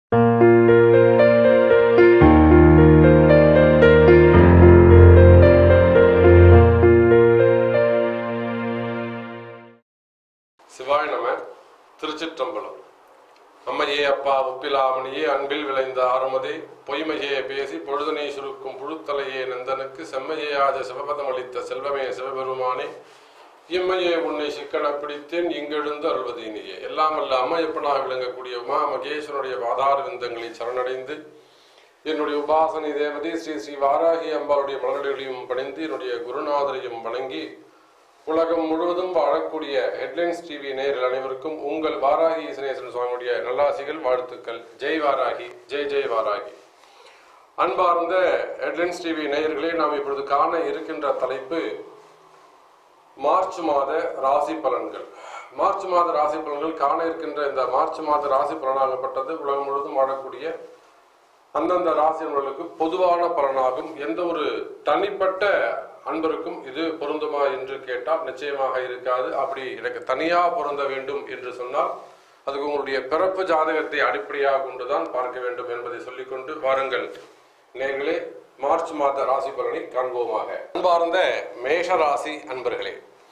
சிவாய நம திருச்சிற்றம்பலம் அம்மையே அப்பா ஒப்பிலாமணியே அன்பில் விளைந்த ஆறுமதே பொய்மையே பேசி பொழுதனை சுருக்கும் புழுத்தலையே நந்தனுக்கு செம்மையே ஆஜ சிவபதம் அளித்த செல்வமே சிவபெருமானே இம்மையே உன்னை சிக்கன பிடித்தேன் இங்கெழுந்து அருள்வதீனியே எல்லாம் அல்ல அம்மையப்பனாக விளங்கக்கூடிய உமா மகேஸ்வரனுடைய பாதார விந்தங்களை சரணடைந்து என்னுடைய உபாசனை தேவதை ஸ்ரீ ஸ்ரீ வாராகி அம்பாளுடைய மலர்களையும் பணிந்து என்னுடைய குருநாதரையும் வணங்கி உலகம் முழுவதும் வாழக்கூடிய ஹெட்லைன்ஸ் டிவி நேயர்கள் அனைவருக்கும் உங்கள் வாராகி இசனேஸ்வரன் சுவாமியுடைய நல்லாசிகள் வாழ்த்துக்கள் ஜெய் வாராகி ஜெய் ஜெய் வாராகி அன்பார்ந்த ஹெட்லைன்ஸ் டிவி நேயர்களே நாம் இப்பொழுது காண இருக்கின்ற தலைப்பு மார்ச் மாத ராசி பலன்கள் மார்ச் மாத ராசி பலன்கள் காண இருக்கின்ற இந்த மார்ச் மாத ராசி பலனாகப்பட்டது உலகம் முழுவதும் வாழக்கூடிய அந்தந்த ராசினர்களுக்கு பொதுவான பலனாகும் எந்த ஒரு தனிப்பட்ட அன்பருக்கும் இது பொருந்துமா என்று கேட்டால் நிச்சயமாக இருக்காது அப்படி எனக்கு தனியா பொருந்த வேண்டும் என்று சொன்னால் அதுக்கு உங்களுடைய பிறப்பு ஜாதகத்தை அடிப்படையாக கொண்டுதான் பார்க்க வேண்டும் என்பதை சொல்லிக்கொண்டு வாருங்கள் நேர்களே மார்ச் மாத ராசி பலனை காண்போமாக அன்பார்ந்த மேஷ ராசி அன்பர்களே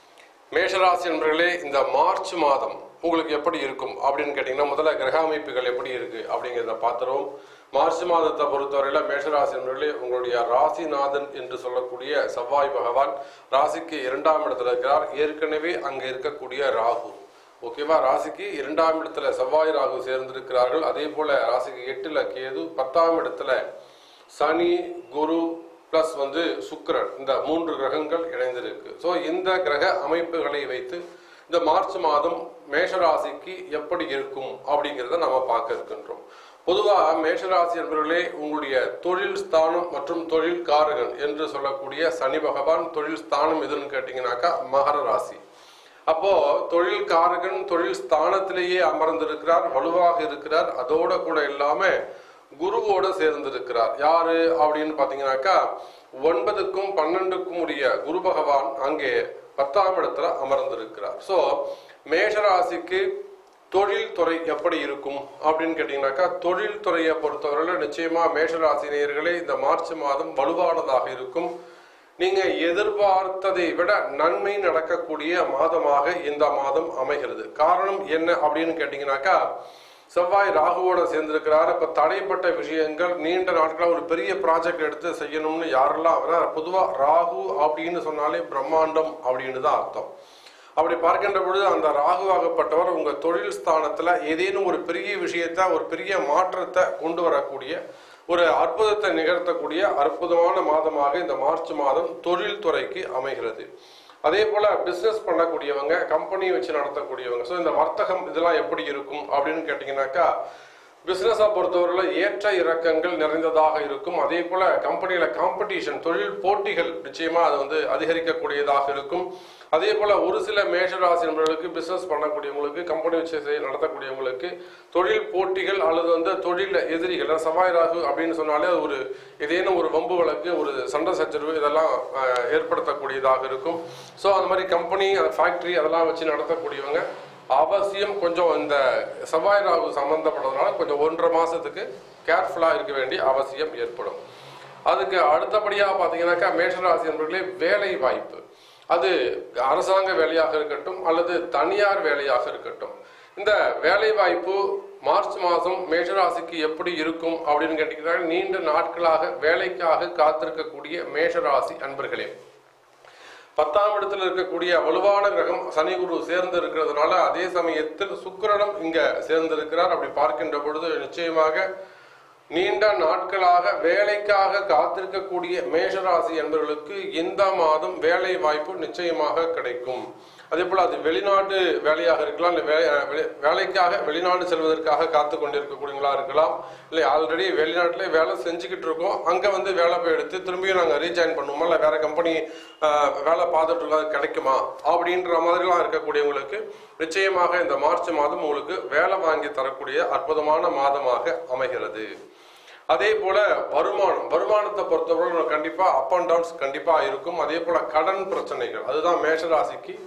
மேஷராசி என்பர்களே இந்த மார்ச் மாதம் உங்களுக்கு எப்படி இருக்கும் அப்படின்னு கேட்டீங்கன்னா முதல்ல கிரக அமைப்புகள் எப்படி இருக்கு அப்படிங்கிறத பார்த்துருவோம் மார்ச் மாதத்தை பொறுத்தவரையில மேஷராசி என்பர்களே உங்களுடைய ராசிநாதன் என்று சொல்லக்கூடிய செவ்வாய் பகவான் ராசிக்கு இரண்டாம் இடத்துல இருக்கிறார் ஏற்கனவே அங்க இருக்கக்கூடிய ராகு ஓகேவா ராசிக்கு இரண்டாம் இடத்துல செவ்வாய் ராகு சேர்ந்திருக்கிறார்கள் அதே போல ராசிக்கு எட்டுல கேது பத்தாம் இடத்துல சனி குரு பிளஸ் வந்து சுக்கிரன் இந்த மூன்று கிரகங்கள் இணைந்திருக்கு ஸோ இந்த கிரக அமைப்புகளை வைத்து இந்த மார்ச் மாதம் மேஷராசிக்கு எப்படி இருக்கும் அப்படிங்கிறத நம்ம பார்க்க இருக்கின்றோம் பொதுவாக மேஷராசி என்பவர்களே உங்களுடைய தொழில் ஸ்தானம் மற்றும் தொழில் காரகன் என்று சொல்லக்கூடிய சனி பகவான் தொழில் ஸ்தானம் எதுன்னு கேட்டீங்கன்னாக்கா மகர ராசி அப்போ தொழில் காரகன் தொழில் ஸ்தானத்திலேயே அமர்ந்திருக்கிறார் வலுவாக இருக்கிறார் அதோட கூட இல்லாம குருவோட சேர்ந்திருக்கிறார் யாரு அப்படின்னு பாத்தீங்கன்னாக்கா ஒன்பதுக்கும் பன்னெண்டுக்கும் உரிய குரு பகவான் அங்கே பத்தாம் இடத்துல அமர்ந்திருக்கிறார் சோ மேஷராசிக்கு தொழில் துறை எப்படி இருக்கும் அப்படின்னு கேட்டீங்கன்னாக்கா தொழில் துறையை பொறுத்தவரையில நிச்சயமா மேஷராசினியர்களே இந்த மார்ச் மாதம் வலுவானதாக இருக்கும் நீங்க எதிர்பார்த்ததை விட நன்மை நடக்கக்கூடிய மாதமாக இந்த மாதம் அமைகிறது காரணம் என்ன அப்படின்னு கேட்டீங்கன்னாக்கா செவ்வாய் ராகுவோட சேர்ந்திருக்கிறார் இப்ப தடைப்பட்ட விஷயங்கள் நீண்ட நாட்களா ஒரு பெரிய ப்ராஜெக்ட் எடுத்து செய்யணும்னு யாரெல்லாம் ஏன்னா பொதுவா ராகு அப்படின்னு சொன்னாலே பிரம்மாண்டம் அப்படின்னு தான் அர்த்தம் அப்படி பார்க்கின்ற பொழுது அந்த ராகுவாகப்பட்டவர் உங்க தொழில் ஸ்தானத்துல ஏதேனும் ஒரு பெரிய விஷயத்த ஒரு பெரிய மாற்றத்தை கொண்டு வரக்கூடிய ஒரு அற்புதத்தை நிகழ்த்தக்கூடிய அற்புதமான மாதமாக இந்த மார்ச் மாதம் தொழில் துறைக்கு அமைகிறது அதே போல பிசினஸ் பண்ணக்கூடியவங்க கம்பெனி வச்சு நடத்தக்கூடியவங்க ஸோ இந்த வர்த்தகம் இதெல்லாம் எப்படி இருக்கும் அப்படின்னு கேட்டீங்கன்னாக்கா பிசினஸை பொறுத்தவரையில் ஏற்ற இறக்கங்கள் நிறைந்ததாக இருக்கும் அதே போல கம்பெனியில காம்படிஷன் தொழில் போட்டிகள் நிச்சயமா அது வந்து அதிகரிக்கக்கூடியதாக இருக்கும் அதே போல ஒரு சில மேஷராசி நண்பர்களுக்கு பிசினஸ் பண்ணக்கூடியவங்களுக்கு கம்பெனி வச்சு செய்- நடத்தக்கூடியவங்களுக்கு தொழில் போட்டிகள் அல்லது வந்து தொழில் எதிரிகள் சவாய் ராகு அப்படின்னு சொன்னாலே அது ஒரு ஏதேனும் ஒரு வம்பு வழக்கு ஒரு சண்டை சச்சரவு இதெல்லாம் அஹ், ஏற்படுத்தக்கூடியதாக இருக்கும் ஸோ அந்த மாதிரி கம்பெனி ஃபேக்டரி அதெல்லாம் வச்சு நடத்தக்கூடியவங்க அவசியம் கொஞ்சம் இந்த செவ்வாய் ராகு சம்பந்தப்பட்டதுனால கொஞ்சம் ஒன்றரை மாசத்துக்கு கேர்ஃபுல்லா இருக்க வேண்டிய அவசியம் ஏற்படும் அதுக்கு அடுத்தபடியாக பார்த்தீங்கன்னாக்கா மேஷராசி என்பர்களே வேலை வாய்ப்பு அது அரசாங்க வேலையாக இருக்கட்டும் அல்லது தனியார் வேலையாக இருக்கட்டும் இந்த வேலை வாய்ப்பு மார்ச் மாதம் மேஷராசிக்கு எப்படி இருக்கும் அப்படின்னு கேட்டீங்கன்னா நீண்ட நாட்களாக வேலைக்காக காத்திருக்கக்கூடிய மேஷராசி அன்பர்களே பத்தாம் இடத்துல இருக்கக்கூடிய வலுவான கிரகம் சனி குரு சேர்ந்து இருக்கிறதுனால அதே சமயத்தில் சுக்கிரனும் இங்க சேர்ந்திருக்கிறார் அப்படி பார்க்கின்ற பொழுது நிச்சயமாக நீண்ட நாட்களாக வேலைக்காக காத்திருக்கக்கூடிய மேஷராசி என்பவர்களுக்கு இந்த மாதம் வேலை வாய்ப்பு நிச்சயமாக கிடைக்கும் அதே போல அது வெளிநாட்டு வேலையாக இருக்கலாம் இல்லை வே- வெளி- வேலைக்காக வெளிநாடு செல்வதற்காக காத்து கொண்டிருக்கக்கூடியவங்களா இருக்கலாம் இல்லை ஆல்ரெடி வெளிநாட்டிலே வேலை செஞ்சுக்கிட்டு இருக்கோம் அங்கே வந்து வேலை போய் எடுத்து திரும்பியும் நாங்கள் ரீஜாயின் பண்ணுவோமா இல்லை வேற கம்பெனி வேலை பார்த்துட்டு இருக்கோம், அது கிடைக்குமா அப்படின்ற மாதிரிலாம் இருக்கக்கூடியவங்களுக்கு நிச்சயமாக இந்த மார்ச் மாதம் உங்களுக்கு வேலை வாங்கி தரக்கூடிய அற்புதமான மாதமாக அமைகிறது அதே போல வருமானம் வருமானத்தை பொறுத்தவரை உங்களுக்கு கண்டிப்பா அப் அண்ட் டவுன்ஸ் கண்டிப்பா இருக்கும் அதே போல கடன் பிரச்சனைகள் அதுதான் மேஷராசிக்கு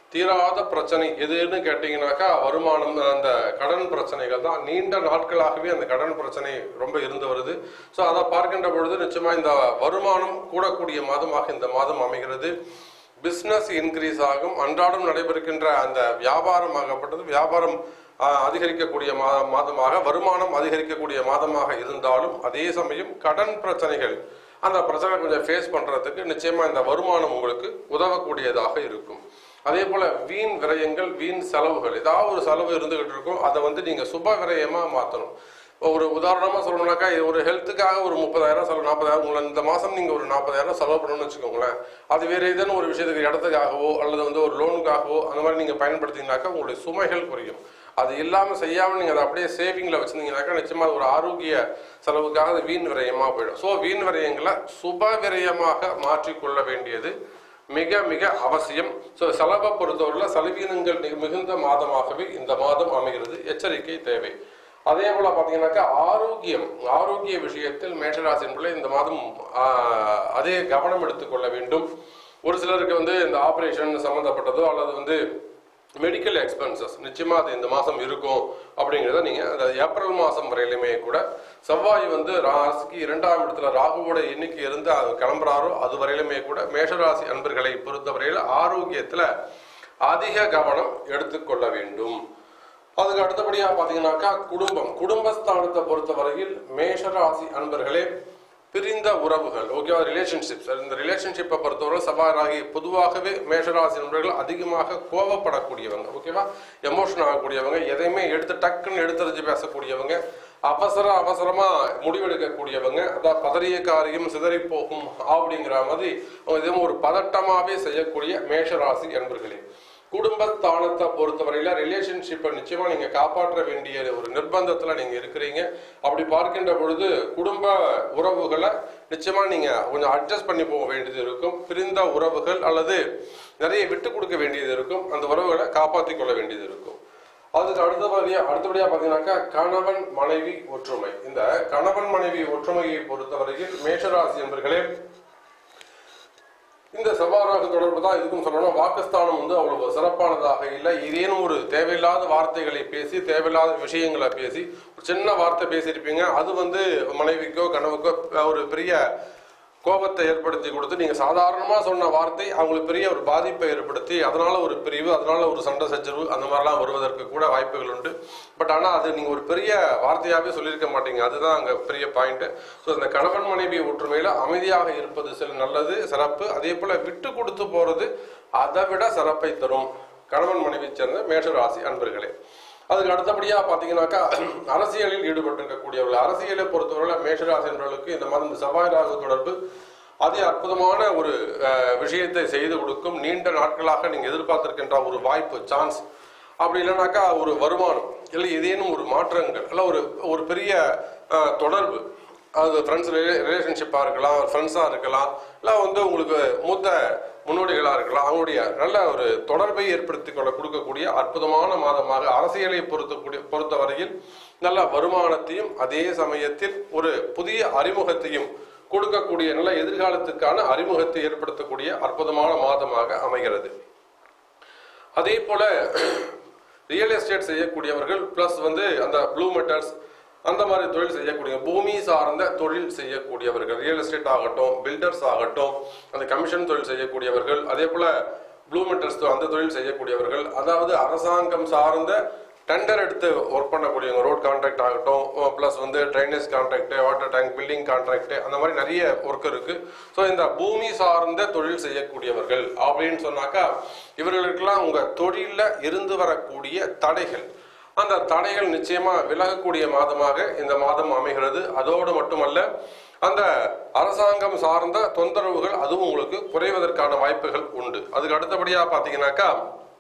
தீராத பிரச்சனை எதுன்னு கேட்டிங்கனாக்கா வருமானம் அந்த கடன் பிரச்சனைகள் தான் நீண்ட நாட்களாகவே அந்த கடன் பிரச்சனை ரொம்ப இருந்து வருது ஸோ அதை பார்க்கின்ற பொழுது நிச்சயமா இந்த வருமானம் கூடக்கூடிய மாதமாக இந்த மாதம் அமைகிறது பிஸ்னஸ் இன்க்ரீஸ் ஆகும் அன்றாடம் நடைபெறுகின்ற அந்த வியாபாரம் ஆகப்பட்டது வியாபாரம் ஆஹ், அதிகரிக்கக்கூடிய மா மாதமாக வருமானம் அதிகரிக்கக்கூடிய மாதமாக இருந்தாலும் அதே சமயம் கடன் பிரச்சனைகள் அந்த பிரச்சனை கொஞ்சம் ஃபேஸ் பண்றதுக்கு நிச்சயமா இந்த வருமானம் உங்களுக்கு உதவக்கூடியதாக இருக்கும் அதே போல வீண் விரயங்கள் வீண் செலவுகள் ஏதாவது ஒரு செலவு இருந்துகிட்டு இருக்கும் அதை வந்து நீங்க சுப விரயமா மாத்தணும் ஒரு உதாரணமா சொல்லணும்னாக்கா இது ஒரு ஹெல்த்துக்காக ஒரு முப்பதாயிரம் செலவு நாற்பதாயிரம் உங்களை இந்த மாசம் நீங்க ஒரு நாற்பதாயிரம் செலவு பண்ணணும்னு வச்சுக்கோங்களேன் அது வேற ஏதேனும் ஒரு விஷயத்துக்கு இடத்துக்காகவோ அல்லது வந்து ஒரு லோனுக்காகவோ அந்த மாதிரி நீங்க பயன்படுத்திங்கனாக்கா உங்களுடைய சுமைகள் குறையும் அது இல்லாம செய்யாம நீங்க அதை அப்படியே சேவிங்ல வச்சிருந்தீங்கன்னாக்கா நிச்சயமா அது ஒரு ஆரோக்கிய செலவுக்காக அது வீண் விரயமா போயிடும் ஸோ வீண் விரயங்களை சுப விரயமாக மாற்றிக்கொள்ள வேண்டியது மிக மிக அவசியம் ஸோ செலவை பொறுத்தவரையில் செலவீனங்கள் மிக- மிகுந்த மாதமாகவே இந்த மாதம் அமைகிறது எச்சரிக்கை தேவை அதே போல பாத்தீங்கன்னாக்கா ஆரோக்கியம் ஆரோக்கிய விஷயத்தில் மேஷராசி என்பதில் இந்த மாதம் ஆஹ், அதே கவனம் எடுத்துக்கொள்ள வேண்டும் ஒரு சிலருக்கு வந்து இந்த ஆபரேஷன் சம்பந்தப்பட்டதோ அல்லது வந்து மெடிக்கல் எக்ஸ்பென்சஸ் நிச்சயமா அது இந்த மாசம் இருக்கும் அப்படிங்கிறத நீங்க அந்த ஏப்ரல் மாசம் வரையிலுமே கூட செவ்வாய் வந்து ராசிக்கு இரண்டாம் இடத்துல ராகுவோட எண்ணிக்கை இருந்து அது கிளம்புறாரோ அது வரையிலுமே கூட மேஷராசி அன்பர்களை பொறுத்தவரையில ஆரோக்கியத்துல அதிக கவனம் எடுத்துக்கொள்ள வேண்டும் அதுக்கு அடுத்தபடியா பாத்தீங்கன்னாக்கா குடும்பம் குடும்பஸ்தானத்தை பொறுத்தவரையில் மேஷராசி அன்பர்களே பிரிந்த உறவுகள் ஓகேவா ரிலேஷன்ஷிப்ஸ் இந்த ரிலேஷன்ஷிப்பை பொறுத்தவரை சவாராகி பொதுவாகவே மேஷராசி நண்பர்கள் அதிகமாக கோவப்படக்கூடியவங்க ஓகேவா எமோஷன் ஆகக்கூடியவங்க எதையுமே எடுத்து டக்குன்னு எடுத்தறிஞ்சு பேசக்கூடியவங்க அவசர அவசரமா முடிவெடுக்கக்கூடியவங்க அதான் பதறிய காரியம் சிதறி போகும் அப்படிங்கிற மாதிரி அவங்க எதுவும் ஒரு பதட்டமாவே செய்யக்கூடிய மேஷராசி அன்பர்களே குடும்பஸ்தானத்தை பொறுத்தவரையில ரிலேஷன்ஷிப்பை நிச்சயமா நீங்க காப்பாற்ற வேண்டிய ஒரு நிர்பந்தத்துல நீங்க இருக்கிறீங்க அப்படி பார்க்கின்ற பொழுது குடும்ப உறவுகளை நிச்சயமா நீங்க கொஞ்சம் அட்ஜஸ்ட் பண்ணி போக வேண்டியது இருக்கும் பிரிந்த உறவுகள் அல்லது நிறைய விட்டு கொடுக்க வேண்டியது இருக்கும் அந்த உறவுகளை காப்பாற்றி கொள்ள வேண்டியது இருக்கும் அதுக்கு அடுத்தபடியா அடுத்தபடியா பாத்தீங்கன்னாக்கா கணவன் மனைவி ஒற்றுமை இந்த கணவன் மனைவி ஒற்றுமையை பொறுத்தவரையில் மேஷராசி என்பர்களே இந்த செவ்வாறாக தொடர்பு தான் இதுக்கும் சொல்லணும் வாக்குஸ்தானம் வந்து அவ்வளவு சிறப்பானதாக இல்லை ஏதேனும் ஒரு தேவையில்லாத வார்த்தைகளை பேசி தேவையில்லாத விஷயங்களை பேசி ஒரு சின்ன வார்த்தை பேசியிருப்பீங்க அது வந்து மனைவிக்கோ கனவுக்கோ ஒரு பெரிய கோபத்தை ஏற்படுத்தி கொடுத்து நீங்க சாதாரணமா சொன்ன வார்த்தை அவங்களுக்கு பெரிய ஒரு பாதிப்பை ஏற்படுத்தி அதனால ஒரு பிரிவு அதனால ஒரு சண்டை சச்சரவு அந்த மாதிரிலாம் வருவதற்கு கூட வாய்ப்புகள் உண்டு பட் ஆனா அது நீங்க ஒரு பெரிய வார்த்தையாவே சொல்லியிருக்க மாட்டீங்க அதுதான் அங்க பெரிய பாயிண்ட் ஸோ இந்த கணவன் மனைவி ஒற்றுமையில அமைதியாக இருப்பது சில நல்லது சிறப்பு அதே போல விட்டு கொடுத்து போறது அதை விட சிறப்பை தரும் கணவன் மனைவி சேர்ந்த மேஷராசி அன்பர்களே அதுக்கு அடுத்தபடியா பாத்தீங்கன்னாக்கா அரசியலில் ஈடுபட்டிருக்கக்கூடியவர்கள் அரசியலை பொறுத்தவரை மேஷராசி என்பவர்களுக்கு இந்த மாதிரி இந்த செவ்வாய் ராகு தொடர்பு அதி அற்புதமான ஒரு அஹ், விஷயத்தை செய்து கொடுக்கும் நீண்ட நாட்களாக நீங்க எதிர்பார்த்திருக்கின்ற ஒரு வாய்ப்பு சான்ஸ் அப்படி இல்லைனாக்கா ஒரு வருமானம் இல்லை ஏதேனும் ஒரு மாற்றங்கள் இல்லை ஒரு ஒரு பெரிய அஹ், தொடர்பு அது ஃப்ரெண்ட்ஸ் ரிலேஷன்ஷிப்பாக இருக்கலாம் ஃப்ரெண்ட்ஸாக இருக்கலாம் இல்லை வந்து உங்களுக்கு மூத்த முன்னோடிகளாக இருக்கலாம் அவங்களுடைய நல்ல ஒரு தொடர்பை ஏற்படுத்தி கொள்ள கொடுக்கக்கூடிய அற்புதமான மாதமாக அரசியலை பொறுத்தக்கூடிய பொறுத்தவரையில் நல்ல வருமானத்தையும் அதே சமயத்தில் ஒரு புதிய அறிமுகத்தையும் கொடுக்கக்கூடிய நல்ல எதிர்காலத்துக்கான அறிமுகத்தை ஏற்படுத்தக்கூடிய அற்புதமான மாதமாக அமைகிறது அதே போல ரியல் எஸ்டேட் செய்யக்கூடியவர்கள் ப்ளஸ் வந்து அந்த ப்ளூ மெட்டல்ஸ் அந்த மாதிரி தொழில் செய்யக்கூடிய பூமி சார்ந்த தொழில் செய்யக்கூடியவர்கள் ரியல் எஸ்டேட் ஆகட்டும் பில்டர்ஸ் ஆகட்டும் அந்த கமிஷன் தொழில் செய்யக்கூடியவர்கள் அதே போல ப்ளூ மெட்டல்ஸ் அந்த தொழில் செய்யக்கூடியவர்கள் அதாவது அரசாங்கம் சார்ந்த டெண்டர் எடுத்து ஒர்க் பண்ணக்கூடியவங்க ரோட் கான்ட்ராக்ட் ஆகட்டும் ப்ளஸ் வந்து drainage contract water tank building contract அந்த மாதிரி நிறைய ஒர்க் இருக்கு ஸோ இந்த பூமி சார்ந்த தொழில் செய்யக்கூடியவர்கள் அப்படின்னு சொன்னாக்கா இவர்களுக்கெல்லாம் உங்க தொழிலில் இருந்து வரக்கூடிய தடைகள் அந்த தடைகள் நிச்சயமா விலகக்கூடிய மாதமாக இந்த மாதம் அமைகிறது அதோடு மட்டுமல்ல அந்த அரசாங்கம் சார்ந்த தொந்தரவுகள் அதுவும் உங்களுக்கு குறைவதற்கான வாய்ப்புகள் உண்டு அதுக்கு அடுத்தபடியா பாத்தீங்கன்னாக்கா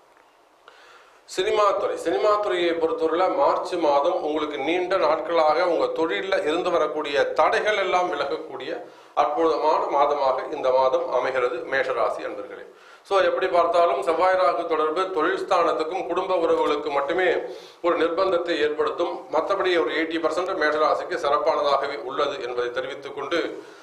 சினிமா துறை சினிமா துறையை பொறுத்தவரையில் மார்ச் மாதம் உங்களுக்கு நீண்ட நாட்களாக உங்க தொழிலில் இருந்து வரக்கூடிய தடைகள் எல்லாம் விலகக்கூடிய அற்புதமான மாதமாக இந்த மாதம் அமைகிறது மேஷராசி அன்பர்களே ஸோ எப்படி பார்த்தாலும் செவ்வாய் ராகு தொடர்பு தொழில் ஸ்தானத்துக்கும் குடும்ப உறவுகளுக்கு மட்டுமே ஒரு நிர்பந்தத்தை ஏற்படுத்தும் மற்றபடி ஒரு எயிட்டி பர்சன்ட் மேஷராசிக்கு சிறப்பானதாகவே உள்ளது என்பதை தெரிவித்துக் கொண்டு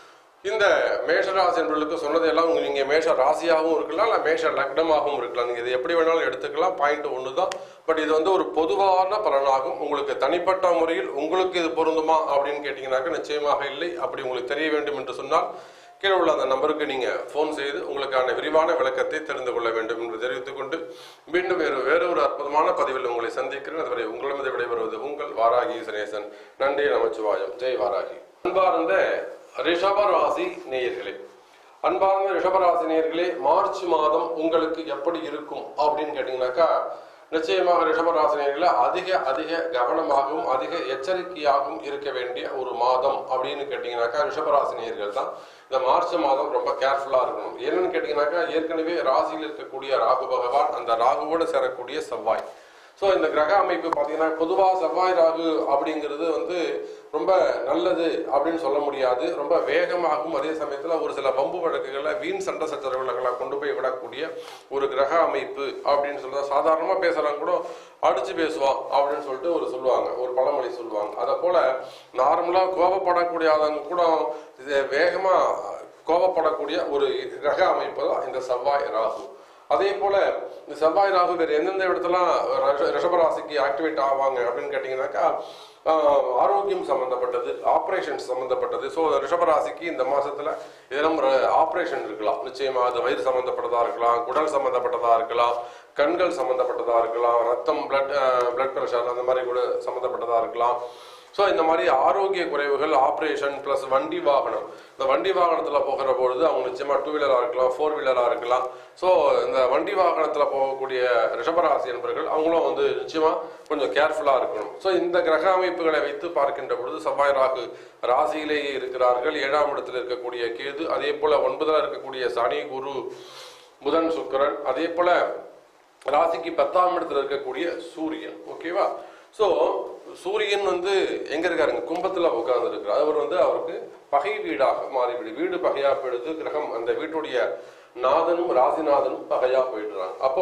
இந்த மேஷ ராசி என்பவர்களுக்கு சொன்னதெல்லாம் உங்க- நீங்க மேஷ ராசியாகவும் இருக்கலாம் இல்ல மேஷ லக்னமாகவும் இருக்கலாம் நீங்க இது எப்படி வேணாலும் எடுத்துக்கலாம் பாயிண்ட் ஒன்று தான் பட் இது வந்து ஒரு பொதுவான பலனாகும் உங்களுக்கு தனிப்பட்ட முறையில் உங்களுக்கு இது பொருந்துமா அப்படின்னு கேட்டீங்கன்னாக்க நிச்சயமாக இல்லை அப்படி உங்களுக்கு தெரிய வேண்டும் என்று சொன்னால் கீழே உள்ள அந்த நம்பருக்கு நீங்க ஃபோன் செய்து உங்களுக்கான விரிவான விளக்கத்தை தெரிந்து கொள்ள வேண்டும் என்று தெரிவித்துக் கொண்டு மீண்டும் வேறு வேறொரு அற்புதமான பதிவில் உங்களை சந்திக்கிறேன் அதுவரை உங்களிடமிருந்து விடைபெறுவது உங்கள் வாராகி சனேசன் நன்றி நமச்சிவாயம் ஜெய் வாராகி அன்பார்ந்த ரிஷப ராசி நேயர்களே அன்பார்ந்த ரிஷபராசி நேயர்களே மார்ச் மாதம் உங்களுக்கு எப்படி இருக்கும் அப்படின்னு கேட்டீங்கன்னாக்கா நிச்சயமாக ரிஷபராசினியர்கள அதிக அதிக கவனமாகவும் அதிக எச்சரிக்கையாகவும் இருக்க வேண்டிய ஒரு மாதம் அப்படின்னு கேட்டீங்கன்னாக்கா ரிஷபராசினியர்கள் தான் இந்த மார்ச் மாதம் ரொம்ப கேர்ஃபுல்லா இருக்கணும் என்னன்னு கேட்டீங்கன்னாக்கா ஏற்கனவே ராசியில் இருக்கக்கூடிய ராகு பகவான் அந்த ராகுவோடு சேரக்கூடிய செவ்வாய் ஸோ இந்த கிரக அமைப்பு பார்த்தீங்கன்னா பொதுவாக செவ்வாய் ராகு அப்படிங்கிறது வந்து ரொம்ப நல்லது அப்படின்னு சொல்ல முடியாது ரொம்ப வேகமாகவும் அதே சமயத்தில் ஒரு சில வம்பு வழக்குகளை வீண் சண்டை சச்சரவுகளை கொண்டு போய் விடக்கூடிய ஒரு கிரக அமைப்பு அப்படின்னு சொல்றத சாதாரணமாக பேசுறவங்க கூட அடிச்சு பேசுவான் அப்படின்னு சொல்லிட்டு ஒரு சொல்லுவாங்க ஒரு பழமொழி சொல்லுவாங்க அதை போல நார்மலாக கோபப்படக்கூடிய ஆளுங்க கூட இது வேகமாக கோபப்படக்கூடிய ஒரு கிரக அமைப்பு தான் இந்த செவ்வாய் ராகு அதே போல இந்த செவ்வாய் ராகு வேறு எந்தெந்த இடத்துலாம் ரிஷ- ரிஷபராசிக்கு ஆக்டிவேட் ஆவாங்க அப்படின்னு கேட்டிங்கனாக்கா ஆஹ், ஆரோக்கியம் சம்பந்தப்பட்டது ஆப்ரேஷன் சம்பந்தப்பட்டது ஸோ ரிஷபராசிக்கு இந்த மாசத்துல இதெல்லாம் ஆப்ரேஷன் இருக்கலாம் நிச்சயமா அது வயிறு சம்பந்தப்பட்டதா இருக்கலாம் குடல் சம்பந்தப்பட்டதா இருக்கலாம் கண்கள் சம்பந்தப்பட்டதா இருக்கலாம் ரத்தம் பிளட் பிளட் ப்ரெஷர் அந்த மாதிரி கூட சம்பந்தப்பட்டதா இருக்கலாம் ஸோ இந்த மாதிரி ஆரோக்கிய குறைவுகள் ஆப்ரேஷன் ப்ளஸ் வண்டி வாகனம் இந்த வண்டி வாகனத்தில் போகிற பொழுது அவங்க நிச்சயமாக டூ வீலராக இருக்கலாம் ஃபோர் வீலராக இருக்கலாம் ஸோ இந்த வண்டி வாகனத்தில் போகக்கூடிய ரிஷபராசி என்பவர்கள் அவங்களும் வந்து நிச்சயமாக கொஞ்சம் கேர்ஃபுல்லாக இருக்கணும் ஸோ இந்த கிரக அமைப்புகளை வைத்து பார்க்கின்ற பொழுது செவ்வாய் ராகு ராசியிலேயே இருக்கிறார்கள் ஏழாம் இடத்தில் இருக்கக்கூடிய கேது அதே போல ஒன்பதில் இருக்கக்கூடிய சனி குரு புதன் சுக்கிரன் அதே போல ராசிக்கு பத்தாம் இடத்துல இருக்கக்கூடிய சூரியன் ஓகேவா ஸோ சூரியன் வந்து எங்க இருக்காருங்க கும்பத்துல உட்கார்ந்து இருக்கிறார் அவர் வந்து அவருக்கு பகை வீடாக மாறிவிடு வீடு பகையா போயிடுது கிரகம் அந்த வீட்டுடைய நாதனும் ராசிநாதனும் பகையா போயிடுறாங்க அப்போ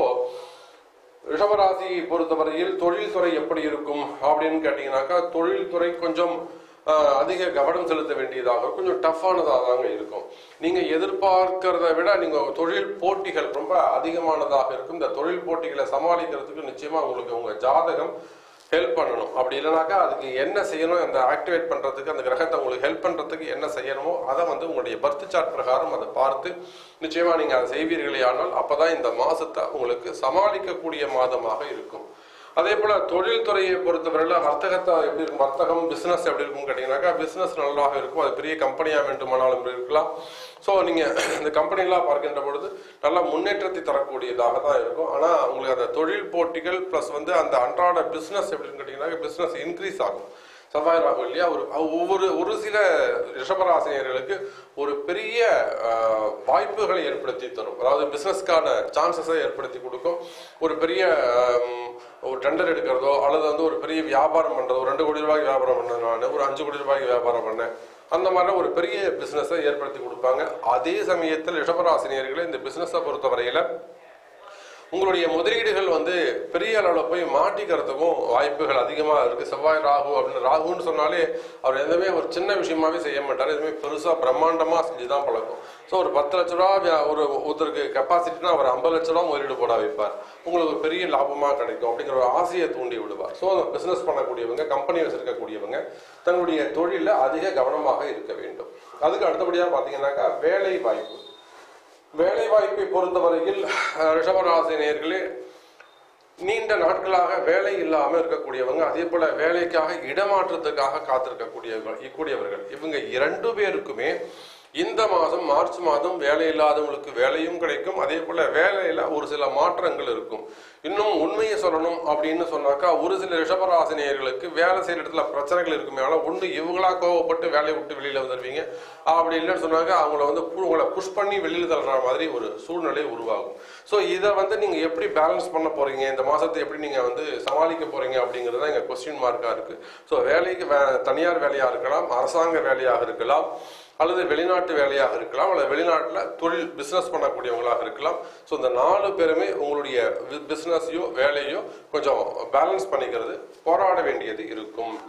ரிஷபராசியை பொறுத்தவரையில் தொழில்துறை எப்படி இருக்கும் அப்படின்னு கேட்டீங்கன்னாக்கா தொழில்துறை கொஞ்சம் ஆஹ், அதிக கவனம் செலுத்த வேண்டியதாக இருக்கும். கொஞ்சம் டஃப்பானதாக தாங்க இருக்கும் நீங்க எதிர்பார்க்கிறத விட நீங்க தொழில் போட்டிகள் ரொம்ப அதிகமானதாக இருக்கும் இந்த தொழில் போட்டிகளை சமாளிக்கிறதுக்கு நிச்சயமா உங்களுக்கு உங்க ஜாதகம் ஹெல்ப் பண்ணணும் அப்படி இல்லைனாக்கா அதுக்கு என்ன செய்யணும் அந்த ஆக்டிவேட் பண்றதுக்கு அந்த கிரகத்தை உங்களுக்கு ஹெல்ப் பண்றதுக்கு என்ன செய்யணுமோ அதை வந்து உங்களுடைய பர்த் சார்ட் பிரகாரம் அதை பார்த்து நிச்சயமா நீங்க அதை செய்வீர்களே ஆனால் அப்பதான் இந்த மாசத்தை உங்களுக்கு சமாளிக்கக்கூடிய மாதமாக இருக்கும் அதே போல தொழில்துறையை பொறுத்தவரையில வர்த்தகத்தை எப்படி இருக்கும் வர்த்தகம் பிசினஸ் எப்படி இருக்கும் கேட்டீங்கன்னாக்கா பிசினஸ் நல்லாக இருக்கும் அது பெரிய கம்பெனியா வேண்டுமானாலும் இருக்கலாம் ஸோ நீங்க இந்த கம்பெனிலாம் பார்க்கின்ற பொழுது நல்ல முன்னேற்றத்தை தரக்கூடியதாக தான் இருக்கும் ஆனா உங்களுக்கு அந்த தொழில் போட்டிகள் ப்ளஸ் வந்து அந்த அன்றாட பிசினஸ் எப்படின்னு கேட்டீங்கன்னா பிசினஸ் இன்க்ரீஸ் ஆகும் செவ்வாய் ராகு இல்லையா ஒரு ஒவ்வொரு ஒரு சில ரிஷபராசினியர்களுக்கு ஒரு பெரிய ஆஹ், வாய்ப்புகளை ஏற்படுத்தி தரும் அதாவது பிசினஸ்க்கான சான்சஸை ஏற்படுத்தி கொடுக்கும் ஒரு பெரிய ஆம், ஒரு டெண்டர் எடுக்கிறதோ அல்லது வந்து ஒரு பெரிய வியாபாரம் பண்றதோ ஒரு ரெண்டு கோடி ரூபாய்க்கு வியாபாரம் பண்ணேன் நான் ஒரு அஞ்சு கோடி ரூபாய்க்கு வியாபாரம் பண்ணேன் அந்த மாதிரி ஒரு பெரிய பிசினஸை ஏற்படுத்தி கொடுப்பாங்க அதே சமயத்தில் ரிஷபராசினியர்களை இந்த பிசினஸை பொறுத்தவரையில உங்களுடைய முதலீடுகள் வந்து பெரிய அளவில் போய் மாட்டிக்கிறதுக்கும் வாய்ப்புகள் அதிகமாக இருக்கு செவ்வாய் ராகு அப்படின்னு ராகுன்னு சொன்னாலே அவர் எதுவுமே ஒரு சின்ன விஷயமாவே செய்ய மாட்டார் எதுவுமே பெருசாக பிரம்மாண்டமாக செஞ்சு தான் பழக்கம் ஸோ ஒரு பத்து லட்ச ரூபா வியா- ஒரு ஒருத்தருக்கு கெப்பாசிட்டினா அவர் ஐம்பது லட்ச ரூபா முதலீடு போட வைப்பார் உங்களுக்கு ஒரு பெரிய லாபமாக கிடைக்கும் அப்படிங்கிற ஒரு ஆசையை தூண்டி விடுவார் ஸோ பிஸ்னஸ் பண்ணக்கூடியவங்க கம்பெனி வச்சிருக்கக்கூடியவங்க தங்களுடைய தொழிலில் அதிக கவனமாக இருக்க வேண்டும் அதுக்கு அடுத்தபடியாக பார்த்தீங்கன்னாக்கா வேலை வாய்ப்பு வேலை வாய்ப்பை பொறுத்தவரையில் அஹ், ரிஷபராசி நேயர்களே நீண்ட நாட்களாக வேலை இல்லாமல் இருக்கக்கூடியவங்க அதே போல வேலைக்காக இடமாற்றத்துக்காக காத்திருக்கக்கூடியவர்கள் இக்கூடியவர்கள் இவங்க இரண்டு பேருக்குமே இந்த மாதம் மார்ச் மாதம் வேலை இல்லாதவங்களுக்கு வேலையும் கிடைக்கும் அதே போல வேலையில ஒரு சில மாற்றங்கள் இருக்கும் இன்னும் உண்மையை சொல்லணும் அப்படின்னு சொன்னாக்கா ஒரு சில ரிஷபராசினியர்களுக்கு வேலை செய்யற இடத்துல பிரச்சனைகள் இருக்குமே ஆனால் ஒன்று இவங்களா கோவப்பட்டு வேலையை விட்டு வெளியில வந்துடுவீங்க அப்படி இல்லைன்னு சொன்னாக்கா அவங்கள வந்து பு- உங்களை புஷ் பண்ணி வெளியில் தள்ளுற மாதிரி ஒரு சூழ்நிலை உருவாகும் ஸோ இதை வந்து நீங்க எப்படி பேலன்ஸ் பண்ண போறீங்க இந்த மாசத்தை எப்படி நீங்க வந்து சமாளிக்க போறீங்க அப்படிங்கிறது தான் எங்க கொஸ்டின் மார்க்கா இருக்கு ஸோ வேலைக்கு வே- தனியார் வேலையா இருக்கலாம் அரசாங்க வேலையாக இருக்கலாம் அல்லது வெளிநாட்டு வேலையாக இருக்கலாம் அல்லது வெளிநாட்டில் தொழில் பிஸ்னஸ் பண்ணக்கூடியவங்களாக இருக்கலாம் ஸோ இந்த நாலு பேருமே உங்களுடைய பிஸ்னஸையோ வேலையோ கொஞ்சம் பேலன்ஸ் பண்ணிக்கிறது போராட வேண்டியது இருக்கும்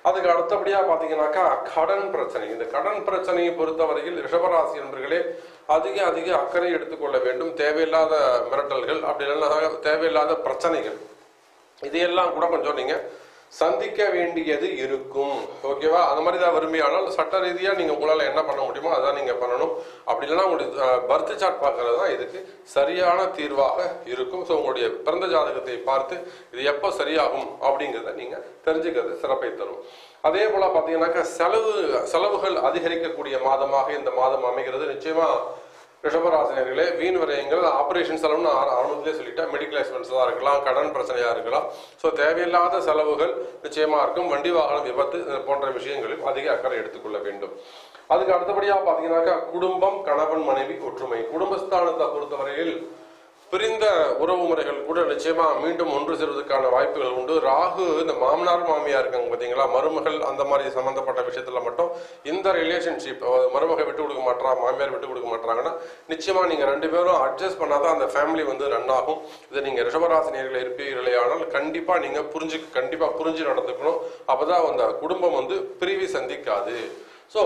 அதுக்கு அடுத்தபடியா பாத்தீங்கன்னாக்கா கடன் பிரச்சனை இந்த கடன் பிரச்சனையை பொறுத்தவரையில் ரிஷபராசி என்பர்களே அதிக அதிக அக்கறை எடுத்துக்கொள்ள வேண்டும் தேவையில்லாத மிரட்டல்கள் அப்படி இல்லைன்னா தேவையில்லாத பிரச்சனைகள் இதையெல்லாம் கூட கொஞ்சம் நீங்க சந்திக்க வேண்டியது இருக்கும் ஓகேவா அந்த மாதிரி தான் விரும்பியானால் சட்ட ரீதியா நீங்க உங்களால என்ன பண்ண முடியுமோ அதான் நீங்க பண்ணணும் அப்படி இல்லைன்னா உங்களுடைய பர்த் சார்ட் பார்க்கறது தான் இதுக்கு சரியான தீர்வாக இருக்கும் ஸோ உங்களுடைய பிறந்த ஜாதகத்தை பார்த்து இது எப்போ சரியாகும் அப்படிங்கிறத நீங்க தெரிஞ்சுக்கிறது சிறப்பை தரும் அதே போல பாத்தீங்கன்னாக்கா செலவு செலவுகள் அதிகரிக்கக்கூடிய மாதமாக இந்த மாதம் அமைகிறது நிச்சயமா ரிஷபராசினியர்களே வீண் விரயங்கள் ஆபரேஷன் செலவுன்னு ஆர- ஆரம்பத்திலே சொல்லிட்டேன் மெடிக்கல் எக்ஸ்பென்ஸாக இருக்கலாம் கடன் பிரச்சனையாக இருக்கலாம் ஸோ தேவையில்லாத செலவுகள் நிச்சயமா இருக்கும் வண்டி வாகனம் விபத்து இது போன்ற விஷயங்களில் அதிக அக்கறை எடுத்துக்கொள்ள வேண்டும் அதுக்கு அடுத்தபடியாக பார்த்தீங்கன்னாக்கா குடும்பம் கணவன் மனைவி ஒற்றுமை குடும்பஸ்தானத்தை பொறுத்தவரையில் பிரிந்த உறவு முறைகள் கூட நிச்சயமா மீண்டும் ஒன்று சேர்வதற்கான வாய்ப்புகள் உண்டு ராகு இந்த மாமனார் மாமியார் இருக்காங்க பாத்தீங்களா மருமகள் அந்த மாதிரி சம்பந்தப்பட்ட விஷயத்துல மட்டும் இந்த ரிலேஷன்ஷிப் மருமக விட்டு கொடுக்க மாட்டா மாமியார் விட்டு கொடுக்க மாட்டாங்கன்னா நிச்சயமா நீங்க ரெண்டு பேரும் அட்ஜஸ்ட் பண்ணாதான் அந்த ஃபேமிலி வந்து ரன் ஆகும் இதை நீங்க ரிஷபராசினியர்கள் இருப்பீர்களே ஆனால் கண்டிப்பா நீங்க புரிஞ்சு கண்டிப்பா புரிஞ்சு நடந்துக்கணும் அப்பதான் அந்த குடும்பம் வந்து பிரிவி சந்திக்காது ஸோ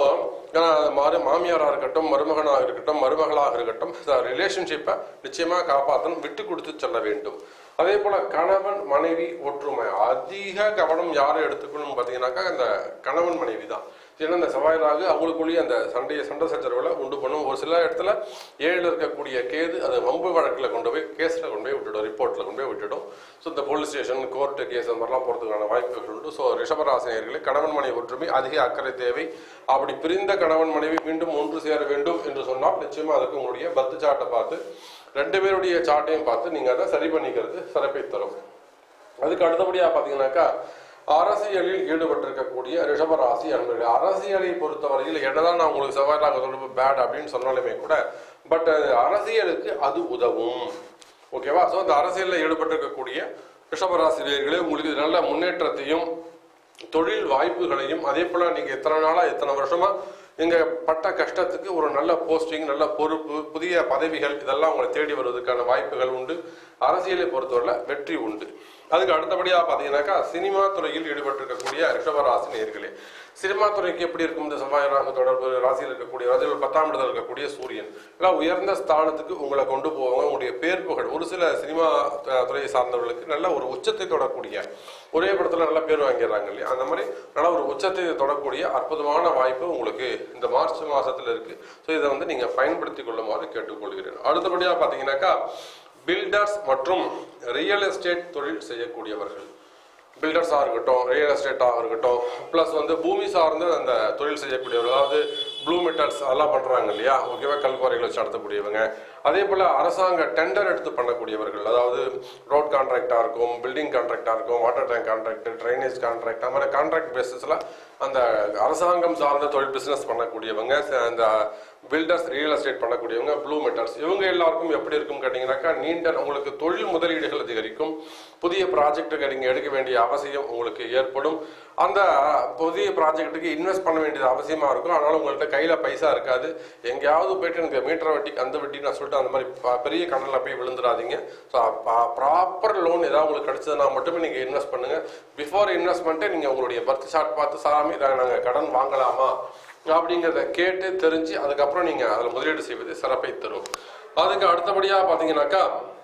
மாறு மாமியாராக இருக்கட்டும் மருமகனாக இருக்கட்டும் மருமகளாக இருக்கட்டும் ரிலேஷன்ஷிப்பை நிச்சயமாக காப்பாற்றணும் விட்டு கொடுத்து செல்ல வேண்டும் அதே போல கணவன் மனைவி ஒற்றுமை அதிக கவனம் யாரை எடுத்துக்கணும் பார்த்தீங்கன்னாக்கா இந்த கணவன் மனைவி தான் ஏன்னா இந்த செவ்வாயிலாக அவங்களுக்குள்ளேயே அந்த சண்டையை சண்டை சச்சரவுகளை உண்டு பண்ணும் ஒரு சில இடத்துல ஏழில் இருக்கக்கூடிய கேது அது வம்பு வழக்கில் கொண்டு போய் கேஸில் கொண்டு போய் விட்டுடும் ரிப்போர்ட்டில் கொண்டு போய் விட்டுடும் ஸோ இந்த போலீஸ் ஸ்டேஷன் கோர்ட்டு கேஸ் அந்த மாதிரிலாம் போகிறதுக்கான வாய்ப்புகள் உண்டு ஸோ ரிஷபராசினியர்களே கணவன் மனைவி ஒற்றுமை அதிக அக்கறை தேவை அப்படி பிரிந்த கணவன் மனைவி மீண்டும் ஒன்று சேர வேண்டும் என்று சொன்னால் நிச்சயமா அதுக்கு உங்களுடைய பத்து சாட்டை பார்த்து ரெண்டு பேருடைய சாட்டையும் பார்த்து நீங்க அதை சரி பண்ணிக்கிறது சிறப்பை தரும் அதுக்கு அடுத்தபடியா பாத்தீங்கன்னாக்கா அரசியலில் ஈடுபட்டிருக்கக்கூடிய ரிஷபராசி அன்பர்கள் அரசியலை பொறுத்தவரையில் என்னதான் நான் உங்களுக்கு செவ்வாய்லாக தொடர்பு பேட் அப்படின்னு சொன்னாலுமே கூட பட் அரசியலுக்கு அது உதவும் ஓகேவா ஸோ அந்த அரசியலில் ஈடுபட்டிருக்கக்கூடிய ரிஷபராசிரியர்களே உங்களுக்கு நல்ல முன்னேற்றத்தையும் தொழில் வாய்ப்புகளையும் அதே போல நீங்க எத்தனை நாளா எத்தனை வருஷமா நீங்க பட்ட கஷ்டத்துக்கு ஒரு நல்ல போஸ்டிங் நல்ல பொறுப்பு புதிய பதவிகள் இதெல்லாம் உங்களை தேடி வருவதற்கான வாய்ப்புகள் உண்டு அரசியலை பொறுத்தவரை வெற்றி உண்டு அதுக்கு அடுத்தபடியா பாத்தீங்கன்னாக்கா சினிமா துறையில் ஈடுபட்டிருக்கக்கூடிய ரிஷபராசி நேர்களே சினிமா துறைக்கு எப்படி இருக்கும் இந்த செவ்வாய் ராகு தொடர்பு ராசியில் இருக்கக்கூடிய ராசியில் பத்தாம் இடத்துல இருக்கக்கூடிய சூரியன் எல்லாம் உயர்ந்த ஸ்தானத்துக்கு உங்களை கொண்டு போவாங்க உங்களுடைய பேர் புகழ் ஒரு சில சினிமா த- துறையை சார்ந்தவர்களுக்கு நல்ல ஒரு உச்சத்தை தொடக்கூடிய ஒரே படத்துல நல்ல பேர் வாங்கிடுறாங்க இல்லையா அந்த மாதிரி நல்ல ஒரு உச்சத்தை தொடக்கூடிய அற்புதமான வாய்ப்பு உங்களுக்கு இந்த மார்ச் மாசத்துல இருக்கு ஸோ இதை வந்து நீங்க பயன்படுத்திக் கொள்ளுமாறு கேட்டுக்கொள்கிறேன் அடுத்தபடியா பாத்தீங்கன்னாக்கா பில்டர்ஸ் மற்றும் ரியல் எஸ்டேட் தொழில் செய்யக்கூடியவர்கள் பில்டர்ஸாக இருக்கட்டும் ரியல் எஸ்டேட்டாக இருக்கட்டும் ப்ளஸ் வந்து பூமி சார்ந்து அந்த தொழில் செய்யக்கூடியவர்கள் அதாவது ப்ளூ மெட்டல்ஸ் அதெல்லாம் பண்ணுறாங்க இல்லையா ஓகேவா கல்குவாரிகள் வச்சு நடத்தக்கூடியவங்க அதே போல் அரசாங்க டெண்டர் எடுத்து பண்ணக்கூடியவர்கள் அதாவது ரோட் கான்ட்ராக்டாக இருக்கும் பில்டிங் கான்ட்ராக்டாக இருக்கும் water tank contract drainage contract அந்த மாதிரி கான்ட்ராக்ட் பேசிஸில் அந்த அரசாங்கம் சார்ந்த தொழில் பிஸ்னஸ் பண்ணக்கூடியவங்க ச- அந்த பில்டர்ஸ் ரியல் எஸ்டேட் பண்ணக்கூடியவங்க ப்ளூ மெட்டல்ஸ் இவங்க எல்லாருக்கும் எப்படி இருக்கும் கேட்டிங்கனாக்கா நீண்ட உங்களுக்கு தொழில் முதலீடுகள் அதிகரிக்கும் புதிய ப்ராஜெக்ட்டுக்கு நீங்கள் எடுக்க வேண்டிய அவசியம் உங்களுக்கு ஏற்படும் அந்த புதிய ப்ராஜெக்ட்டுக்கு இன்வெஸ்ட் பண்ண வேண்டியது அவசியமா இருக்கும் அதனால உங்கள்ட்ட கையில பைசா இருக்காது எங்கேயாவது போயிட்டு எனக்கு மீட்டர் வட்டிக்கு அந்த வட்டி நான் சொல்லிட்டு அந்த மாதிரி ப- பெரிய கடனில் போய் விழுந்துடாதீங்க ஸோ ப்ராப்பர் லோன் ஏதாவது உங்களுக்கு கிடைச்சதுன்னா மட்டுமே நீங்க இன்வெஸ்ட் பண்ணுங்க பிஃபோர் இன்வெஸ்ட்மெண்ட்டே நீங்க உங்களுடைய பர்த் சார்ட் பார்த்து சாமி இதை நாங்கள் கடன் வாங்கலாமா அப்படிங்கிறத கேட்டு தெரிஞ்சு அதுக்கப்புறம் நீங்க அதில் முதலீடு செய்வது சிறப்பை தரும் அதுக்கு அடுத்தபடியா பார்த்தீங்கன்னாக்கா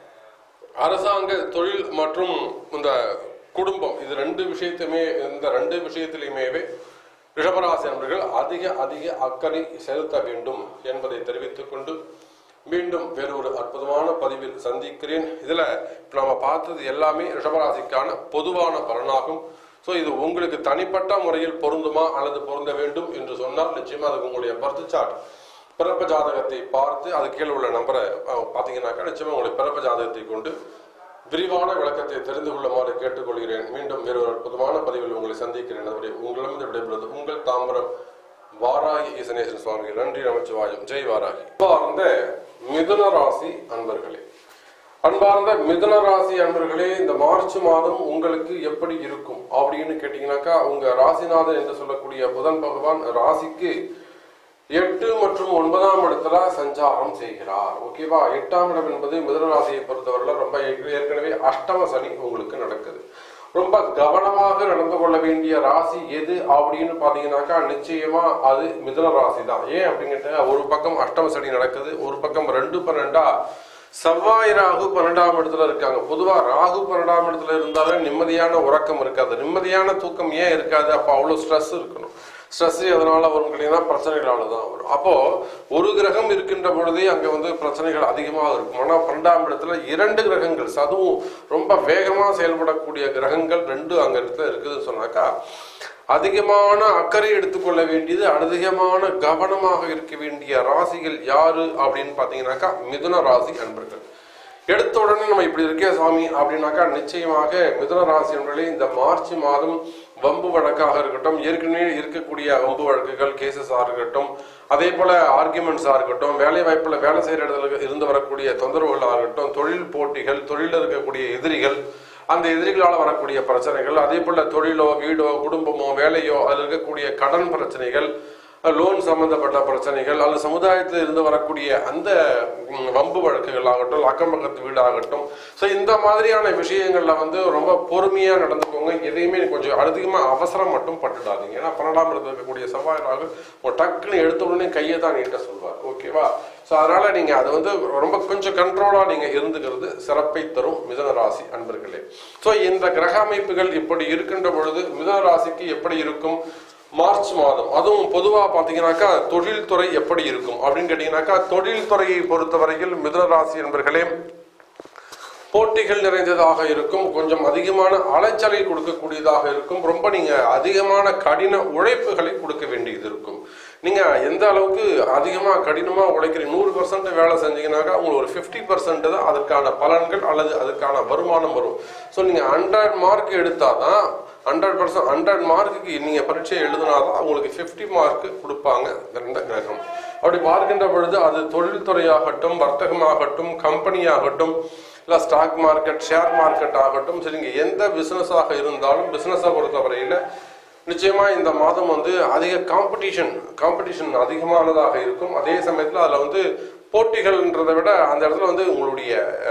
அரசாங்க தொழில் மற்றும் இந்த குடும்பம் இது ரெண்டு விஷயத்தையுமே இந்த ரெண்டு விஷயத்திலையுமே ரிஷபராசி நண்பர்கள் அதிக அதிக அக்கறை செலுத்த வேண்டும் என்பதை தெரிவித்துக் கொண்டு மீண்டும் வேறு ஒரு அற்புதமான பதிவில் சந்திக்கிறேன் இதுல இப்ப நாம பார்த்தது எல்லாமே ரிஷபராசிக்கான பொதுவான பலனாகும் ஸோ இது உங்களுக்கு தனிப்பட்ட முறையில் பொருந்துமா அல்லது பொருந்த வேண்டும் என்று சொன்னால் நிச்சயமா அது உங்களுடைய பர்த் சார்ட் பிறப்பு ஜாதகத்தை பார்த்து அது கீழே உள்ள நம்பரை அஹ், பார்த்தீங்கன்னாக்கா நிச்சயமா உங்களுடைய பிறப்பு ஜாதகத்தை கொண்டு விரிவான விளக்கத்தை தெரிந்து கொள்ளுமாறு கேட்டுக்கொள்கிறேன் மீண்டும் வேறு ஒரு அற்புதமான பதிவில் உங்களை சந்திக்கிறேன் அதுவரை உங்களிடமிருந்து விடைபெறுவது உங்கள் தாம்பரம் வாராகி ஈசனேஸ்வரன் சுவாமி நன்றி நமச்சிவாயம் ஜெய் வாராகி அன்பார்ந்த மிதுன ராசி அன்பர்களே அன்பார்ந்த மிதுன ராசி அன்பர்களே இந்த மார்ச் மாதம் உங்களுக்கு எப்படி இருக்கும் அப்படின்னு கேட்டீங்கன்னாக்கா உங்க ராசிநாதன் என்று சொல்லக்கூடிய புதன் பகவான் ராசிக்கு எட்டு மற்றும் ஒன்பதாம் இடத்துல சஞ்சாரம் செய்கிறார் ஓகேவா எட்டாம் இடம் என்பது மிதுன ராசியை பொறுத்தவரையில ரொம்ப ஏற்க- ஏற்கனவே அஷ்டம சனி உங்களுக்கு நடக்குது ரொம்ப கவனமாக நடந்து கொள்ள வேண்டிய ராசி எது அப்படின்னு பாத்தீங்கன்னாக்கா நிச்சயமா அது மிதுன ராசி தான் ஏன் அப்படிங்கிட்ட ஒரு பக்கம் அஷ்டம சனி நடக்குது ஒரு பக்கம் ரெண்டு பன்னெண்டா செவ்வாய் ராகு பன்னெண்டாம் இடத்துல இருக்காங்க பொதுவா ராகு பன்னெண்டாம் இடத்துல இருந்தாலே நிம்மதியான உறக்கம் இருக்காது நிம்மதியான தூக்கம் ஏன் இருக்காது அப்ப அவ்வளவு ஸ்ட்ரெஸ் இருக்கணும் ஸ்ட்ரெஸ் எதனால வரும் கேட்டீங்கன்னா பிரச்சனைகளால தான் வரும் அப்போ ஒரு கிரகம் இருக்கின்ற பொழுதே அங்க வந்து பிரச்சனைகள் அதிகமாக இருக்கும் ஆனா பன்னெண்டாம் இடத்துல இரண்டு கிரகங்கள் அதுவும் ரொம்ப வேகமா செயல்படக்கூடிய கிரகங்கள் ரெண்டு அங்க இடத்துல இருக்குதுன்னு சொன்னாக்கா அதிகமான அக்கறை எடுத்துக்கொள்ள வேண்டியது அதிகமான கவனமாக இருக்க வேண்டிய ராசிகள் யாரு அப்படின்னு பாத்தீங்கன்னாக்கா மிதுன ராசி அன்பர்கள் எடுத்த உடனே நம்ம இப்படி இருக்கே சாமி அப்படின்னாக்கா நிச்சயமாக மிதுன ராசி என்பதே இந்த மார்ச் மாதம் வம்பு வழக்காக இருக்கட்டும் ஏற்கனவே இருக்கக்கூடிய வம்பு வழக்குகள் கேசஸாக இருக்கட்டும் அதே போல ஆர்குமெண்ட்ஸாக இருக்கட்டும் வேலை வாய்ப்புல வேலை செய்யற இடத்துல இருந்து வரக்கூடிய தொந்தரவுகளாக இருக்கட்டும் தொழில் போட்டிகள் தொழிலில் இருக்கக்கூடிய எதிரிகள் அந்த எதிரிகளால் வரக்கூடிய பிரச்சனைகள் அதே போல தொழிலோ வீடோ குடும்பமோ வேலையோ அதில் இருக்கக்கூடிய கடன் பிரச்சனைகள் லோன் சம்பந்தப்பட்ட பிரச்சனைகள் அல்லது சமுதாயத்தில் இருந்து வரக்கூடிய அந்த ம், வம்பு வழக்குகள் ஆகட்டும் அக்கம் பக்கத்து வீடு ஆகட்டும் ஸோ இந்த மாதிரியான விஷயங்கள்ல வந்து ரொம்ப பொறுமையா நடந்துக்கோங்க எதையுமே கொஞ்சம் அதிகமா அவசரம் மட்டும் பட்டுடாதீங்க ஏன்னா பன்னெண்டாம் இடத்துல இருக்கக்கூடிய செவ்வாய் ராகு ஒரு டக்குன்னு எடுத்த உடனே கையை தான் நீட்ட சொல்வார் ஓகேவா ஸோ அதனால நீங்க அது வந்து ரொம்ப கொஞ்சம் கண்ட்ரோலா நீங்க இருந்துக்கிறது சிறப்பை தரும் மிதன ராசி அன்பர்களே ஸோ இந்த கிரக அமைப்புகள் இப்படி இருக்கின்ற பொழுது மிதன ராசிக்கு எப்படி இருக்கும் மார்ச் மாதம் அதுவும் பொதுவா பாத்தீங்கன்னாக்கா தொழில்துறை எப்படி இருக்கும் அப்படின்னு கேட்டீங்கன்னாக்கா தொழில்துறையை பொறுத்தவரையில் மிதுன ராசி என்பர்களே போட்டிகள் நிறைந்ததாக இருக்கும் கொஞ்சம் அதிகமான அலைச்சலை கொடுக்கக்கூடியதாக இருக்கும் ரொம்ப நீங்க அதிகமான கடின உழைப்புகளை கொடுக்க வேண்டியது இருக்கும் நீங்க எந்த அளவுக்கு அதிகமா கடினமா உழைக்கிறீங்க நூறு பர்சன்ட் வேலை செஞ்சீங்கன்னாக்கா உங்களுக்கு ஒரு ஃபிஃப்டி பர்சன்ட் தான் அதற்கான பலன்கள் அல்லது அதுக்கான வருமானம் வரும் ஸோ நீங்க ஹண்ட்ரட் மார்க் எடுத்தாதான் ஹண்ட்ரட் பர்சன்ட் ஹண்ட்ரட் மார்க்குக்கு நீங்க பரீட்சை எழுதினாதான் உங்களுக்கு ஃபிஃப்டி மார்க் கொடுப்பாங்க இந்த கிரகம் அப்படி பார்க்கின்ற பொழுது அது தொழில்துறையாகட்டும் வர்த்தகமாகட்டும் கம்பெனியாகட்டும் இல்லை ஸ்டாக் மார்க்கெட் ஷேர் மார்க்கெட் ஆகட்டும் சரிங்க எந்த பிஸ்னஸாக இருந்தாலும் பிஸ்னஸை பொறுத்தவரையில் நிச்சயமா இந்த மாதம் வந்து அதிக காம்படிஷன் காம்படிஷன் அதிகமானதாக இருக்கும் அதே சமயத்தில் அதில் வந்து போட்டிகள்ன்றதை விட அந்த இடத்துல வந்து உங்களுடைய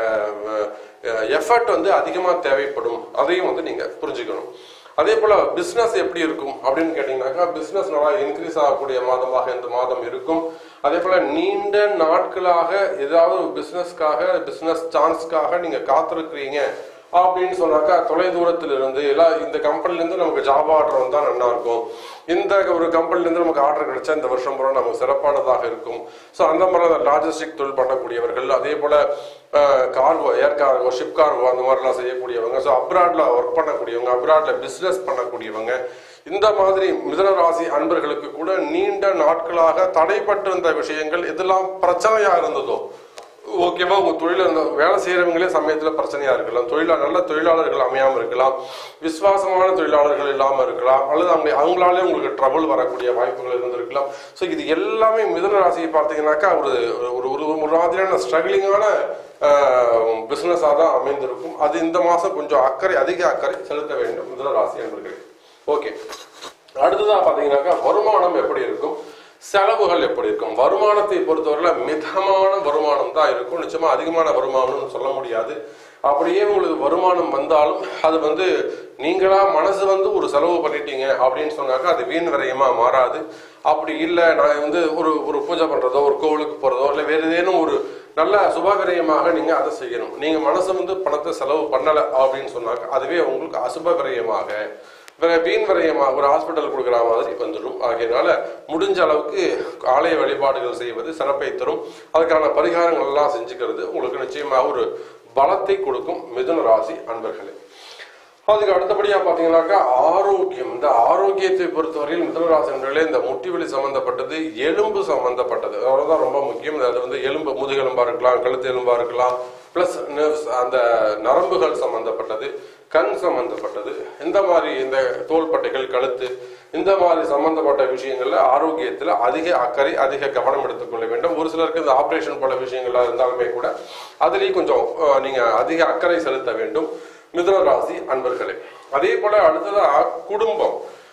எஃபர்ட் வந்து அதிகமாக தேவைப்படும் அதையும் வந்து நீங்கள் புரிஞ்சுக்கணும் அதே போல பிசினஸ் எப்படி இருக்கும் அப்படின்னு கேட்டீங்கன்னாக்கா பிசினஸ் நல்லா இன்க்ரீஸ் ஆகக்கூடிய மாதமாக இந்த மாதம் இருக்கும் அதே போல நீண்ட நாட்களாக ஏதாவது பிசினஸ்க்காக பிசினஸ் சான்ஸ்க்காக நீங்க காத்திருக்கிறீங்க அப்படின்னு சொன்னாக்கா தொலை தூரத்தில் இருந்து எல்லாம் இந்த கம்பெனில இருந்து நமக்கு ஜாப் ஆர்டர் வந்தா நல்லா இருக்கும் இந்த ஒரு கம்பெனில இருந்து நமக்கு ஆர்டர் கிடைச்சா இந்த வருஷம் பூரா நமக்கு சிறப்பானதாக இருக்கும் ஸோ அந்த மாதிரி லாஜிஸ்டிக் தொழில் பண்ணக்கூடியவர்கள் அதே போல cargo air cargo ship cargo அந்த மாதிரிலாம் செய்யக்கூடியவங்க ஸோ அப்ராட்ல ஒர்க் பண்ணக்கூடியவங்க அப்ராட்ல பிசினஸ் பண்ணக்கூடியவங்க இந்த மாதிரி மிதன ராசி அன்பர்களுக்கு கூட நீண்ட நாட்களாக தடைப்பட்டிருந்த விஷயங்கள் இதெல்லாம் பிரச்சனையா இருந்ததோ ஓகேவா உங்க தொழில இருந்த வேலை செய்யறவங்களே சமயத்துல பிரச்சனையா இருக்கலாம் தொழிலா நல்ல தொழிலாளர்கள் அமையாம இருக்கலாம் விசுவாசமான தொழிலாளர்கள் இல்லாம இருக்கலாம் அல்லது அவங்க அவங்களாலே உங்களுக்கு ட்ரபிள் வரக்கூடிய வாய்ப்புகள் இருந்திருக்கலாம் ஸோ இது எல்லாமே மிதுன ராசியை பார்த்தீங்கன்னாக்கா ஒரு ஒரு ஒரு ஒரு மாதிரியான ஸ்ட்ரகிளிங்கான பிஸ்னஸாக தான் அமைந்திருக்கும் அது இந்த மாதம் கொஞ்சம் அக்கறை அதிக அக்கறை செலுத்த வேண்டும் மிதுன ராசி என்பர்களே ஓகே அடுத்ததா பார்த்தீங்கன்னாக்கா வருமானம் எப்படி இருக்கும் செலவுகள் எப்படி இருக்கும் வருமானத்தை பொறுத்தவரையில மிதமான வருமானம் தான் இருக்கும் நிச்சயமா அதிகமான வருமானம்னு சொல்ல முடியாது அப்படியே உங்களுக்கு வருமானம் வந்தாலும் அது வந்து நீங்களா மனசு வந்து ஒரு செலவு பண்ணிட்டீங்க அப்படின்னு சொன்னாக்கா அது வீண் விரயமா மாறாது அப்படி இல்லை நான் வந்து ஒரு ஒரு பூஜை பண்றதோ ஒரு கோவிலுக்கு போறதோ இல்லை வேற ஏதேனும் ஒரு நல்ல சுபவிரயமாக நீங்க அதை செய்யணும் நீங்க மனசு வந்து பணத்தை செலவு பண்ணல அப்படின்னு சொன்னாக்க அதுவே உங்களுக்கு அசுப விரயமாக வேற வீண் விரயமாக ஒரு ஹாஸ்பிட்டல் கொடுக்குற மாதிரி வந்துடும் ஆகையினால முடிஞ்ச அளவுக்கு ஆலய வழிபாடுகள் செய்வது சிறப்பை தரும் அதுக்கான பரிகாரங்கள் எல்லாம் செஞ்சுக்கிறது உங்களுக்கு நிச்சயமாக ஒரு பலத்தை கொடுக்கும் மிதுன ராசி அன்பர்களே அதுக்கு அடுத்தபடியா பாத்தீங்கன்னாக்கா ஆரோக்கியம் இந்த ஆரோக்கியத்தை பொறுத்தவரையில் மிதனராசி என்பர்களே இந்த முட்டி வலி சம்பந்தப்பட்டது எலும்பு சம்பந்தப்பட்டது அவ்வளவுதான் ரொம்ப முக்கியம் அது வந்து எலும்பு முதுகெலும்பா இருக்கலாம் கழுத்து எலும்பா இருக்கலாம் பிளஸ் நர்வ்ஸ் அந்த நரம்புகள் சம்பந்தப்பட்டது கண் சம்பந்தப்பட்டது இந்த மாதிரி இந்த தோள்பட்டைகள் கழுத்து இந்த மாதிரி சம்பந்தப்பட்ட விஷயங்கள்ல ஆரோக்கியத்துல அதிக அக்கறை அதிக கவனம் எடுத்துக்கொள்ள வேண்டும் ஒரு சிலருக்கு இந்த ஆபரேஷன் போல விஷயங்களா இருந்தாலுமே கூட அதுலேயும் கொஞ்சம் அஹ், நீங்க அதிக அக்கறை செலுத்த வேண்டும் மிதுன ராசி அன்பர்களே அதே போல அடுத்ததா குடும்பம்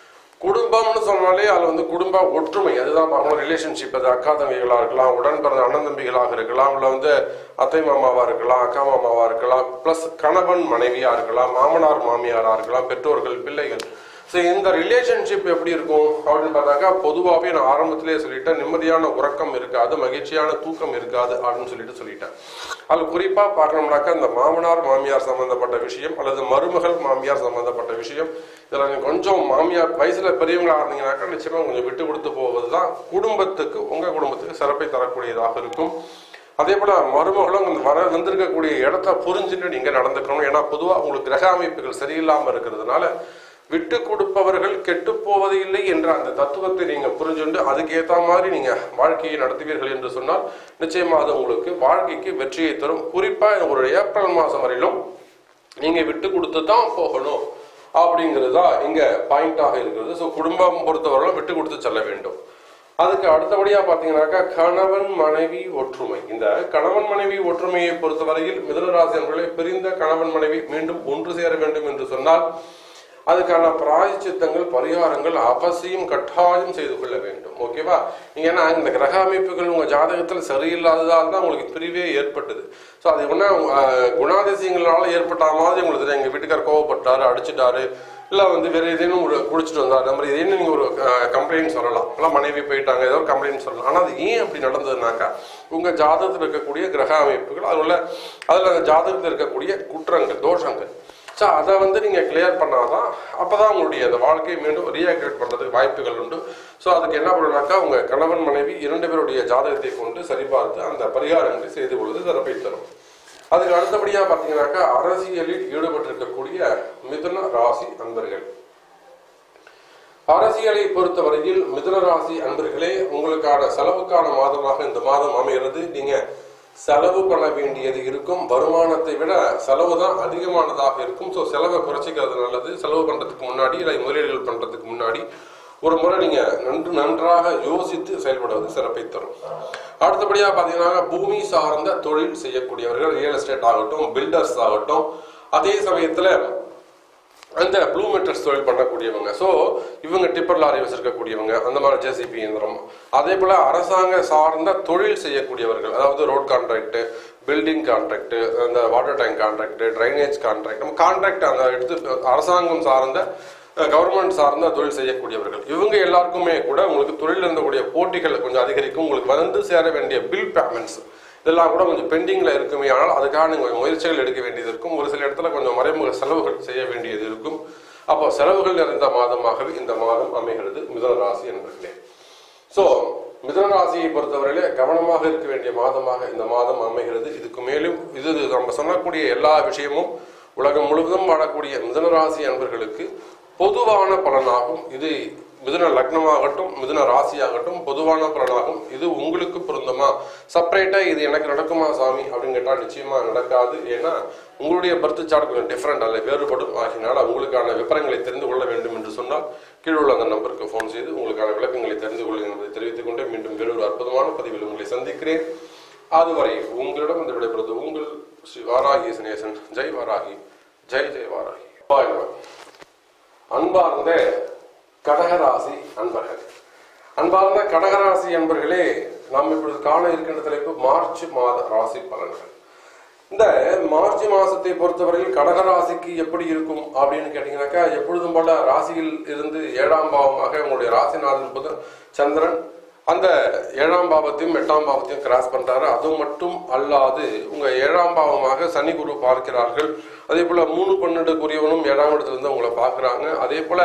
குடும்பம்னு சொன்னாலே அது வந்து குடும்ப ஒற்றுமை அதுதான் பார்க்கணும் ரிலேஷன்ஷிப் அது அக்கா தங்கைகளாக இருக்கலாம் உடன் பிறந்த அண்ணன் தம்பிகளாக இருக்கலாம் இல்லை வந்து அத்தை மாமாவா இருக்கலாம் அக்கா மாமாவா இருக்கலாம் ப்ளஸ் கணவன் மனைவியா இருக்கலாம் மாமனார் மாமியாரா இருக்கலாம் பெற்றோர்கள் பிள்ளைகள் ஸோ இந்த ரிலேஷன்ஷிப் எப்படி இருக்கும் அப்படின்னு பார்த்தாக்கா பொதுவாகவே நான் ஆரம்பத்திலே சொல்லிட்டேன் நிம்மதியான உறக்கம் இருக்காது மகிழ்ச்சியான தூக்கம் இருக்காது அப்படின்னு சொல்லிட்டு சொல்லிட்டேன் அதில் குறிப்பாக பார்க்கணும்னாக்கா இந்த மாமனார் மாமியார் சம்பந்தப்பட்ட விஷயம் அல்லது மருமகள் மாமியார் சம்பந்தப்பட்ட விஷயம் இதில் நீங்கள் கொஞ்சம் மாமியார் வயசில் பெரியவங்களா இருந்தீங்கன்னாக்கா நிச்சயமாக கொஞ்சம் விட்டு கொடுத்து போவது தான் குடும்பத்துக்கு உங்கள் குடும்பத்துக்கு சிறப்பை தரக்கூடியதாக இருக்கும் அதே போல மருமகளும் இந்த வர வந்திருக்கக்கூடிய இடத்த புரிஞ்சுட்டு நீங்க நடந்துக்கணும் ஏன்னா பொதுவா உங்களுக்கு கிரக அமைப்புகள் சரியில்லாம இருக்கிறதுனால விட்டு கொடுப்பவர்கள் கெட்டு போவது இல்லை என்ற அந்த தத்துவத்தை நீங்க புரிஞ்சுண்டு அதுக்கு ஏத்த மாதிரி நீங்க வாழ்க்கையை நடத்துவீர்கள் என்று சொன்னால் நிச்சயமா அது உங்களுக்கு வாழ்க்கைக்கு வெற்றியை தரும் குறிப்பா ஒரு ஏப்ரல் மாசம் வரையிலும் நீங்க விட்டு கொடுத்து தான் போகணும் அப்படிங்கிறது தான் இங்க பாயிண்டாக இருக்கிறது ஸோ குடும்பம் பொறுத்தவரையிலும் விட்டு கொடுத்து செல்ல வேண்டும் அதுக்கு அடுத்தபடியா பாத்தீங்கன்னாக்கா கணவன் மனைவி ஒற்றுமை இந்த கணவன் மனைவி ஒற்றுமையை பொறுத்தவரையில் மிதுனராசி அவர்களே பிரிந்த கணவன் மனைவி மீண்டும் ஒன்று சேர வேண்டும் என்று சொன்னால் அதுக்கான பிராயச்சித்தங்கள் பரிகாரங்கள் அவசியம் கட்டாயம் செய்து கொள்ள வேண்டும் ஓகேவா நீங்க ஏன்னா இந்த கிரக அமைப்புகள் உங்க ஜாதகத்தில் சரியில்லாததால் தான் உங்களுக்கு பிரிவே ஏற்பட்டது ஸோ அது ஒன்றா குணாதிசயங்களால ஏற்பட்ட மாதிரி உங்களுக்கு தெரியும். எங்க வீட்டுக்கார் கோவப்பட்டாரு அடிச்சிட்டாரு இல்லை வந்து வேற ஏதேனும் ஒரு குடிச்சிட்டு வந்தார் அந்த மாதிரி ஏதேனும் நீங்கள் ஒரு கம்ப்ளைண்ட் சொல்லலாம் இல்லை மனைவி போயிட்டாங்க ஏதோ ஒரு கம்ப்ளைண்ட் சொல்லலாம் ஆனால் அது ஏன் அப்படி நடந்ததுனாக்கா உங்கள் ஜாதகத்தில் இருக்கக்கூடிய கிரக அமைப்புகள் அதில் உள்ள அதில் அந்த ஜாதகத்தில் இருக்கக்கூடிய குற்றங்கள் தோஷங்கள் ஸோ அதை வந்து நீங்கள் கிளியர் பண்ணாதான் அப்போ தான் உங்களுடைய அந்த வாழ்க்கையை மீண்டும் ரீஆக்டிவேட் பண்ணுறதுக்கு வாய்ப்புகள் உண்டு ஸோ அதுக்கு என்ன பண்ணணும்னாக்கா உங்கள் கணவன் மனைவி இரண்டு பேருடைய ஜாதகத்தை கொண்டு சரிபார்த்து அந்த பரிகாரங்களை செய்து கொள்வது சிறப்பை தரும் அதுக்கு அடுத்தபடியா பாத்தீங்கன்னாக்கா அரசியலில் ஈடுபட்டிருக்கக்கூடிய மிதுன ராசி அன்பர்கள் அரசியலை பொறுத்தவரையில் மிதுன ராசி அன்பர்களே உங்களுக்கான செலவுக்கான மாதமாக இந்த மாதம் அமைகிறது நீங்க செலவு பண்ண வேண்டியது இருக்கும் வருமானத்தை விட செலவு தான் அதிகமானதாக இருக்கும் ஸோ செலவை குறைச்சிக்கிறது நல்லது செலவு பண்றதுக்கு முன்னாடி இல்லை முதலீடுகள் பண்றதுக்கு முன்னாடி ஒரு முறை நீங்க நன்று நன்றாக யோசித்து செயல்படுவது சிறப்பை தரும் அடுத்தபடியா பாத்தீங்கன்னா பூமி சார்ந்த தொழில் செய்யக்கூடியவர்கள் ரியல் எஸ்டேட் ஆகட்டும் பில்டர்ஸ் ஆகட்டும் அதே சமயத்துல அந்த ப்ளூ மெட்டர்ஸ் தொழில் பண்ணக்கூடியவங்க ஸோ இவங்க டிப்பர் லாரி வச்சிருக்கக்கூடியவங்க அந்த மாதிரி ஜேசிபி இயந்திரம் அதே போல அரசாங்க சார்ந்த தொழில் செய்யக்கூடியவர்கள் அதாவது ரோட் கான்ட்ராக்ட் பில்டிங் கான்ட்ராக்ட் அந்த water tank contract drainage contract நம்ம கான்ட்ராக்ட் அந்த எடுத்து அரசாங்கம் சார்ந்த கவர்மெண்ட் சார்ந்த தொழில் செய்யக்கூடியவர்கள் இவங்க எல்லாருக்குமே கூட உங்களுக்கு தொழில் இருந்தக்கூடிய போட்டிகள் கொஞ்சம் அதிகரிக்கும் உங்களுக்கு வந்து சேர வேண்டிய பில் பேமெண்ட்ஸ் இதெல்லாம் கூட கொஞ்சம் பெண்டிங்ல இருக்குமே ஆனால் அதுக்காக நீங்க கொஞ்சம் முயற்சிகள் எடுக்க வேண்டியது இருக்கும் ஒரு சில இடத்துல கொஞ்சம் மறைமுக செலவுகள் செய்ய வேண்டியது இருக்கும் அப்போ செலவுகள் நிறைந்த மாதமாகவே இந்த மாதம் அமைகிறது மிதன ராசி என்பர்களே ஸோ மிதன ராசியை பொறுத்தவரையிலே கவனமாக இருக்க வேண்டிய மாதமாக இந்த மாதம் அமைகிறது இதுக்கு மேலும் இது நம்ம சொல்லக்கூடிய எல்லா விஷயமும் உலகம் முழுவதும் வாழக்கூடிய மிதன ராசி அன்பர்களுக்கு பொதுவான பலனாகும் இது மிதுன லக்னமாகட்டும் மிதுன ராசியாகட்டும் பொதுவான பலனாகும் இது உங்களுக்கு பொருந்துமா செப்பரேட்டா இது எனக்கு நடக்குமா சாமி அப்படின்னு கேட்டால் நிச்சயமா நடக்காது ஏன்னா உங்களுடைய பர்த் சார்ட் கொஞ்சம் டிஃப்ரெண்ட் அதில் வேறுபடும் ஆகினால உங்களுக்கான விவரங்களை தெரிந்து கொள்ள வேண்டும் என்று சொன்னால் கீழே உள்ள அந்த நம்பருக்கு ஃபோன் செய்து உங்களுக்கான விளக்கங்களை தெரிந்து கொள்ளுங்கள் என்பதை தெரிவித்துக் கொண்டு மீண்டும் வேறு ஒரு அற்புதமான பதிவில் உங்களை சந்திக்கிறேன் அதுவரை உங்களிடம் இந்த விடைபெறுவது உங்கள் ஸ்ரீ வாராகி சனேசன் ஜெய் வாராகி ஜெய் ஜெய் வாராகி பாய் நம. அன்பார்ந்த கடகராசி அன்பர்கள் அன்பார்ந்த கடகராசி அன்பர்களே நாம் இப்பொழுது காண இருக்கின்ற தலைப்பு மார்ச் மாத ராசி பலன்கள் இந்த மார்ச் மாசத்தை பொறுத்தவரையில் கடகராசிக்கு எப்படி இருக்கும் அப்படின்னு கேட்டீங்கன்னாக்கா எப்பொழுதும் போல ராசியில் இருந்து ஏழாம் பாவமாக உங்களுடைய ராசிநாதன் புதன் சந்திரன் அந்த ஏழாம் பாவத்தையும் எட்டாம் பாவத்தையும் கிராஸ் பண்றாரு அது மட்டும் அல்லாது உங்க ஏழாம் பாவமாக சனி குரு பார்க்கிறார்கள் அதே போல மூணு பன்னெண்டுக்குரியவனும் ஏழாம் இடத்துல இருந்து உங்களை பார்க்கறாங்க அதே போல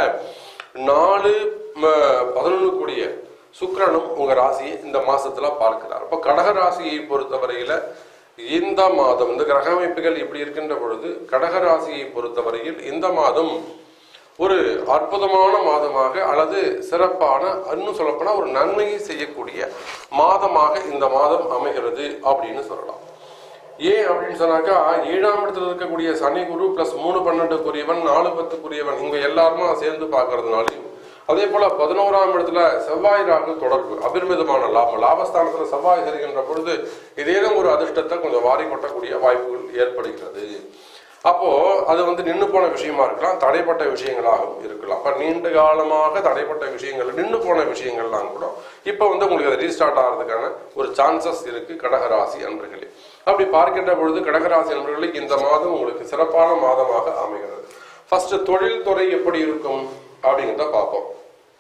நாலு பதினொன்று கூடிய சுக்கிரனும் உங்க ராசியை இந்த மாசத்துல பார்க்கிறார் அப்போ கடக ராசியை பொறுத்தவரையில இந்த மாதம் இந்த கிரக அமைப்புகள் இப்படி இருக்கின்ற பொழுது கடக ராசியை பொறுத்தவரையில் இந்த மாதம் ஒரு அற்புதமான மாதமாக அல்லது சிறப்பான இன்னும் சொல்லப்போனா ஒரு நன்மையை செய்யக்கூடிய மாதமாக இந்த மாதம் அமைகிறது அப்படின்னு சொல்லலாம் ஏன் அப்படின்னு சொன்னாக்கா ஏழாம் இடத்துல இருக்கக்கூடிய சனி குரு பிளஸ் மூணு பன்னெண்டுக்குரியவன் நாலு பத்துக்குரியவன் இவங்க எல்லாருமா சேர்ந்து பார்க்கறதுனாலையும் அதே போல பதினோராம் இடத்துல செவ்வாய் ராகு தொடர்பு அபிர்மிதமான லாபம் லாபஸ்தானத்துல செவ்வாய் சரிகின்ற பொழுது ஏதேனும் ஒரு அதிர்ஷ்டத்தை கொஞ்சம் வாரி கொட்டக்கூடிய வாய்ப்புகள் ஏற்படுகிறது அப்போ அது வந்து நின்று போன விஷயமா இருக்கலாம் தடைப்பட்ட விஷயங்களாகவும் இருக்கலாம் அப்ப நீண்ட காலமாக தடைப்பட்ட விஷயங்கள் நின்று போன விஷயங்கள்லாம் கூட இப்போ வந்து உங்களுக்கு அது ரீஸ்டார்ட் ஆகிறதுக்கான ஒரு சான்சஸ் இருக்கு கடகராசி அன்பர்களே அப்படி பார்க்கின்ற பொழுது கடகராசி அன்பர்களுக்கு இந்த மாதம் உங்களுக்கு சிறப்பான மாதமாக அமைகிறது ஃபர்ஸ்ட் தொழில் துறை எப்படி இருக்கும் அப்படிங்கிறத பார்ப்போம்